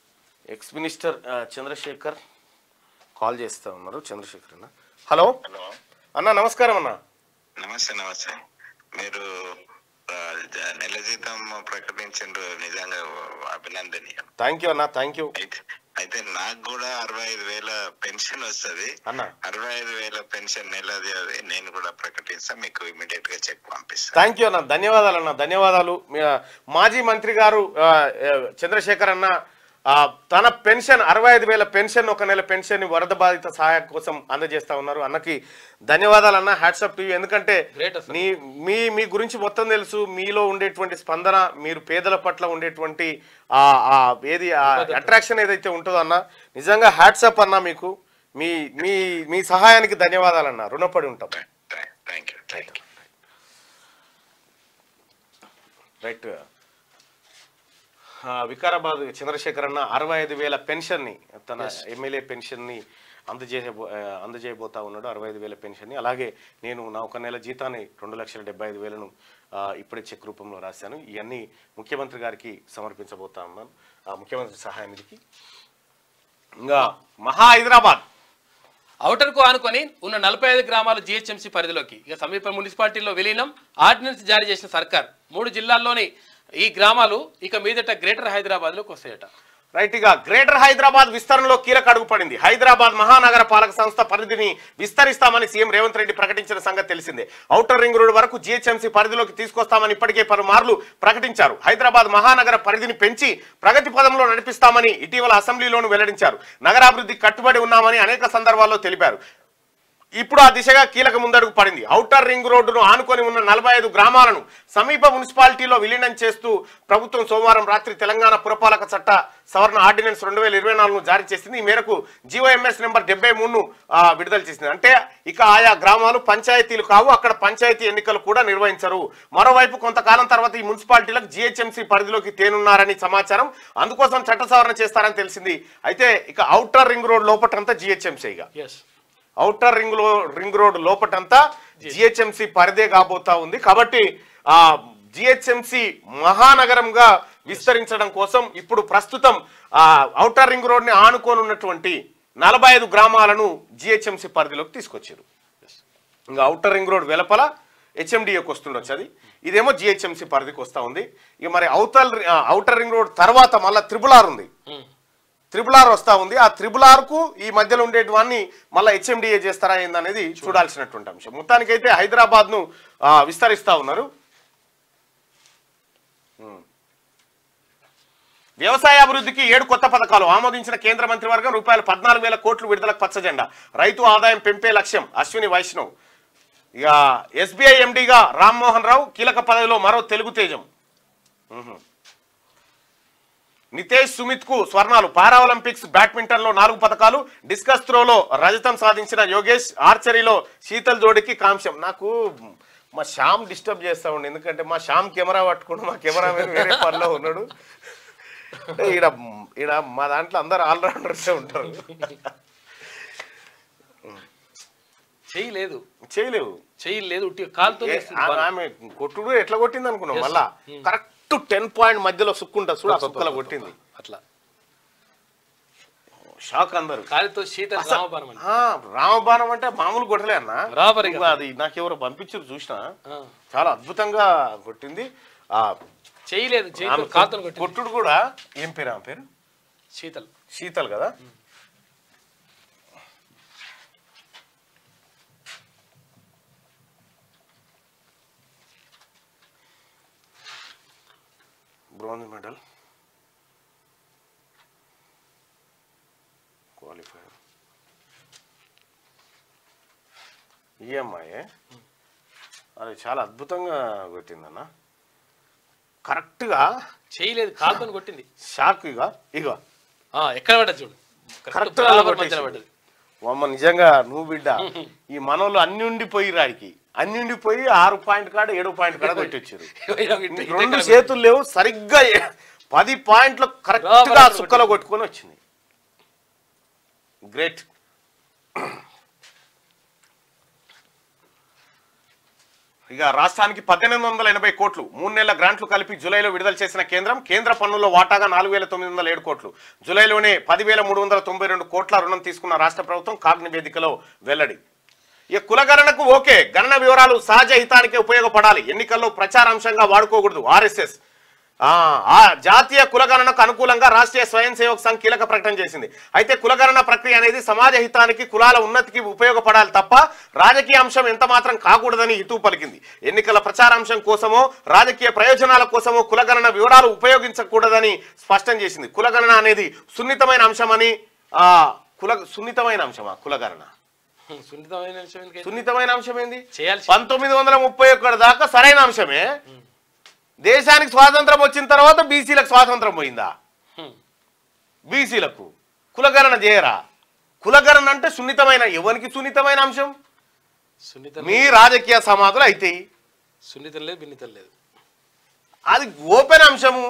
ఎక్స్ మినిస్టర్ ఆ, చంద్రశేఖర్ కాల్ చేస్తా ఉన్నారు చంద్రశేఖర్ అన్న హలో హలో అన్న నమస్కారం అన్న నమస్తే నమస్తే మీరు ఆ, జ- నెల జీతం ప్రకటించారు నిజంగా అభినందనీయం థ్యాంక్ యూ అన్న థ్యాంక్ యూ అయితే అయితే నాకు కూడా అరవై ఐదు వేల పెన్షన్ వస్తుంది అన్న అరవై ఐదు వేల పెన్షన్ నెలది అది నేను కూడా ప్రకటిస్తా మీకు ఇమీడియట్ గా చెక్ పంపిస్తా థ్యాంక్ యూ అన్న ధన్యవాదాలు అన్న ధన్యవాదాలు మీ, ఆ, మాజీ మంత్రి గారు ఆ, ఆ, చంద్రశేఖర్ అన్న ఆ, తన పెన్షన్ అరవై ఐదు వేల పెన్షన్ ఒక నెల పెన్షన్ వరద బాధిత సహాయం కోసం అందజేస్తా ఉన్నారు అన్నకి ధన్యవాదాలు అన్న హ్యాట్సప్ టు ఎందుకంటే Great అసలు. నీ మీ మీ గురించి మొత్తం తెలుసు మీలో ఉండేటువంటి స్పందన మీరు పేదల పట్ల ఉండేటువంటి ఆ ఆ ఏది అట్రాక్షన్ ఏదైతే ఉంటుందో అన్న నిజంగా హ్యాట్సప్ అన్న మీకు మీ మీ మీ సహాయానికి ధన్యవాదాలు అన్న రుణపడి ఉంటాం thank you thank you right ఆ, వికారాబాద్ చంద్రశేఖర్ అన్న అరవై ఐదు వేల పెన్షన్ని తన ఎమ్మెల్యే పెన్షన్ని అందజేసే అందజేయబోతా ఉన్నాడు అరవై ఐదు వేల పెన్షన్ని అలాగే నేను నా ఒక నెల జీతాన్ని రెండు లక్షల డెబ్బై ఐదు వేలను ఆ, ఇప్పుడే చెక్ రూపంలో రాశాను ఇవన్నీ ముఖ్యమంత్రి గారికి సమర్పించబోతా ఉన్నాను ఆ ముఖ్యమంత్రి సహాయ నిధికి ఇంకా మహా హైదరాబాద్ ఔటర్ కు ఆనుకొని ఉన్న నలభై ఐదు గ్రామాలు జిహెచ్ఎంసీ పరిధిలోకి ఇక సమీప మున్సిపాలిటీలో విలీనం ఆర్డినెన్స్ జారీ చేసిన సర్కార్ మూడు జిల్లాల్లోని ఈ గ్రామాలు ఇక మీదట గ్రేటర్ హైదరాబాద్ లోకి వస్తాయట రైట్ ఇక గ్రేటర్ హైదరాబాద్ విస్తరణలో కీలక అడుగు పడింది హైదరాబాద్ మహానగర పాలక సంస్థ పరిధిని విస్తరిస్తామని సీఎం రేవంత్ రెడ్డి ప్రకటించిన సంగతి తెలిసిందే ఔటర్ రింగ్ రోడ్ వరకు జీహెచ్ఎంసీ పరిధిలోకి తీసుకొస్తామని ఇప్పటికే పలుమార్లు ప్రకటించారు హైదరాబాద్ మహానగర పరిధిని పెంచి ప్రగతి పదంలో నడిపిస్తామని ఇటీవల అసెంబ్లీలోనూ వెల్లడించారు నగరాభివృద్ధికి కట్టుబడి ఉన్నామని అనేక సందర్భాల్లో తెలిపారు ఇప్పుడు ఆ దిశగా కీలక ముందడుగు పడింది ఔటర్ రింగ్ రోడ్డును ఆనుకొని ఉన్న నలభై ఐదు గ్రామాలను సమీప మున్సిపాలిటీలో విలీనం చేస్తూ ప్రభుత్వం సోమవారం రాత్రి తెలంగాణ పురపాలక చట్ట సవరణ ఆర్డినెన్స్ రెండు వేల ఇరవై నాలుగును జారీ చేసింది ఈ మేరకు జీఓఎంఎస్ నెంబర్ డెబ్బై మూడును ఆ, విడుదల చేసింది అంటే ఇక ఆయా గ్రామాలు పంచాయతీలు కావు అక్కడ పంచాయతీ ఎన్నికలు కూడా నిర్వహించరు మరోవైపు కొంతకాలం తర్వాత ఈ మున్సిపాలిటీలకు జిహెచ్ఎంసీ పరిధిలోకి తేనున్నారని సమాచారం అందుకోసం చట్ట సవరణ చేస్తారని తెలిసింది అయితే ఇక ఔటర్ రింగ్ రోడ్ లోపటంతా జిహెచ్ఎంసీ ఇక ఎస్ ఔటర్ రింగ్ లో రింగ్ రోడ్ లోపటంతా జిహెచ్ఎంసి పరిదే కాబోతా ఉంది కాబట్టి ఆ జిహెచ్ఎంసి మహానగరంగా విస్తరించడం కోసం ఇప్పుడు ప్రస్తుతం ఆ ఔటర్ రింగ్ రోడ్ ని ఆనుకొని ఉన్నటువంటి నలభై ఐదు గ్రామాలను జిహెచ్ఎంసి పరిధిలోకి తీసుకొచ్చారు ఇంకా ఔటర్ రింగ్ రోడ్ వెలపల హెచ్ఎండిఏకి వస్తుండొచ్చు అది ఇదేమో జిహెచ్ఎంసి పరిధికి వస్తూ ఉంది ఇక మరి అవుతల్ ఔటర్ రింగ్ రోడ్ తర్వాత మళ్ళీ త్రిబుల్ ఆర్ ఉంది త్రిబుల్ ఆర్ వస్తా ఉంది ఆ త్రిబుల్ ఆర్ కు ఈ మధ్యలో ఉండేటివన్నీ మళ్ళీ హెచ్ఎండిఏ చేస్తారా ఏందనేది చూడాల్సినటువంటి అంశం మొత్తానికైతే హైదరాబాద్ ను ఆ, విస్తరిస్తా ఉన్నారు ఉమ్. వ్యవసాయ అభివృద్ధికి ఏడు కొత్త పథకాలు ఆమోదించిన కేంద్ర మంత్రివర్గం రూపాయలు పద్నాలుగు వేల కోట్లు విడుదలకు పచ్చజెండా రైతు ఆదాయం పెంపే లక్ష్యం అశ్విని వైష్ణవ్ ఇక ఎస్బీఐ ఎండీగా రామ్మోహన్ రావు కీలక పదవిలో మరో తెలుగు తేజం ఉహు. నితేష్ సుమిత్ కు స్వర్ణాలు పారా ఒలింపిక్స్ బ్యాడ్మింటన్ లో నాలుగు పథకాలు డిస్కస్ త్రోలో రజతం సాధించిన యోగేష్ ఆర్చరీలో శీతల్ జోడికి కాంస్యం నాకు మా శ్యామ్ డిస్టర్బ్ చేస్తా ఉండే ఎందుకంటే మా శ్యామ్ కెమెరా పట్టుకుని మా కెమెరా మీద వేరే పనిలో ఉన్నాడు అంటే ఈడ ఈడ మా దాంట్లో అందరు ఆల్రౌండర్స్ ఉంటారు చెయ్యి లేదు చేయలేవు చెయ్యి లేదు ఉట్టి కాలుతో ఏ, ఆ- ఆమె కొట్టుడు ఎట్లా కొట్టింది అనుకున్నాం మళ్ళా కరెక్ట్ టెన్ పాయింట్ మధ్యలో సుక్కుంటా చూడు ఆ సుక్కల కొట్టింది అట్లా షాక్ అందరు కాలితో శీతల రామబాణం అని ఆ, రామబాణం అంటే మామూలు కొట్టలే అన్న రాబరిగా. ఇంకా అది నాకెవరో పంపించారు చూసిన ఆ. చాలా అద్భుతంగా కొట్టింది ఆ చెయ్యి లేదు చెయ్యితో ఆమె కాలుతో కొట్టి కొట్టుడు కూడా ఏం పేరు ఆమె పేరు శీతల్ శీతల్ కదా బ్రాంజ్ మెడల్ క్వాలిఫైర్ ఈఎంఐ అది చాలా అద్భుతంగా కొట్టిందన్న కరెక్ట్గా చెయ్యి లేదు కాలుతో కొట్టింది షాక్ ఇక ఇక ఆ, ఎక్కడ పడ్డది చూడు కరెక్ట్ కరెక్ట్ బరాబర్ మధ్యలో పడ్డది అమ్మ నిజంగా నువ్వు బిడ్డ ఈ మనోళ్ళు అన్ని ఉండిపోయి రాడికి అన్ని ఉండిపోయి ఆరు పాయింట్ కాడ ఏడు పాయింట్ కాడ కొట్టి వచ్చారు ఇట్లా- నీకు రెండు చేతులు లేవు సరిగ్గా ఏ- పది పాయింట్లు కరెక్ట్ గా బరాబర్ సుక్కలో కొట్టుకొని వచ్చింది గ్రేట్ ఇక రాష్ట్రానికి పద్దెనిమిది వందల ఎనభై కోట్లు మూడు నెలల గ్రాంట్లు కలిపి జూలైలో విడుదల చేసిన కేంద్రం కేంద్ర పన్నుల్లో వాటాగా నాలుగు వేల తొమ్మిది వందల ఏడు కోట్లు జూలైలోనే పదివేల మూడు వందల తొంభై రెండు కోట్ల రుణం తీసుకున్న రాష్ట్ర ప్రభుత్వం కాగ్ నివేదికలో వెల్లడి ఈ కులగణనకు ఓకే గణన వివరాలు సహజ హితానికి ఉపయోగపడాలి ఎన్నికల్లో ప్రచారాంశంగా వాడుకోకూడదు ఆర్ఎస్ఎస్ ఆ ఆ జాతీయ కులగణనకు అనుకూలంగా రాష్ట్రీయ స్వయం సేవక్ సంఘ్ కీలక ప్రకటన చేసింది అయితే కులగణన ప్రక్రియ అనేది సమాజ హితానికి కులాల ఉన్నతికి ఉపయోగపడాలి తప్ప రాజకీయ అంశం ఎంత మాత్రం కాకూడదని హితవు పలికింది ఎన్నికల ప్రచారాంశం కోసమో రాజకీయ ప్రయోజనాల కోసమో కులగణన వివరాలు ఉపయోగించకూడదని స్పష్టం చేసింది కులగణన అనేది సున్నితమైన అంశమని ఆ కుల సున్నితమైన అంశమా కులగణన హ్మ్, సున్నితమైన విషయం ఎందుకైతే? సున్నితమైన అంశం ఏంది చేయాల్సి పంతొమ్మిది వందల ముప్పై ఒకటి దాకా సరైన అంశమే దేశానికి స్వాతంత్రం వచ్చిన తర్వాత బీసీలకు స్వాతంత్రం పోయిందా హ్మ్. బీసీలకు కులగణన చేయరా కులగణన అంటే సున్నితమైన ఎవరికి సున్నితమైన అంశం సున్నితం మీ రాజకీయ సమాధులు అయితాయి సున్నితం లేదు భిన్నితం లేదు అది ఓపెన్ అంశము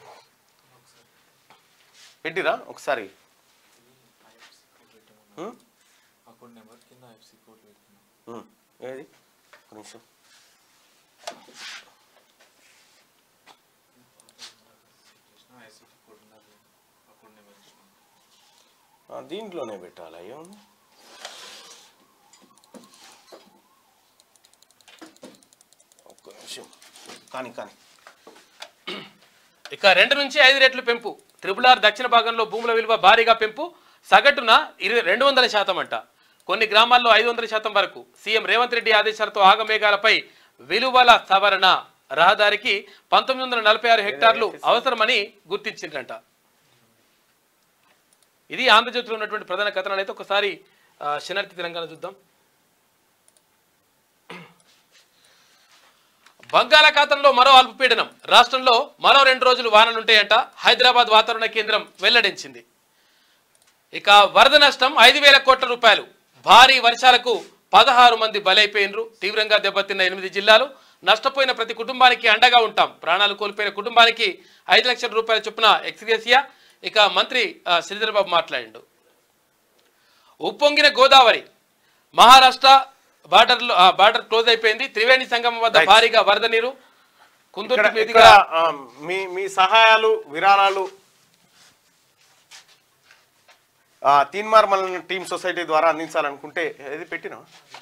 పెట్టిరా ఒకసారి ఉం? ఉం. ఏది ఒక నిమిషం ఆ, దీంట్లోనే పెట్టాలి అయ్యో ఒక్క నిమిషం కానీ కానీ ఇక రెండు నుంచి ఐదు రెట్లు పెంపు ట్రిపుల్ ఆర్ దక్షిణ భాగంలో భూముల విలువ భారీగా పెంపు సగటున ఇరవై రెండు వందల శాతం అంట కొన్ని గ్రామాల్లో ఐదు వందల శాతం వరకు సీఎం రేవంత్ రెడ్డి ఆదేశాలతో ఆగమేఘాలపై విలువల సవరణ రహదారికి పంతొమ్మిది వందల నలభై ఆరు హెక్టార్లు అవసరమని గుర్తించిండ్రంట ఇది ఆంధ్రజ్యోతిలో ఉన్నటువంటి ప్రధాన కథనాలు అయితే ఒకసారి ఆ, శనార్థి తెలంగాణ చూద్దాం బంగాళాఖాతంలో మరో అల్పపీడనం రాష్ట్రంలో మరో రెండు రోజులు వానలుంటాయంట హైదరాబాద్ వాతావరణ కేంద్రం వెల్లడించింది ఇక వరద నష్టం ఐదు వేల కోట్ల రూపాయలు భారీ వర్షాలకు పదహారు మంది బలైపోయినరు తీవ్రంగా దెబ్బతిన్న ఎనిమిది జిల్లాలు నష్టపోయిన ప్రతి కుటుంబానికి అండగా ఉంటాం ప్రాణాలు కోల్పోయిన కుటుంబానికి ఐదు లక్షల రూపాయల చొప్పున ఎక్స్గ్రేసియా ఇక మంత్రి ఆ, శ్రీధర్ బాబు మాట్లాడిండు ఉప్పొంగిన గోదావరి మహారాష్ట్ర బార్డర్లో ఆ, బార్డర్ క్లోజ్ అయిపోయింది త్రివేణి సంగమం వద్ద Right. భారీగా వరద నీరు ఇక్కడ కుందుర్తి ఇక్కడ మీదుగా ఆ, మీ మీ సహాయాలు విరాళాలు ఆ, తీన్మార్ మల్లన్న టీమ్ సొసైటీ ద్వారా అందించాలనుకుంటే ఏది పెట్టినా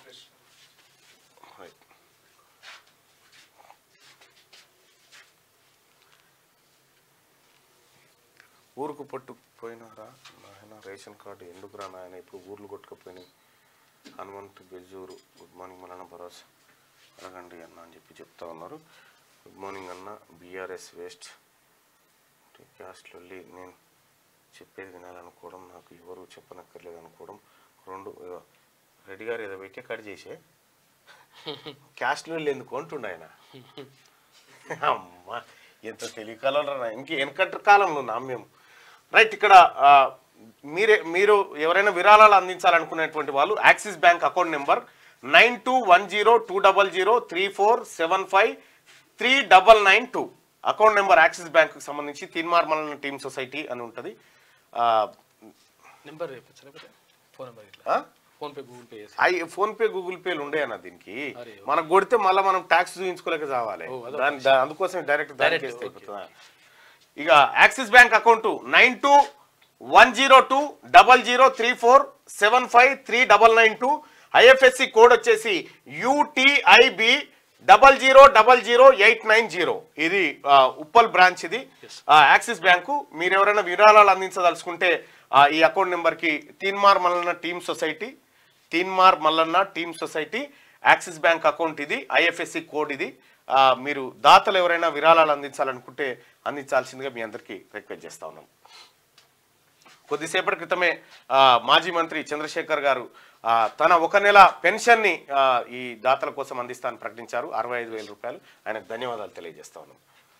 ఊరుకు పట్టుకుపోయినారా నాయన రేషన్ కార్డు ఎందుకురా నాయన ఇప్పుడు ఊర్లు కొట్టుకుపోయినాయి హనుమంత్ బెజూరు గుడ్ మార్నింగ్ మల్లన్న భరోసా అడగండి అన్న అని చెప్పి చెప్తా ఉన్నారు గుడ్ మార్నింగ్ అన్న బీఆర్ఎస్ వేస్ట్ క్యాస్ట్లో నేను చెప్పేది వినాలనుకోవడం నాకు ఎవరు చెప్పనక్కర్లేదు అనుకోవడం రెండు ఇగో, రెడ్డి గారు ఏదో పెట్టే కట్ చేసే క్యాస్ట్లో ఎందుకు అంటుండ ఆయన అమ్మా ఎంత తెలియకాలం రా ఇంక వెనకటి కాలంలో ఉన్నాం మేము రైట్ ఇక్కడ ఆ, మీరే మీరు ఎవరైనా విరాళాలు అందించాలనుకునేటువంటి వాళ్ళు Axis bank account number nine two one zero two double zero three four seven five three double nine two account number Axis బ్యాంక్కి సంబంధించి తీన్మార్మల టీమ్ సొసైటీ అని ఉంటుంది ఆ, నెంబర్ రేపు లేకపోతే ఫోన్ నెంబర్ ఇట్లా ఆ? ఫోన్ పే గూగుల్ పే చేసి ఐ ఫోన్ పే గూగుల్ పేలు ఉండే అన్న దీనికి అరే, ఓకే. మనకు కొడితే మళ్ళీ మనం ట్యాక్స్ చూపించుకోలేక చావాలి ఓ, అదొక దాని దా- అందుకోసం డైరెక్ట్ Direct, దానికి ఓకే, ఇక Axis bank account nine two one zero two double zero three four seven five three double nine two IFSC code వచ్చేసి UTIB double zero double zero eight nine zero ఇది ఆ, Uppal branch ఇది ఆ, axis bank మీరు ఎవరైనా విరాళాలు అందించదలుచుకుంటే ఆ, ఈ అకౌంట్ నెంబర్కి Teenmar Mallanna team society Teenmar Mallanna team society Axis bank account ఇది ఐఎఫ్ఎస్సి కోడ్ ఇది ఆ, మీరు దాతలు ఎవరైనా విరాళాలు అందించాలనుకుంటే అందించాల్సిందిగా మీ అందరికీ రిక్వెస్ట్ చేస్తా ఉన్నాం కొద్దిసేపటి క్రితమే ఆ, మాజీ మంత్రి చంద్రశేఖర్ గారు ఆ, తన ఒక నెల పెన్షన్ని ఆ, ఈ దాతల కోసం అందిస్తానని ప్రకటించారు అరవై ఐదు వేల రూపాయలు ఆయనకు ధన్యవాదాలు తెలియజేస్తా ఉన్నాం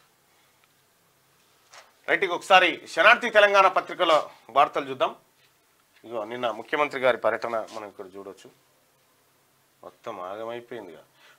రైట్ ఇక ఒకసారి శనార్థి తెలంగాణ పత్రికలో వార్తలు చూద్దాం ఇగో నిన్న ముఖ్యమంత్రి గారి పర్యటన మనం ఇక్కడ చూడొచ్చు మొత్తం ఆగమైపోయిందిగా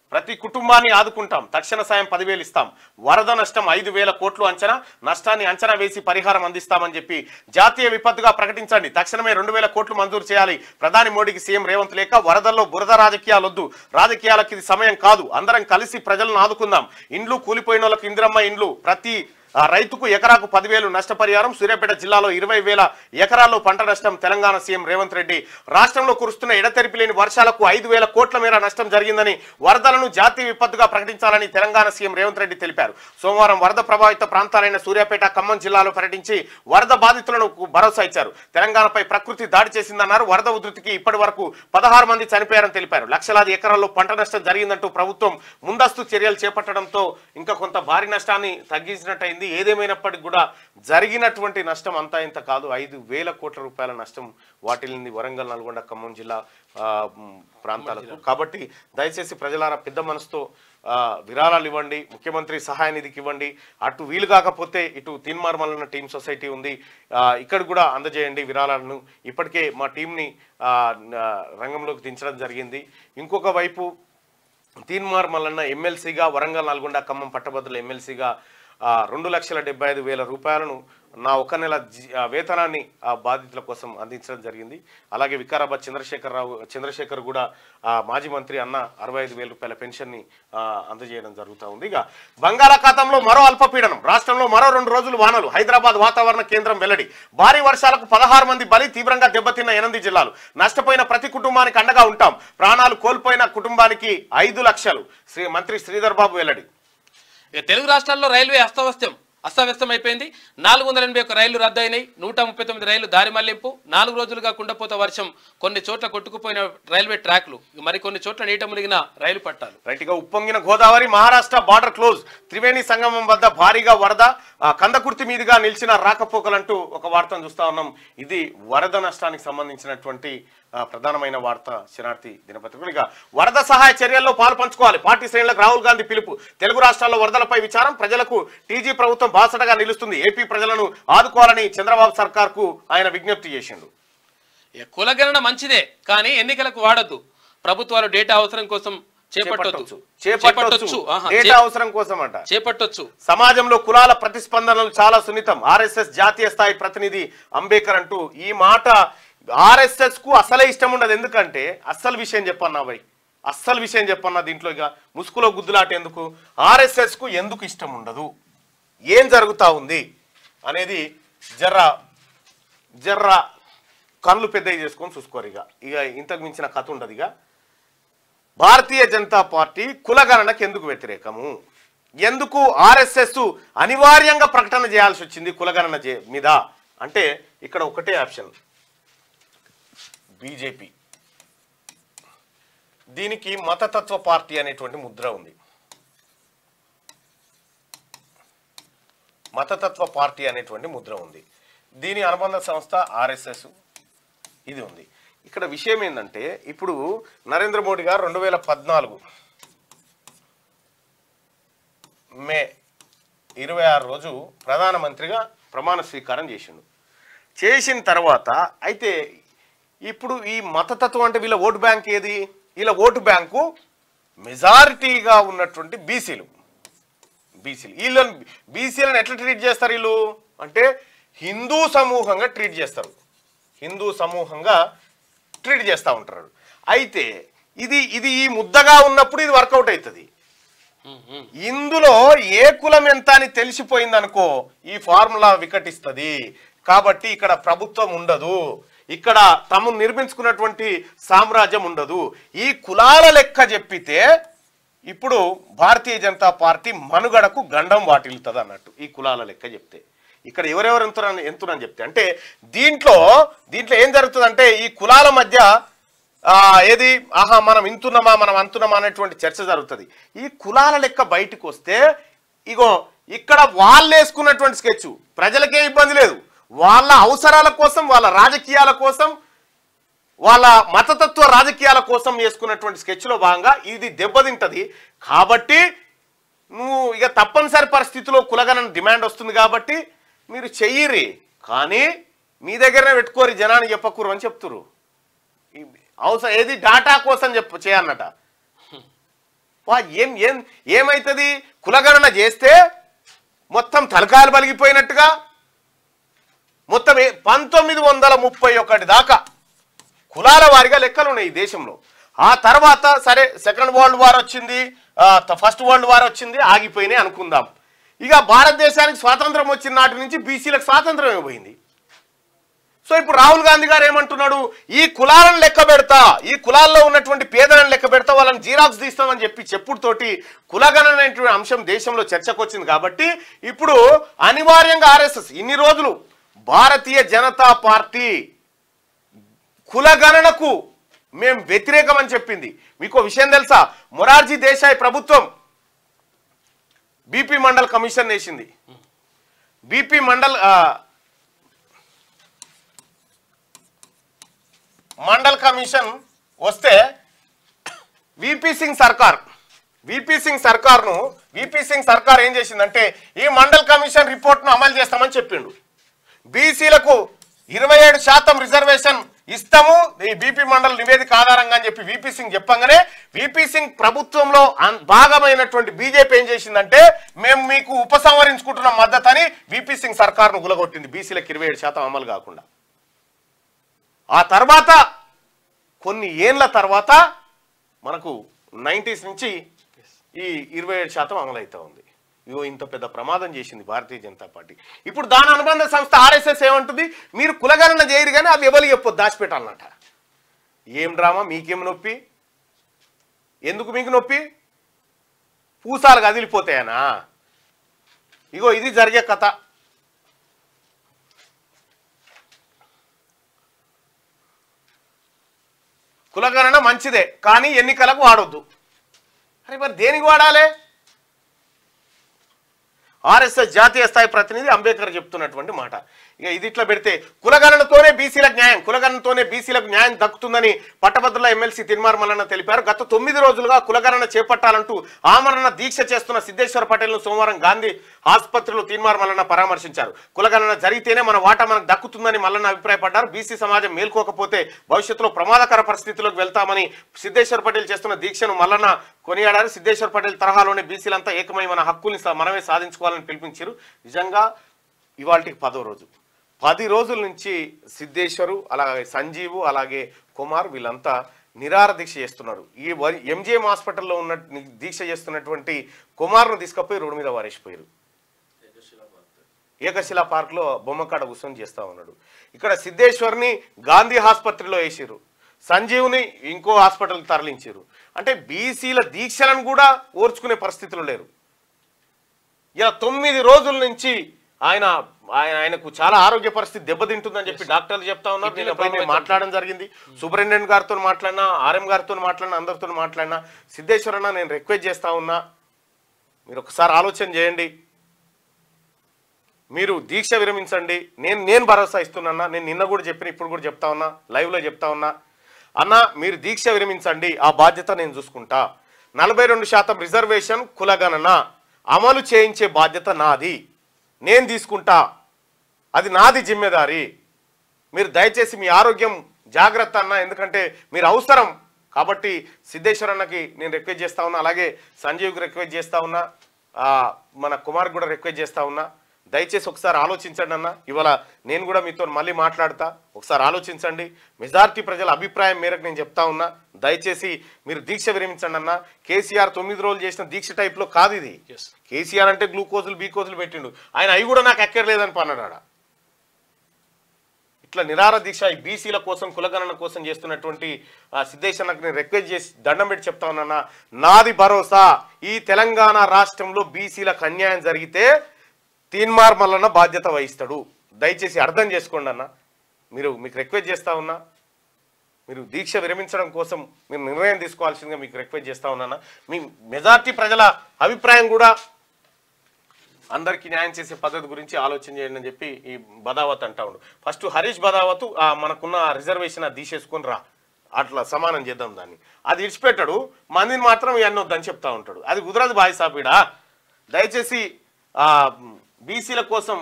ప్రతి కుటుంబాన్ని ఆదుకుంటాం తక్షణ సాయం పదివేలు ఇస్తాం వరద నష్టం ఐదు వేల కోట్లు అంచనా నష్టాన్ని అంచనా వేసి పరిహారం అందిస్తామని చెప్పి జాతీయ విపత్తుగా ప్రకటించండి తక్షణమే రెండు వేల కోట్లు మంజూరు చేయాలి ప్రధాని మోడీకి సీఎం రేవంత్ లేక వరదల్లో బురద రాజకీయాలు వద్దు రాజకీయాలకు ఇది సమయం కాదు అందరం కలిసి ప్రజలను ఆదుకుందాం ఇండ్లు కూలిపోయిన వాళ్ళకి ఇందిరమ్మ ఇండ్లు ప్రతి ఆ రైతుకు ఎకరాకు పదివేలు నష్టపరిహారం సూర్యాపేట జిల్లాలో ఇరవై వేల ఎకరాల్లో పంట నష్టం తెలంగాణ సీఎం రేవంత్ రెడ్డి రాష్ట్రంలో కురుస్తున్న ఎడతెరిపి లేని వర్షాలకు ఐదు వేల కోట్ల మేర నష్టం జరిగిందని వరదలను జాతీయ విపత్తుగా ప్రకటించాలని తెలంగాణ సీఎం రేవంత్ రెడ్డి తెలిపారు సోమవారం వరద ప్రభావిత ప్రాంతాలైన సూర్యాపేట ఖమ్మం జిల్లాలో పర్యటించి వరద బాధితులను భరోసా ఇచ్చారు తెలంగాణపై ప్రకృతి దాడి చేసిందన్నారు వరద ఉధృతికి ఇప్పటి వరకు పదహారు మంది చనిపోయారని తెలిపారు లక్షలాది ఎకరాల్లో పంట నష్టం జరిగిందంటూ ప్రభుత్వం ముందస్తు చర్యలు చేపట్టడంతో ఇంకా కొంత భారీ నష్టాన్ని తగ్గించినట్టయింది ఏదేమైనప్పటికీ కూడా జరిగినటువంటి నష్టం అంతా ఇంత కాదు ఐదు వేల కోట్ల రూపాయల నష్టం వాటిల్లింది వరంగల్ నల్గొండ ఖమ్మం జిల్లా ఆ, మ్, ప్రాంతాలకు కాబట్టి దయచేసి ప్రజలారా పెద్ద మనసుతో ఆ, విరాళాలు ఇవ్వండి ముఖ్యమంత్రి సహాయ నిధికి ఇవ్వండి అటు వీలు కాకపోతే ఇటు తిన్మార్మల్ టీమ్ సొసైటీ ఉంది ఆ, ఇక్కడ కూడా అందజేయండి విరాళాలను ఇప్పటికే మా టీంని ఆ, ఆ, రంగంలోకి దించడం జరిగింది ఇంకొక వైపు తీన్మార్ మల్లన్న ఎమ్మెల్సీగా వరంగల్ నల్గొండ ఖమ్మం పట్టభద్రుల ఎమ్మెల్సీగా ఆ, రెండు లక్షల డెబ్బై ఐదు వేల రూపాయలను నా ఒక నెల జీ- ఆ, వేతనాన్ని ఆ బాధితుల కోసం అందించడం జరిగింది అలాగే వికారాబాద్ చంద్రశేఖరరావు చంద్రశేఖర్ కూడా ఆ, మాజీ మంత్రి అన్న అరవై ఐదు వేల రూపాయల పెన్షన్ని ఆ, అందజేయడం జరుగుతూ ఉంది ఇక బంగాళాఖాతంలో మరో అల్పపీడనం రాష్ట్రంలో మరో రెండు రోజులు వానలు హైదరాబాద్ వాతావరణ కేంద్రం వెల్లడి భారీ వర్షాలకు పదహారు మంది బలి తీవ్రంగా దెబ్బతిన్న ఎనిమిది జిల్లాలు నష్టపోయిన ప్రతి కుటుంబానికి అండగా ఉంటాం ప్రాణాలు కోల్పోయిన కుటుంబానికి ఐదు లక్షలు శ్రీ మంత్రి శ్రీధర్ బాబు వెల్లడి ఇక తెలుగు రాష్ట్రాల్లో రైల్వే అస్తవ్యస్తం అస్తవ్యస్తం అయిపోయింది నాలుగు వందల ఎనభై ఒక్క రైళ్లు రద్దయినాయి నూట ముప్పై తొమ్మిది రైళ్లు దారి మళ్లింపు నాలుగు రోజులుగా కుండపోత వర్షం కొన్ని చోట్ల కొట్టుకుపోయిన రైల్వే ట్రాక్లు ఇక మరికొన్ని చోట్ల నీట మునిగిన రైలు పట్టాలు రైట్ గా ఉప్పొంగిన గోదావరి మహారాష్ట్ర బార్డర్ క్లోజ్ త్రివేణి సంగమం వద్ద భారీగా వరద ఆ, కందకుర్తి మీదుగా నిలిచిన రాకపోకలంటూ ఒక వార్తను చూస్తా ఉన్నాం ఇది వరద నష్టానికి సంబంధించినటువంటి ఆ, ప్రధానమైన వార్త శనార్థి దినపత్రికలు ఇక వరద సహాయ చర్యల్లో పాలు పంచుకోవాలి పార్టీ శ్రేణులకు రాహుల్ గాంధీ పిలుపు తెలుగు రాష్ట్రాల్లో వరదలపై విచారం ప్రజలకు టీజీ ప్రభుత్వం బాసటగా నిలుస్తుంది ఏపీ ప్రజలను ఆదుకోవాలని చంద్రబాబు సర్కార్కు ఆయన విజ్ఞప్తి చేసిండు ఇక కులగణన మంచిదే కానీ ఎన్నికలకు వాడద్దు ప్రభుత్వాలు డేటా అవసరం కోసం చేపట్టొచ్చు చేపట్టొచ్చు ఆహా, డేటా చే- అవసరం కోసం అంట చేపట్టొచ్చు సమాజంలో కులాల ప్రతిస్పందనలు చాలా సున్నితం ఆర్ఎస్ఎస్ జాతీయ స్థాయి ప్రతినిధి అంబేద్కర్ అంటూ ఈ మాట ఆర్ఎస్ఎస్ కు అసలే ఇష్టం ఉండదు ఎందుకంటే అస్సలు విషయం చెప్పన్నా భయ్ అస్సలు విషయం చెప్పన్నా దీంట్లో ఇక ముసుగులో గుద్దులాట ఎందుకు ఆర్ఎస్ఎస్ కు ఎందుకు ఇష్టం ఉండదు ఏం జరుగుతా ఉంది అనేది జర్రా జర్రా కళ్ళు పెద్దవి చేసుకొని చూసుకోరు ఇక ఇక ఇంతకు మించిన కథ ఉండదు ఇక భారతీయ జనతా పార్టీ కులగణనకు ఎందుకు వ్యతిరేకము ఎందుకు ఆర్ఎస్ఎస్ అనివార్యంగా ప్రకటన చేయాల్సి వచ్చింది కులగణన చే- మీద అంటే ఇక్కడ ఒకటే ఆప్షన్ బీజేపీ దీనికి మతతత్వ పార్టీ అనేటువంటి ముద్ర ఉంది మతతత్వ పార్టీ అనేటువంటి ముద్ర ఉంది దీని అనుబంధ సంస్థ ఆర్ఎస్ఎస్ ఇది ఉంది ఇక్కడ విషయం ఏంటంటే ఇప్పుడు నరేంద్ర మోడీ గారు రెండు వేల పద్నాలుగు మే ఇరవై ఆరు రోజు ప్రధానమంత్రిగా ప్రమాణ స్వీకారం చేసిండు చేసిన తర్వాత అయితే ఇప్పుడు ఈ మతతత్వం అంటే వీళ్ళ ఓటు బ్యాంక్ ఏది వీళ్ళ ఓటు బ్యాంకు మెజారిటీగా ఉన్నటువంటి బీసీలు బీసీలు వీళ్ళని బీసీలను ఎట్లా ట్రీట్ చేస్తారు వీళ్ళు అంటే హిందూ సమూహంగా ట్రీట్ చేస్తారు హిందూ సమూహంగా ట్రీట్ చేస్తూ ఉంటారు అయితే ఇది ఇది ఈ ముద్దగా ఉన్నప్పుడు ఇది వర్కౌట్ అవుతుంది ఇందులో ఏ కులం ఎంత అని తెలిసిపోయింది అనుకో ఈ ఫార్ములా వికటిస్తుంది కాబట్టి ఇక్కడ ప్రభుత్వం ఉండదు ఇక్కడ తాము నిర్మించుకున్నటువంటి సామ్రాజ్యం ఉండదు ఈ కులాల లెక్క చెప్పితే ఇప్పుడు భారతీయ జనతా పార్టీ మనుగడకు గండం వాటిల్లుతుంది అన్నట్టు ఈ కులాల లెక్క చెప్తే ఇక్కడ ఎవరెవరు ఎంతురని ఎంతురని చెప్తే అంటే దీంట్లో దీంట్లో ఏం జరుగుతుందంటే ఈ కులాల మధ్య ఆ, ఏది ఆహా మనం ఇంతున్నామా మనం అంతున్నామా అనేటువంటి చర్చ జరుగుతుంది ఈ కులాల లెక్క బయటకు వస్తే ఇగో ఇక్కడ వాళ్ళు వేసుకున్నటువంటి స్కెచ్ ప్రజలకే ఇబ్బంది లేదు వాళ్ళ అవసరాల కోసం వాళ్ళ రాజకీయాల కోసం వాళ్ళ మతతత్వ రాజకీయాల కోసం వేసుకున్నటువంటి స్కెచ్లో భాగంగా ఇది దెబ్బతింటది కాబట్టి నువ్వు ఇక తప్పనిసరి పరిస్థితిలో కులగనని డిమాండ్ వస్తుంది కాబట్టి మీరు చెయ్యిరి కానీ మీ దగ్గరనే పెట్టుకోరి జనాన్ని చెప్పకూరు అని చెప్తురు ఈ అవసరం ఏది డాటా కోసం చెప్పు చేయన్నట వా ఏం ఏం ఏమవుతుంది కులగణన చేస్తే మొత్తం తలకాయలు పలిగిపోయినట్టుగా మొత్తం ఏ- పంతొమ్మిది వందల ముప్పై ఒకటి దాకా కులాల వారిగా లెక్కలు ఉన్నాయి ఈ దేశంలో ఆ తర్వాత సరే సెకండ్ వరల్డ్ వార్ వచ్చింది ఆ, త- ఫస్ట్ వరల్డ్ వార్ వచ్చింది ఆగిపోయినాయి అనుకుందాం ఇక భారతదేశానికి స్వాతంత్రం వచ్చిన నాటి నుంచి బీసీలకు స్వాతంత్రం ఇవ్వబోయింది సో ఇప్పుడు రాహుల్ గాంధీ గారు ఏమంటున్నాడు ఈ కులాలను లెక్క పెడతా ఈ కులాల్లో ఉన్నటువంటి పేదలను లెక్క పెడతా వాళ్ళని జీరాక్స్ తీస్తామని చెప్పి చెప్పుడుతోటి కులగణన అనేటువంటి అంశం దేశంలో చర్చకు వచ్చింది కాబట్టి ఇప్పుడు అనివార్యంగా ఆర్ఎస్ఎస్ ఇన్ని రోజులు భారతీయ జనతా పార్టీ కులగణనకు మేము వ్యతిరేకం అని చెప్పింది మీకు ఓ విషయం తెలుసా మొరార్జీ దేశాయ్ ప్రభుత్వం బీపీ మండల్ కమిషన్ వేసింది బీపీ మండల్ ఆ, మండల్ కమిషన్ వస్తే విపి సింగ్ సర్కార్ విపి సింగ్ సర్కార్ను విపి సింగ్ సర్కార్ ఏం చేసిందంటే ఈ మండల్ కమిషన్ రిపోర్ట్ను అమలు చేస్తామని చెప్పిండు బీసీలకు ఇరవై ఏడు శాతం రిజర్వేషన్ ఇస్తాము ఈ బీపీ మండల్ నివేదిక ఆధారంగా అని చెప్పి విపి సింగ్ చెప్పంగానే విపి సింగ్ ప్రభుత్వంలో అన్- భాగమైనటువంటి బీజేపీ ఏం చేసిందంటే మేము మీకు ఉపసంహరించుకుంటున్న మద్దతు అని విపి సింగ్ సర్కార్ను గులగొట్టింది బీసీలకు ఇరవై ఏడు శాతం అమలు కాకుండా ఆ తర్వాత కొన్ని ఏండ్ల తర్వాత మనకు నైంటీస్ నుంచి ఈ ఇరవై ఏడు శాతం అమలవుతా ఉంది ఇగో ఇంత పెద్ద ప్రమాదం చేసింది భారతీయ జనతా పార్టీ ఇప్పుడు దాని అనుబంధ సంస్థ ఆర్ఎస్ఎస్ ఏమంటుంది మీరు కులగణన చేయరు కానీ అది ఎవరు చెప్పొద్దు దాచిపెట్టాలన్నట ఏం డ్రామా మీకేం నొప్పి ఎందుకు మీకు నొప్పి పూసాలు కదిలిపోతాయనా ఇగో ఇది జరిగే కథ కులగణన మంచిదే కానీ ఎన్నికలకు వాడొద్దు అరే మరి దేనికి వాడాలి ఆర్ఎస్ఎస్ జాతీయ స్థాయి ప్రతినిధి అంబేద్కర్ చెప్తున్నటువంటి మాట ఇక ఇది ఇట్లా పెడితే కులగణనతోనే బీసీలకు న్యాయం కులగణనతోనే బీసీలకు న్యాయం దక్కుతుందని పట్టభద్రుల ఎమ్మెల్సీ తిన్మార్ మల్లన్న తెలిపారు గత తొమ్మిది రోజులుగా కులగణన చేపట్టాలంటూ ఆమరణ దీక్ష చేస్తున్న సిద్ధేశ్వర పటేల్ను సోమవారం గాంధీ ఆసుపత్రిలో తీన్మార్ మల్లన్న పరామర్శించారు కులగణన జరిగితేనే మన వాటా మనకు దక్కుతుందని మల్లన్న అభిప్రాయపడ్డారు బీసీ సమాజం మేల్కోకపోతే భవిష్యత్తులో ప్రమాదకర పరిస్థితిలోకి వెళ్తామని సిద్ధేశ్వర పటేల్ చేస్తున్న దీక్షను మల్లన్న కొనియాడారు సిద్ధేశ్వర పటేల్ తరహాలోనే బీసీలంతా ఏకమై మన హక్కుల్ని సా- మనమే సాధించుకోవాలని పిలుపునిచ్చారు నిజంగా ఇవాళకి పదో రోజు పది రోజుల నుంచి సిద్ధేశ్వరు అలాగే సంజీవు అలాగే కుమార్ వీళ్ళంతా నిరార దీక్ష చేస్తున్నారు ఈ వరి ఎంజిఎం హాస్పిటల్లో ఉన్న దీక్ష చేస్తున్నటువంటి కుమార్ను తీసుకపోయి రోడ్డు మీద వారేసిపోయారు ఏకశిలా పార్క్లో బొమ్మకాడ కూర్చొని చేస్తా ఉన్నాడు ఇక్కడ సిద్ధేశ్వర్ని గాంధీ ఆసుపత్రిలో వేసిర్రు సంజీవ్ని ఇంకో హాస్పిటల్కి తరలించారు అంటే బీసీల దీక్షలను కూడా ఓర్చుకునే పరిస్థితిలో లేరు ఇలా తొమ్మిది రోజుల నుంచి ఆయన ఆయన ఆయనకు చాలా ఆరోగ్య పరిస్థితి దెబ్బతింటుందని చెప్పి డాక్టర్లు చెప్తా ఉన్నారు కిడ్నీలో నేను పోయి నేను problem మాట్లాడడం జరిగింది సూపరింటెండెంట్ గారితో మాట్లాడినా ఆర్ఎం గారితో మాట్లాడినా అందరితో మాట్లాడినా సిద్ధేశ్వరన్న నేను రిక్వెస్ట్ చేస్తా ఉన్నా మీరు ఒకసారి ఆలోచన చేయండి మీరు దీక్ష విరమించండి నేను నేను భరోసా ఇస్తున్నా నేను నిన్న కూడా చెప్పిన ఇప్పుడు కూడా చెప్తా ఉన్నా లైవ్లో చెప్తా ఉన్నా అన్న మీరు దీక్ష విరమించండి ఆ బాధ్యత నేను చూసుకుంటా నలభై రెండు శాతం రిజర్వేషన్ కులగణన అమలు చేయించే బాధ్యత నాది నేను తీసుకుంటా అది నాది జిమ్మెదారి మీరు దయచేసి మీ ఆరోగ్యం జాగ్రత్త అన్న ఎందుకంటే మీరు అవసరం కాబట్టి సిద్ధేశ్వర్ అన్నకి నేను రిక్వెస్ట్ చేస్తా ఉన్నా అలాగే సంజీవ్కి రిక్వెస్ట్ చేస్తా ఉన్నా ఆ, మన కుమార్ కూడా రిక్వెస్ట్ చేస్తా ఉన్నా దయచేసి ఒకసారి ఆలోచించండి అన్న ఇవాళ నేను కూడా మీతో మళ్ళీ మాట్లాడతా ఒకసారి ఆలోచించండి మెజారిటీ ప్రజల అభిప్రాయం మేరకు నేను చెప్తా ఉన్నా దయచేసి మీరు దీక్ష విరమించండి అన్న కేసీఆర్ తొమ్మిది రోజులు చేసిన దీక్ష టైప్లో కాదు ఇది Yes. కేసీఆర్ అంటే గ్లూకోజులు బీకోజులు పెట్టిండు ఆయన అవి కూడా నాకు ఎక్కర్లేదని పన్నాడు ఆడ ఇట్లా నిరార దీక్ష ఈ బీసీల కోసం కులగణన కోసం చేస్తున్నటువంటి ఆ సిద్ధేశ్వరకు నేను రిక్వెస్ట్ చేసి దండం పెట్టి చెప్తా ఉన్నా నాది భరోసా ఈ తెలంగాణ రాష్ట్రంలో బీసీలకు అన్యాయం జరిగితే తీన్మార్ మల్లన్న బాధ్యత వహిస్తాడు దయచేసి అర్థం చేసుకోండి అన్న మీరు మీకు రిక్వెస్ట్ చేస్తా ఉన్నా మీరు దీక్ష విరమించడం కోసం మీరు నిర్ణయం తీసుకోవాల్సిందిగా మీకు రిక్వెస్ట్ చేస్తా ఉన్నాను మీ మెజార్టీ ప్రజల అభిప్రాయం కూడా అందరికీ న్యాయం చేసే పద్ధతి గురించి ఆలోచన చేయండి అని చెప్పి ఈ బదావత్ అంటా ఉండు ఫస్ట్ హరీష్ బదావత్ ఆ మనకున్న రిజర్వేషన్ అది తీసేసుకొని రా అట్లా సమానం చేద్దాం దాన్ని అది ఇడిచిపెట్టాడు మందిని మాత్రం ఇవన్నీ వద్దని చెప్తా ఉంటాడు అది కుదరదు బాయ్ సాబీడా దయచేసి ఆ బీసీల కోసం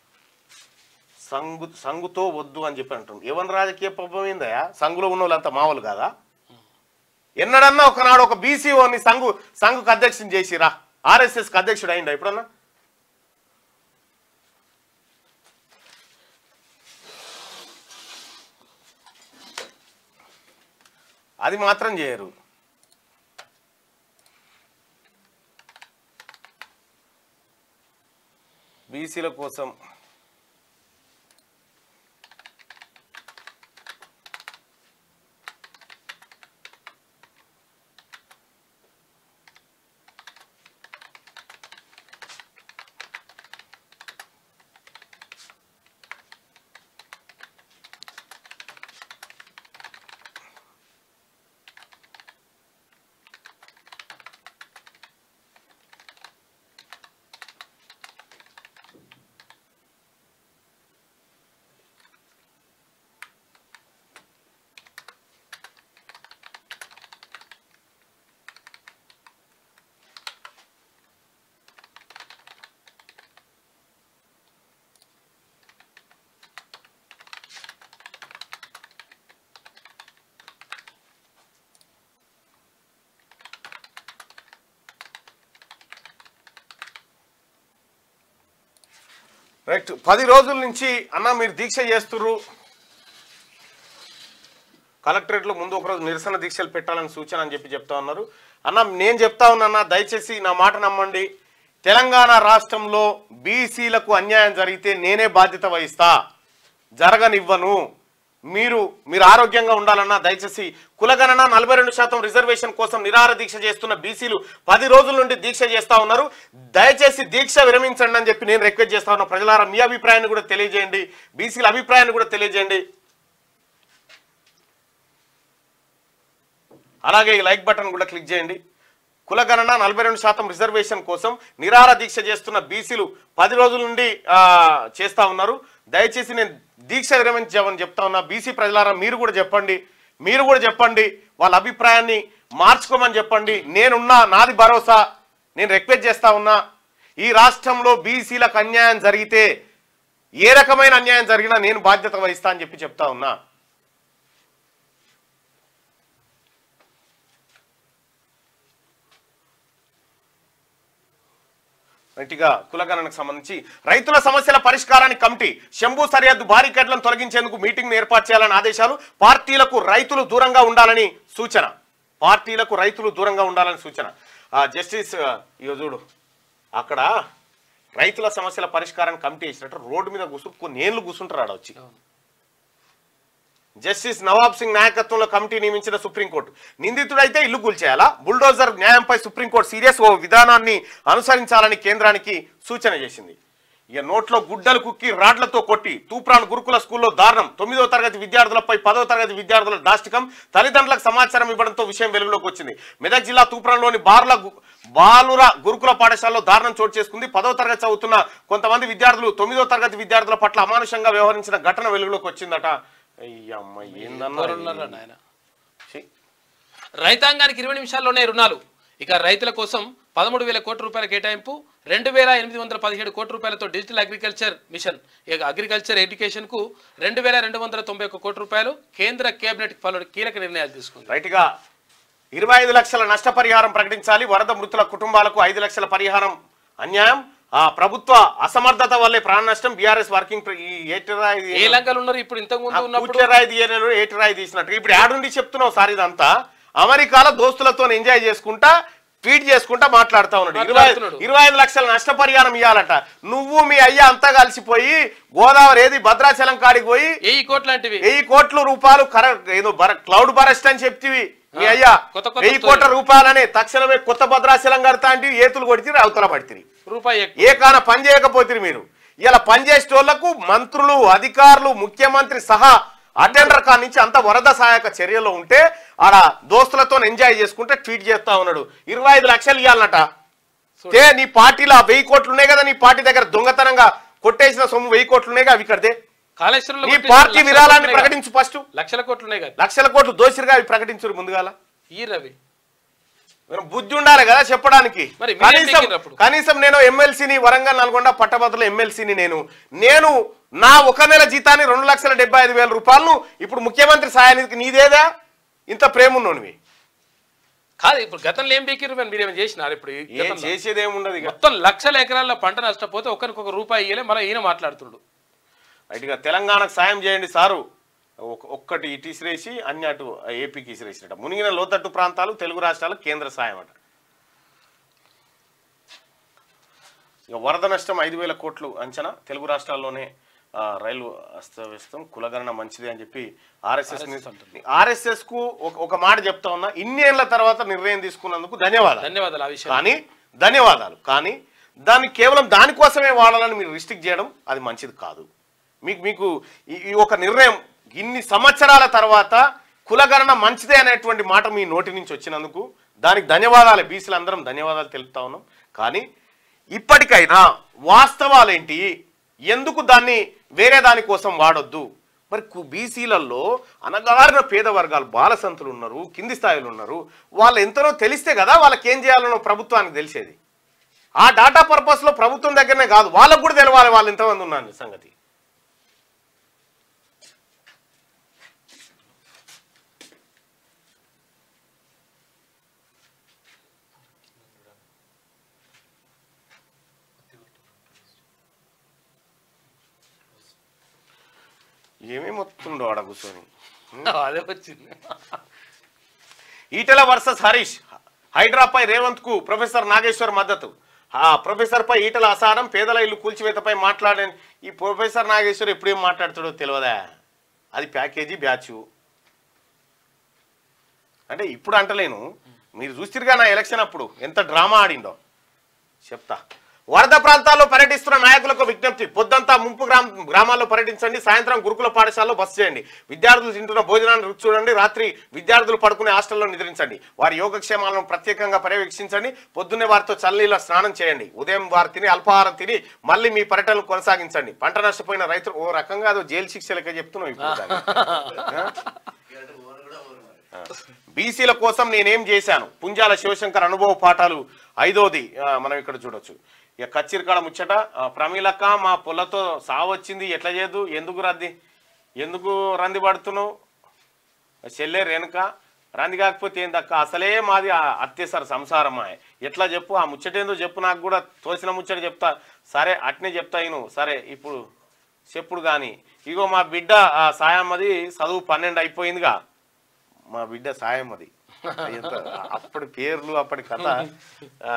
సంగు సంగుతో వద్దు అని చెప్పి అంటాడు ఎవరి రాజకీయ పబ్బం ఏందయా సంగులో ఉన్న వాళ్ళంతా మామూలు కాదా ఎన్నడన్నా ఒకనాడు ఒక బీసీఓని సంఘు సంఘుకు అధ్యక్షుని చేసిరా ఆర్ఎస్ఎస్కి అధ్యక్షుడు అయిందా ఎప్పుడన్నా అది మాత్రం చేయరు బీసీల కోసం రైట్ పది రోజుల నుంచి అన్న మీరు దీక్ష చేస్తుర్రు కలెక్టరేట్లో ముందు ఒకరోజు నిరసన దీక్షలు పెట్టాలని సూచన అని చెప్పి చెప్తా ఉన్నారు అన్న నేను చెప్తా ఉన్నా దయచేసి నా మాట నమ్మండి తెలంగాణ రాష్ట్రంలో బీసీలకు అన్యాయం జరిగితే నేనే బాధ్యత వహిస్తా జరగనివ్వను మీరు మీరు ఆరోగ్యంగా ఉండాలన్నా దయచేసి కులగణన నలభై రెండు శాతం రిజర్వేషన్ కోసం నిరాహార దీక్ష చేస్తున్న బీసీలు పది రోజుల నుండి దీక్ష చేస్తా ఉన్నారు దయచేసి దీక్ష విరమించండి అని చెప్పి నేను రిక్వెస్ట్ చేస్తా ఉన్నా ప్రజలారా మీ అభిప్రాయాన్ని కూడా తెలియజేయండి బీసీల అభిప్రాయాన్ని కూడా తెలియజేయండి అలాగే ఈ లైక్ బటన్ కూడా క్లిక్ చేయండి కులగణన నలభై రెండు శాతం రిజర్వేషన్ కోసం నిరాహార దీక్ష చేస్తున్న బీసీలు పది రోజుల నుండి ఆ, చేస్తా ఉన్నారు దయచేసి నేను దీక్ష విరమించామని చెప్తా ఉన్నా బీసీ ప్రజలారా మీరు కూడా చెప్పండి మీరు కూడా చెప్పండి వాళ్ళ అభిప్రాయాన్ని మార్చుకోమని చెప్పండి నేనున్నా నాది భరోసా నేను రిక్వెస్ట్ చేస్తా ఉన్నా ఈ రాష్ట్రంలో బీసీలకు అన్యాయం జరిగితే ఏ రకమైన అన్యాయం జరిగినా నేను బాధ్యత వహిస్తా అని చెప్పి చెప్తా ఉన్నా రైట్గా కులగణనకు సంబంధించి రైతుల సమస్యల పరిష్కారానికి కమిటీ శంభు సరిహద్దు బారికేడ్లను తొలగించేందుకు మీటింగ్ ఏర్పాటు చేయాలని ఆదేశాలు పార్టీలకు రైతులు దూరంగా ఉండాలని సూచన పార్టీలకు రైతులు దూరంగా ఉండాలని సూచన ఆ, జస్టిస్ ఆ, ఇగో చూడు అక్కడ రైతుల సమస్యల పరిష్కారానికి కమిటీ వేసినట్టు రోడ్డు మీద కూర్చుని కొన్ని ఏళ్ళు కూర్చుంటారు ఆడ వచ్చి జస్టిస్ నవాబ్ సింగ్ నాయకత్వంలో కమిటీ నియమించిన సుప్రీంకోర్టు నిందితుడైతే ఇల్లు కూల్చేయాలా బుల్డోజర్ న్యాయంపై సుప్రీంకోర్టు సీరియస్ ఓ విధానాన్ని అనుసరించాలని కేంద్రానికి సూచన చేసింది ఇక నోట్లో గుడ్డలు కుక్కి రాడ్లతో కొట్టి తూప్రాన్ గురుకుల స్కూల్లో దారుణం తొమ్మిదో తరగతి విద్యార్థులపై పదో తరగతి విద్యార్థుల దాష్టికం తల్లిదండ్రులకు సమాచారం ఇవ్వడంతో విషయం వెలుగులోకి వచ్చింది మెదక్ జిల్లా తూప్రాన్లోని బార్ల గు- బాలుర గురుకుల పాఠశాలలో దారుణం చోటు చేసుకుంది పదో తరగతి చదువుతున్న కొంతమంది విద్యార్థులు తొమ్మిదో తరగతి విద్యార్థుల పట్ల అమానుషంగా వ్యవహరించిన ఘటన వెలుగులోకి వచ్చిందట అయ్యమ్మ ఏందన్నా ఎవరున్నారా ఇది? నాయన ఛీ. రైతాంగానికి ఇరవై నిమిషాల్లోనే రుణాలు ఇక రైతుల కోసం పదమూడు వేల కోట్ల రూపాయల కేటాయింపు రెండు వేల ఎనిమిది వందల పదిహేడు కోట్ల రూపాయలతో డిజిటల్ అగ్రికల్చర్ మిషన్ ఇక అగ్రికల్చర్ ఎడ్యుకేషన్ కు రెండు వేల రెండు వందల తొంభై ఒక్క కోట్ల రూపాయలు కేంద్ర కేబినెట్ పలు కీలక నిర్ణయాలు తీసుకుంది రైట్గా ఇరవై ఐదు లక్షల నష్టపరిహారం ప్రకటించాలి వరద మృతుల కుటుంబాలకు ఐదు లక్షల పరిహారం అన్యాయం ఆ ప్రభుత్వ అసమర్థత వల్లే ప్రాణ నష్టం బీఆర్ఎస్ వర్కింగ్ ప్రె- ఈ ఏటిరా ఇది ఏ లంకలు ఉన్నారు ఇప్పుడు ఇంతకు ముందు ఉన్నప్పుడు పూట్లరాయి తీయనరు ఏటిరాయి తీసినట్టు ఇప్పుడు యాడుండి చెప్తున్నావు సార్ ఇదంతా అమెరికాలో దోస్తులతో ఎంజాయ్ చేసుకుంటా ట్వీట్ చేసుకుంటా మాట్లాడుతా ఉన్నాడు ఇరవై మాట్లాడుతున్నాడు. ఇరవై ఐదు లక్షల నష్టపరిహారం ఇవ్వాలట నువ్వు మీ అయ్య అంతా కలిసిపోయి గోదావరి ఏది భద్రాచలం కాడికి పోయి ఏ కోట్ల లాంటివి వెయ్యి కోట్ల రూపాయలు కర ఏదో బర క్లౌడ్ బరెస్ట్ అని చెప్తివి మీ ఆ, అయ్యా కొత్త కొత్త వెయ్యి story. కోట్ల రూపాయలని తక్షణమే కొత్త భద్రాచలం కడతా అంటే ఏతులు కొడితే అవతల పడితే రూపాయి ఎక్కువ. ఏ కాన పని చేయకపోతే మీరు ఇలా పనిచేసేటోళ్లకు మంత్రులు అధికారులు ముఖ్యమంత్రి సహా అటెండర్ కా నుంచి అంత వరద సహాయక చర్యలో ఉంటే ఆడ దోస్తులతో ఎంజాయ్ చేసుకుంటే ట్వీట్ చేస్తా ఉన్నాడు ఇరవై ఐదు లక్షలు ఇవ్వాలన్నట తే నీ పార్టీలో ఆ వెయ్యి కోట్లు ఉన్నాయి కదా నీ పార్టీ దగ్గర దొంగతనంగా కొట్టేసిన సొమ్ము వెయ్యి కోట్లు ఉన్నాయి కదా అవి ఇక్కడదే కాళేశ్వరంలో నీ కొట్టేసిన పార్టీ లక్షల విరాళాన్ని కోట్లున్నాయి కదా. ప్రకటించు ఫస్ట్ లక్షల కోట్లు ఉన్నాయి కదా లక్షల కోట్లు దోషిగా అవి ప్రకటించరు ముందుగాల ఈ రవి మరి బుద్ధి ఉండాలి కదా చెప్పడానికి మరి మీరేం కనీసం పీకినప్పుడు? కనీసం నేను ఎమ్మెల్సీని వరంగల్ నల్గొండ పట్టభద్రుల ఎమ్మెల్సీని నేను నేను నా ఒక నెల జీతాన్ని రెండు లక్షల డెబ్బై ఐదు వేల రూపాయలను ఇప్పుడు ముఖ్యమంత్రి సాయానికి నీదేదా ఇంత ప్రేమ ఉన్నోనివి కాదు ఇప్పుడు గతంలో ఏం బీకిరు మరి మీరేమైనా చేసినారు ఇప్పుడు ఈ ఏం గతంలో? చేసేది ఏముండదు ఇక మొత్తం లక్షల ఎకరాల్లో పంట నష్టపోతే ఒకరికి ఒక రూపాయి ఇయ్యలే మళ్ళీ ఈయన మాట్లాడుతుండు రైట్గా తెలంగాణకు సాయం చేయండి సారు ఒక- ఒక్కటి ఇటు ఇసిరేసి అన్ని అటు ఏపీకి ఇసిరేసినట మునిగిన లోతట్టు ప్రాంతాలు తెలుగు రాష్ట్రాలకు కేంద్ర సాయం అట ఇక వరద నష్టం ఐదు వేల కోట్లు అంచనా తెలుగు రాష్ట్రాల్లోనే ఆ, రైలు అస్తవ్యస్తం కులగణన మంచిది అని చెప్పి ఆర్ఎస్ఎస్ ఆర్ఎస్ఎస్ కు ఒక- ఒక మాట చెప్తా ఉన్నా ఇన్నేళ్ల తర్వాత నిర్ణయం తీసుకున్నందుకు ధన్యవాదాలు ధన్యవాదాలు ఆ విషయం కానీ ధన్యవాదాలు కానీ దాన్ని కేవలం దానికోసమే వాడాలని మీరు రిస్ట్రిక్ట్ చేయడం అది మంచిది కాదు మీకు మీకు ఈ- ఈ ఒక నిర్ణయం ఇన్ని సంవత్సరాల తర్వాత కులగణన మంచిదే అనేటువంటి మాట మీ నోటి నుంచి వచ్చినందుకు దానికి ధన్యవాదాలు బీసీలు అందరం ధన్యవాదాలు తెలుపుతా ఉన్నాం కానీ ఇప్పటికైనా వాస్తవాలేంటి ఎందుకు దాన్ని వేరే దానికోసం వాడొద్దు మరి కు- బీసీలలో అనగారిన పేద వర్గాలు బాలసంతులు ఉన్నారు కింది స్థాయిలో ఉన్నారు వాళ్ళు ఎంతనో తెలిస్తే కదా వాళ్ళకి ఏం చేయాలనో ప్రభుత్వానికి తెలిసేది ఆ డాటా పర్పస్లో ప్రభుత్వం దగ్గరనే కాదు వాళ్ళకు కూడా తెలవాలి వాళ్ళు ఎంతమంది ఉన్నారు సంగతి ఏమేమి వస్తుండో ఆడ కూర్చొని అదే వచ్చింది ఈటెల వర్సెస్ హరీష్ హైడ్రాపై రేవంత్ కు ప్రొఫెసర్ నాగేశ్వర్ మద్దతు ఆ ప్రొఫెసర్ పై ఈటల అసారం పేదల ఇల్లు కూల్చివేతపై మాట్లాడే ఈ ప్రొఫెసర్ నాగేశ్వర్ ఎప్పుడు ఏం మాట్లాడుతాడో తెలియదా అది ప్యాకేజీ బ్యాచ్ అంటే ఇప్పుడు అంటలేను మీరు చూసిరుగా నా ఎలక్షన్ అప్పుడు ఎంత డ్రామా ఆడిండో చెప్తా వరద ప్రాంతాల్లో పర్యటిస్తున్న నాయకులకు విజ్ఞప్తి పొద్దంతా ముంపు గ్రామ గ్రామాల్లో పర్యటించండి సాయంత్రం గురుకుల పాఠశాలలో బస చేయండి విద్యార్థులు తింటున్న భోజనాన్ని రుచి చూడండి రాత్రి విద్యార్థులు పడుకునే హాస్టల్లో నిద్రించండి వారి యోగక్షేమాలను ప్రత్యేకంగా పర్యవేక్షించండి పొద్దున్నే వారితో చల్లనీళ్ళ స్నానం చేయండి ఉదయం వారు తిని అల్పాహారం తిని మళ్ళీ మీ పర్యటనలు కొనసాగించండి పంట నష్టపోయిన రైతులు ఓ రకంగా అదో జైలు శిక్ష లెక్క చెప్తున్నావు ఇప్పుడు దాన్ని. బీసీల కోసం నేనేం చేశాను పుంజాల శివశంకర్ అనుభవ పాఠాలు ఐదోది ఆ, మనం ఇక్కడ చూడొచ్చు ఇక కచ్చిరికాడ ముచ్చట ఆ, ప్రమీలక్క మా పొలతో సావొచ్చింది ఎట్లా చేయదు ఎందుకు రద్ది ఎందుకు రంది పడుతున్నావు చెల్లె రేణుక రంది కాకపోతే ఏందక్క అసలే మాది ఆ అత్యసర సంసారమా ఎట్లా చెప్పు ఆ ముచ్చటేందో చెప్పు నాకు కూడా తోసిన ముచ్చట చెప్తా సరే అట్నే చెప్తా ఇను సరే ఇప్పుడు చెప్పుడు కానీ ఇగో మా బిడ్డ ఆ సాయమ్మది చదువు పన్నెండు అయిపోయిందిగా మా బిడ్డ సాయం అది ఎంత అప్పటి పేర్లు అప్పటి కథ ఆ,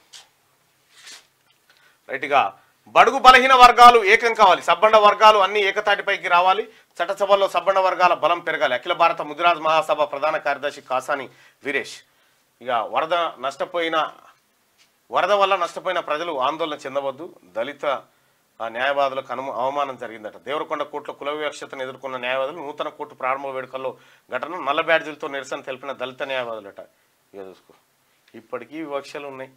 రైట్గా బడుగు బలహీన వర్గాలు ఏకం కావాలి సబ్బండ వర్గాలు అన్ని ఏకతాటిపైకి రావాలి చట్టసభల్లో సబ్బండ వర్గాల బలం పెరగాలి అఖిల భారత ముదిరాజ్ మహాసభ ప్రధాన కార్యదర్శి కాసాని వీరేష్ ఇక వరద నష్టపోయిన వరద వల్ల నష్టపోయిన ప్రజలు ఆందోళన చెందవద్దు దళిత ఆ, న్యాయవాదులకు అను అవమానం జరిగిందట దేవరకొండ కోర్టులో కుల వివక్షతను ఎదుర్కొన్న న్యాయవాదులు నూతన కోర్టు ప్రారంభ వేడుకల్లో ఘటన నల్ల బ్యాడ్జీలతో నిరసన తెలిపిన దళిత న్యాయవాదులట ఇక చూసుకో ఇప్పటికీ వివక్షలు ఉన్నాయి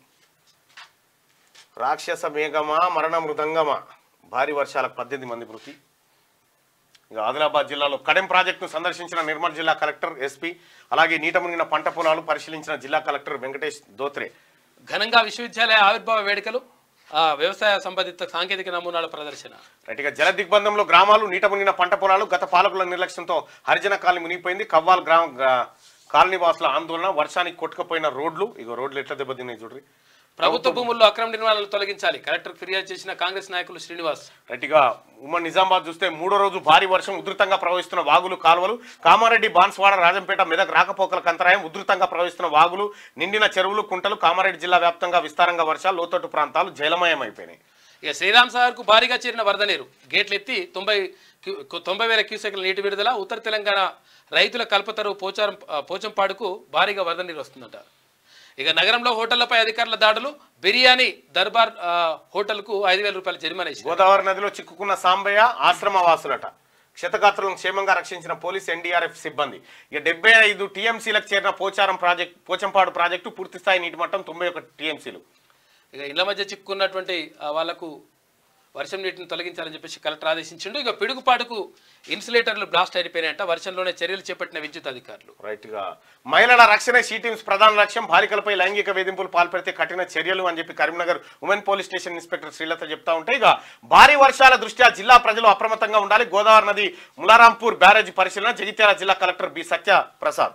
రాక్షస మేఘమా మరణ మృదంగమా భారీ వర్షాలకు పద్దెనిమిది మంది మృతి ఇక ఆదిలాబాద్ జిల్లాలో కడెం ప్రాజెక్టును సందర్శించిన నిర్మల్ జిల్లా కలెక్టర్ ఎస్పీ అలాగే నీట మునిగిన పంట పొలాలు పరిశీలించిన జిల్లా కలెక్టర్ వెంకటేష్ దోత్రే ఘనంగా విశ్వవిద్యాలయ ఆవిర్భావ వేడుకలు ఆ, వ్యవసాయ సంబంధిత సాంకేతిక నమూనాల ప్రదర్శన రైట్ ఇక జల దిగ్బంధంలో గ్రామాలు నీట మునిగిన పంట పొలాలు గత పాలకుల నిర్లక్ష్యంతో హరిజన కాలనీ మునిగిపోయింది కవ్వాల్ గ్రామ గ్రా- కాలనీ వాసుల ఆందోళన వర్షానికి కొట్టుకుపోయిన రోడ్లు ఇక రోడ్లు ఎట్లా దెబ్బతిన్నాయి చూడ్రి ప్రభుత్వ భూముల్లో అక్రమ నిర్మాణాలు తొలగించాలి కలెక్టర్ ఫిర్యాదు చేసిన కాంగ్రెస్ నాయకులు శ్రీనివాస్ రైట్ ఇక ఉమ్మడి నిజామాబాద్ చూస్తే మూడో రోజు భారీ వర్షం ఉధృతంగా ప్రవహిస్తున్న వాగులు కాలువలు కామారెడ్డి బాన్స్వాడ రాజంపేట మెదక్ రాకపోకలకు అంతరాయం ఉధృతంగా ప్రవహిస్తున్న వాగులు నిండిన చెరువులు కుంటలు కామారెడ్డి జిల్లా వ్యాప్తంగా విస్తారంగా వర్షాలు లోతట్టు ప్రాంతాలు జలమయం అయిపోయినాయి ఇక శ్రీరామ్ సాగర్ కు భారీగా చేరిన వరద నీరు గేట్లు ఎత్తి తొంభై క్యూ- తొంభై వేల క్యూసెక్ల నీటి విడుదల ఉత్తర తెలంగాణ రైతుల కల్పతరు పోచారం ఆ, పోచంపాడుకు భారీగా వరద నీరు వస్తుందట ఇక నగరంలో హోటళ్లపై అధికారుల దాడులు బిర్యానీ దర్బార్ ఆ, హోటల్కు ఐదు వేల రూపాయల జరిమానా ఇచ్చారు గోదావరి నదిలో చిక్కుకున్న సాంబయ్య ఆశ్రమ వాసులట క్షతగాత్రులను క్షేమంగా రక్షించిన పోలీస్ ఎన్డీఆర్ఎఫ్ సిబ్బంది ఇక డెబ్బై ఐదు టీఎంసీలకు చేరిన పోచారం ప్రాజెక్ట్ పోచంపాడు ప్రాజెక్టు పూర్తి స్థాయి నీటి మట్టం తొంభై ఒక టీఎంసీలు ఇక ఇళ్ల మధ్య చిక్కున్నటువంటి ఆ, వాళ్లకు వర్షం నీటిని తొలగించాలని చెప్పేసి కలెక్టర్ ఆదేశించిండు ఇక పిడుగుపాటుకు ఇన్సులేటర్లు బ్లాస్ట్ అయిపోయినాయంట వర్షంలోనే చర్యలు చేపట్టిన విద్యుత్ అధికారులు రైట్ గా మహిళల రక్షణ షీ టీమ్స్ ప్రధాన లక్ష్యం బాలికలపై లైంగిక వేధింపులు పాల్పడితే కఠిన చర్యలు అని చెప్పి Karimnagar women police station inspector Srilatha చెప్తా ఉంటే ఇక భారీ వర్షాల దృష్ట్యా జిల్లా ప్రజలు అప్రమత్తంగా ఉండాలి గోదావరి నది ములారాంపూర్ బ్యారేజ్ పరిశీలన జగిత్యాల జిల్లా కలెక్టర్ బి సత్య ప్రసాద్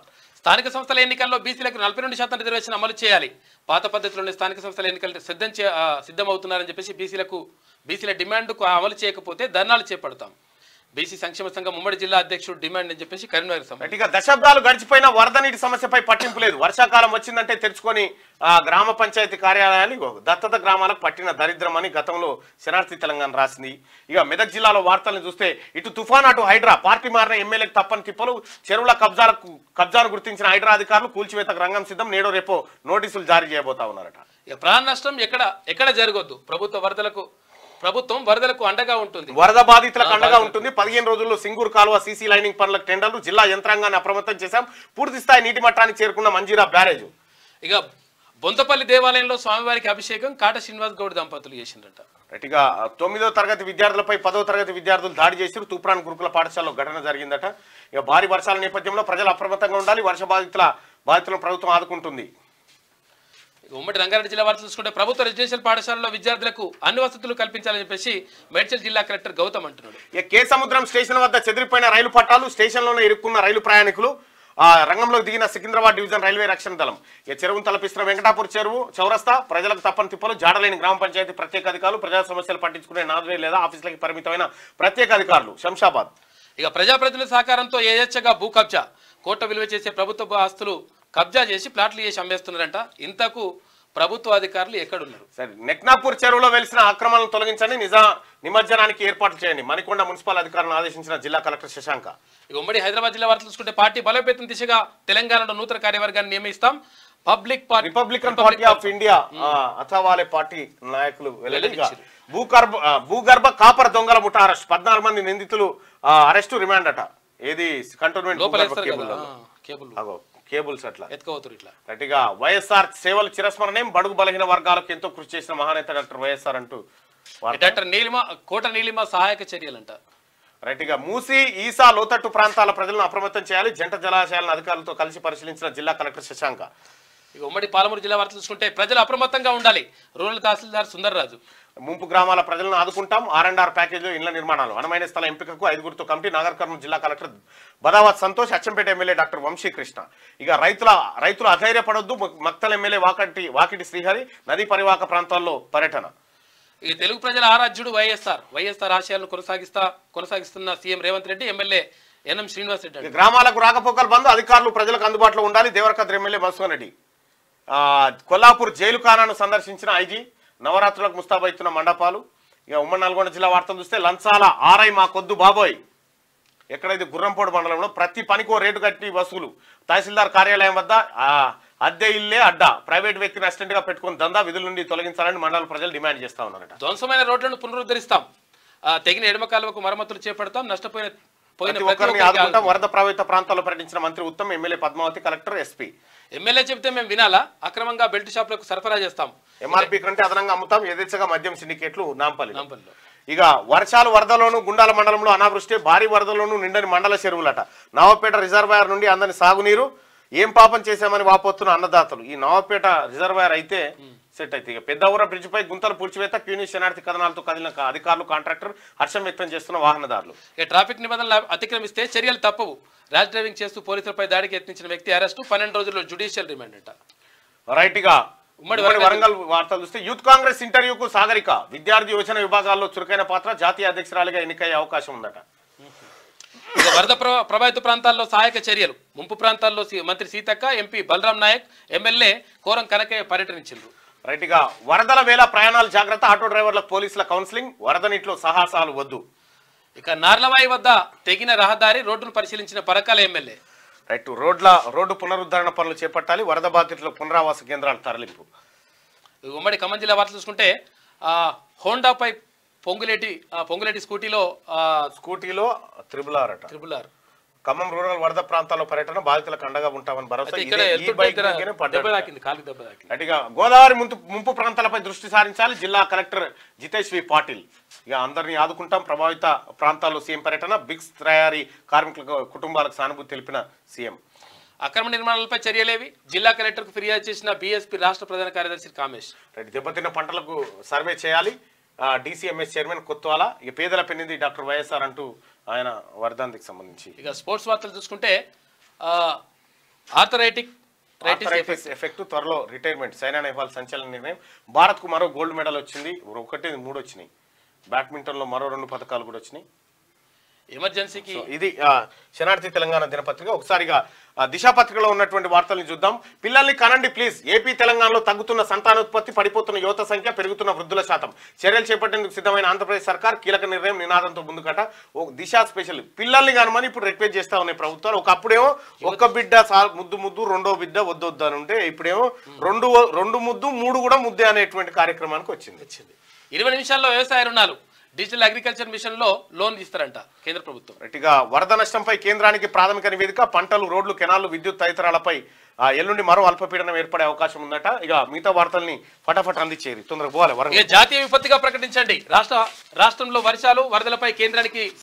స్థానిక సంస్థల ఎన్నికల్లో బీసీలకు నలభై రెండు శాతం రిజర్వేషన్ అమలు చేయాలి పాత పద్ధతిలోనే స్థానిక సంస్థల ఎన్నికలు సిద్ధం చే ఆ, సిద్ధమవుతున్నారని చెప్పేసి బీసీలకు బీసీల డిమాండ్కు అమలు చేయకపోతే ధర్నాలు చేపడతాం బీసీ సంక్షేమ సంఘం ఉమ్మడి జిల్లా అధ్యక్షుడు డిమాండ్ అని చెప్పేసి కరీంనగర్ సంబంధించి గట్టిగా దశాబ్దాలు గడిచిపోయిన వరద నీటి సమస్యపై పట్టింపు లేదు వర్షాకాలం వచ్చిందంటే తెరుచుకొని ఆ గ్రామ పంచాయతీ కార్యాలయాలు ఇగో దత్తత గ్రామాలకు పట్టిన దరిద్రం అని గతంలో శనార్థి తెలంగాణ రాసింది ఇక మెదక్ జిల్లాలో వార్తలను చూస్తే ఇటు తుఫాన్ అటు హైడ్రా పార్టీ మారిన ఎమ్మెల్యేకి తప్పని తిప్పలు చెరువుల కబ్జాలకు కబ్జాను గుర్తించిన హైడ్రా అధికారులు కూల్చివేతకు రంగం సిద్ధం నేడో రేపో నోటీసులు జారీ చేయబోతా ఉన్నారట ఇక ప్రాణ నష్టం ఎక్కడ ఎక్కడ జరగొద్దు ప్రభుత్వ వరదలకు ప్రభుత్వం వరదలకు అండగా ఉంటుంది వరద బాధితులకు అండగా ఉంటుంది పదిహేను రోజుల్లో సింగూరు కాలువ సీసీ లైనింగ్ పనులకు టెండర్లు జిల్లా యంత్రాంగాన్ని అప్రమత్తం చేశాం పూర్తి స్థాయి నీటి మట్టానికి చేరుకున్న మంజీరా బ్యారేజ్ ఇక బొంతపల్లి దేవాలయంలో స్వామివారికి అభిషేకం కాట శ్రీనివాస్ గౌడ్ దంపతులు చేసిండ్రట గట్టిగా తొమ్మిదో తరగతి విద్యార్థులపై పదో తరగతి విద్యార్థులు దాడి చేసి తూప్రాన్ గురుకుల పాఠశాలలో ఘటన జరిగిందట ఇక భారీ వర్షాల నేపథ్యంలో ప్రజలు అప్రమత్తంగా ఉండాలి వర్ష బాధితుల బాధితులను ప్రభుత్వం ఆదుకుంటుంది ఇక ఉమ్మడి రంగారెడ్డి జిల్లా వార్తలు చూసుకుంటే ప్రభుత్వ రెసిడెన్షియల్ పాఠశాలలో విద్యార్థులకు అన్ని వసతులు కల్పించాలని చెప్పేసి మేడ్చల్ జిల్లా కలెక్టర్ గౌతమ్ అంటున్నాడు ఇక కే సముద్రం స్టేషన్ వద్ద చెదిరిపోయిన రైలు పట్టాలు స్టేషన్లోనే ఇరుక్కున్న రైలు ప్రయాణికులు ఆ రంగంలోకి దిగిన సికింద్రాబాద్ డివిజన్ రైల్వే రక్షణ దళం ఇక చెరువును తలపిస్తున్న వెంకటాపూర్ చెరువు చౌరస్తా ప్రజలకు తప్పని తిప్పలు జాడలేని గ్రామ పంచాయతీ ప్రత్యేక అధికారులు ప్రజా సమస్యలు పట్టించుకునే నాదులే లేదా ఆఫీసులకి పరిమితమైన ప్రత్యేక అధికారులు శంషాబాద్ ఇక ప్రజాప్రతినిధుల సహకారంతో ఏహెచ్గా భూ కబ్జా కోట్ల విలువ చేసే ప్రభుత్వ ఆస్తులు కబ్జా చేసి ప్లాట్లు చేసి అమ్మేస్తున్నారంట ఇంతకు ప్రభుత్వ అధికారులు ఎక్కడున్నారు సరే నెక్నాపూర్ చెరువులో వెలిసిన ఆక్రమణలను తొలగించండి నిజా నిమజ్జనానికి ఏర్పాట్లు చేయండి మణికొండ మున్సిపల్ అధికారులను ఆదేశించిన జిల్లా కలెక్టర్ శశాంక ఇక ఉమ్మడి హైదరాబాద్ జిల్లా వార్తలు చూసుకుంటే పార్టీ బలోపేతం దిశగా తెలంగాణలో నూతన కార్యవర్గాన్ని నియమిస్తాం public party Republican party of India ఆ, అథవాలే పార్టీ నాయకులు వెల్లడిగా భూగర్భ ఆ, భూగర్భ కాపర్ దొంగల ముఠా అరెస్ట్ పద్నాలుగు మంది నిందితులు ఆ, అరెస్టు రిమాండ్ అట ఏది కంటోన్మెంట్ లోపల భూగర్భ వేస్తారు కదా కేబుల్లలో. ఆ, కేబుల్ అగో కేబుల్స్ అట్లా ఎత్తుకోవతురు ఇట్లా గట్టిగా వైఎస్ఆర్ సేవలు చిరస్మరణం బడుగు బలహీన వర్గాలకు ఎంతో కృషి చేసిన మహానేత డాక్టర్ వైఎస్ఆర్ అంటూ వార్త. డాక్టర్ నీలిమ కోట నీలిమ సహాయక చర్యలంట రైట్గా మూసి ఈసా లోతట్టు ప్రాంతాల ప్రజలను అప్రమత్తం చేయాలి జంట జలాశయాలను అధికారులతో కలిసి పరిశీలించిన జిల్లా కలెక్టర్ శశాంక ఇక ఉమ్మడి పాలమూరు జిల్లా వార్తలు చూసుకుంటే ప్రజలు అప్రమత్తంగా ఉండాలి రూరల్ తహసీల్దార్ సుందర్రాజు ముంపు గ్రామాల ప్రజలను ఆదుకుంటాం ఆర్ అండ్ ఆర్ ప్యాకేజీలో ఇళ్ల నిర్మాణాలు వనమైన స్థల ఎంపికకు ఐదుగురితో కమిటీ నాగర్ కర్నూలు జిల్లా collector Badavath Santosh Achampet MLA doctor Vamshikrishna ఇక రైతుల రైతులు అధైర్యపడొద్దు మ- మక్తల్ ఎమ్మెల్యే వాకటి వాకిటి శ్రీహరి నదీ పరివాహక ప్రాంతాల్లో పర్యటన ఇక తెలుగు ప్రజల ఆరాధ్యుడు వైఎస్ఆర్ వైఎస్ఆర్ ఆశయాలను కొనసాగిస్తా కొనసాగిస్తున్న CM Revanth Reddy MLA NM Srinivas Reddy ఇక అంటారు. గ్రామాలకు రాకపోకలు బంద్ అధికారులు ప్రజలకు అందుబాటులో ఉండాలి దేవరకద్ర ఎమ్మెల్యే మధుసూదన్ రెడ్డి ఆ, కొల్లాపూర్ జైలు ఖానాను సందర్శించిన ఐజీ నవరాత్రులకు ముస్తాబైతున్న మండపాలు ఇక ఉమ్మడి నల్గొండ జిల్లా వార్తలు చూస్తే లంచాల ఆర్ఐ మా కొద్దు బాబోయ్ ఎక్కడైతే గుర్రంపోడు మండలంలో ప్రతి పనికో రేటు కట్టి వసూలు తహసీల్దార్ కార్యాలయం వద్ద ఆ, అద్దె ఇల్లే అడ్డా ప్రైవేట్ వ్యక్తిని అసిస్టెంట్ గా పెట్టుకుని దందా విధుల నుండి తొలగించాలని మండల ప్రజలు డిమాండ్ చేస్తా ఉన్నారట ధ్వంసమైన రోడ్లను పునరుద్ధరిస్తాం ఆ, తెగిన ఎడమ కాలువకు మరమ్మతులు చేపడతాం నష్టపోయిన పోయిన ప్రతి ప్రతి ఒక్కరిని ఒక్కరికి ఆదుకుంటాం ఆదుకుంటాం. వరద ప్రభావిత ప్రాంతాల్లో పర్యటించిన మంత్రి Uttam MLA Padmavathi collector SP MLA చెబితే మేము వినాలా అక్రమంగా బెల్ట్ షాపులకు సరఫరా చేస్తాం ఎంఆర్పీ కంటే అదనంగా అమ్ముతాం యథేచ్ఛగా మద్యం సిండికేట్లు నాంపల్లి నాంపల్లిలో ఇక వర్షాలు వరదలోను గుండాల మండలంలో అనావృష్టి భారీ వరదలోను నిండని మండల చెరువులట నవాపేట రిజర్వాయర్ నుండి అందని సాగునీరు ఏం పాపం చేశామని వాపోతున్న అన్నదాతలు ఈ నవాపేట రిజర్వాయర్ అయితే సెట్ అయితే ఇక పెద్ద ఊర బ్రిడ్జ్ పై గుంతలు పూడ్చివేత క్యూని శనార్థి కథనాలతో కదిలిన క- అధికారులు కాంట్రాక్టర్ హర్షం వ్యక్తం చేస్తున్న వాహనదారులు ఇక ట్రాఫిక్ నిబంధనలు అతిక్రమిస్తే చర్యలు తప్పవు ర్యాష్ డ్రైవింగ్ చేస్తూ పోలీసులపై దాడికి యత్నించిన వ్యక్తి అరెస్టు పన్నెండు రోజుల్లో జుడిషియల్ రిమాండ్ అంట రైట్ గా ఉమ్మడి ఉమ్మడి వరంగల్ వరంగల్ వార్తలు చూస్తే యూత్ కాంగ్రెస్ ఇంటర్వ్యూకు సాగరిక విద్యార్థి యోజన విభాగాల్లో చురుకైన పాత్ర జాతీయ అధ్యక్షురాలిగా ఎన్నికయ్యే అవకాశం ఉందట ఇక వరద ప్ర- ప్రభావిత ప్రాంతాల్లో సహాయక చర్యలు ముంపు ప్రాంతాల్లో సి- మంత్రి సీతక్క ఎంపీ బలరాం నాయక్ ఎమ్మెల్యే కోరం కనకయ్య పర్యటించారు రైట్ గా వరదల వేళ ప్రయాణాలు జాగ్రత్త ఆటో డ్రైవర్లకు పోలీసుల కౌన్సిలింగ్ వరద నీటిలో సాహసాలు వద్దు ఇక నార్లవాయి వద్ద తెగిన రహదారి రోడ్డును పరిశీలించిన పరకాల ఎమ్మెల్యే రైట్ రోడ్ల రోడ్డు పునరుద్ధరణ పనులు చేపట్టాలి వరద బాధితుల పునరావాస కేంద్రాల తరలింపు ఇక ఉమ్మడి ఖమ్మం జిల్లా వార్తలు చూసుకుంటే ఆ, హోండాపై పొంగులేటి ఆ, పొంగులేటి స్కూటీలో ఆ, స్కూటీలో త్రిబుల్ ఆర్ అట త్రిబుల్ ఆర్ ఖమ్మం రూరల్ వరద ప్రాంతాల్లో పర్యటన బాధితులకు అండగా ఉంటామని భరోసా అయితే ఇక్కడ ఇదే- ఈ వెళ్తుంటే బైక్ దగ్గర మీదనే దెబ్బ పడ్డాడు. తాకింది కాలికి దెబ్బ తాకింది రైట్గా గోదావరి ముంపు ముంపు ప్రాంతాలపై దృష్టి సారించాలి జిల్లా కలెక్టర్ జితేష్ వి పాటిల్ ఇక అందరినీ ఆదుకుంటాం ప్రభావిత ప్రాంతాల్లో సీఎం పర్యటన బిగ్స్ తయారీ కార్మికుల కుటుంబాలకు సానుభూతి తెలిపిన సీఎం అక్రమ నిర్మాణాలపై చర్యలేవి జిల్లా కలెక్టర్కు ఫిర్యాదు చేసిన బీఎస్పీ రాష్ట్ర ప్రధాన కార్యదర్శి కామేష్ రైట్ దెబ్బతిన్న పంటలకు సర్వే చేయాలి డిసిఎంఎస్ చైర్మన్ కొత్వాల ఇక పేదల పెన్నింది డాక్టర్ వైఎస్ఆర్ అంటూ ఆయన వర్ధంతికి సంబంధించి ఇక స్పోర్ట్స్ వార్తలు చూసుకుంటే ఆ, ఆర్థరైటిక్ రైటిస్ ఆర్థరైటిస్ ఎఫెక్ట్ త్వరలో రిటైర్మెంట్ సైనా నెహ్వాల్ సంచలన నిర్ణయం భారత్ కు మరో గోల్డ్ మెడల్ వచ్చింది ఒకటి మూడు వచ్చినాయి బ్యాడ్మింటన్ లో మరో రెండు పథకాలు కూడా వచ్చినాయి ఎమర్జెన్సీకి సో ఇది ఆ, శనార్థి తెలంగాణ దినపత్రిక ఒకసారిగా ఆ, దిశ పత్రికలో ఉన్నటువంటి వార్తల్ని చూద్దాం పిల్లల్ని కనండి ప్లీజ్ ఏపీ తెలంగాణలో తగ్గుతున్న సంతానోత్పత్తి పడిపోతున్న యువత సంఖ్య పెరుగుతున్న వృద్ధుల శాతం చర్యలు చేపట్టేందుకు సిద్ధమైన ఆంధ్రప్రదేశ్ సర్కార్ కీలక నిర్ణయం నినాదంతో ముందుకట ఓ దిశ స్పెషల్ పిల్లల్ని కనమని ఇప్పుడు రిక్వెస్ట్ చేస్తా ఉన్నాయి ప్రభుత్వాలు ఒకప్పుడేమో ఒక్క బిడ్డ సా- ముద్దు ముద్దు రెండో బిడ్డ వద్దు వద్దు అని ఉంటే ఇప్పుడేమో రెండు రెండు ముద్దు మూడు కూడా ముద్దే అనేటువంటి కార్యక్రమానికి వచ్చింది ఇరవై నిమిషాల్లో వ్యవసాయ రుణాలు డిజిటల్ అగ్రికల్చర్ మిషన్ లో లోన్ ఇస్తారంట కేంద్ర ప్రభుత్వం గట్టిగా వరద నష్టంపై కేంద్రానికి ప్రాథమిక నివేదిక పంటలు రోడ్లు కెనాలు విద్యుత్ తదితరాలపై ఆ, ఎల్లుండి మరో అల్పపీడనం ఏర్పడే అవకాశం ఉందట ఇక మిగతా వార్తల్ని ఫటాఫట్ అందించేది తొందరగా పోవాలి ఇక వరంగల్ జాతీయ విపత్తిగా ప్రకటించండి రాష్ట్ర రాష్ట్రంలో వర్షాలు వరదలపై కేంద్రానికి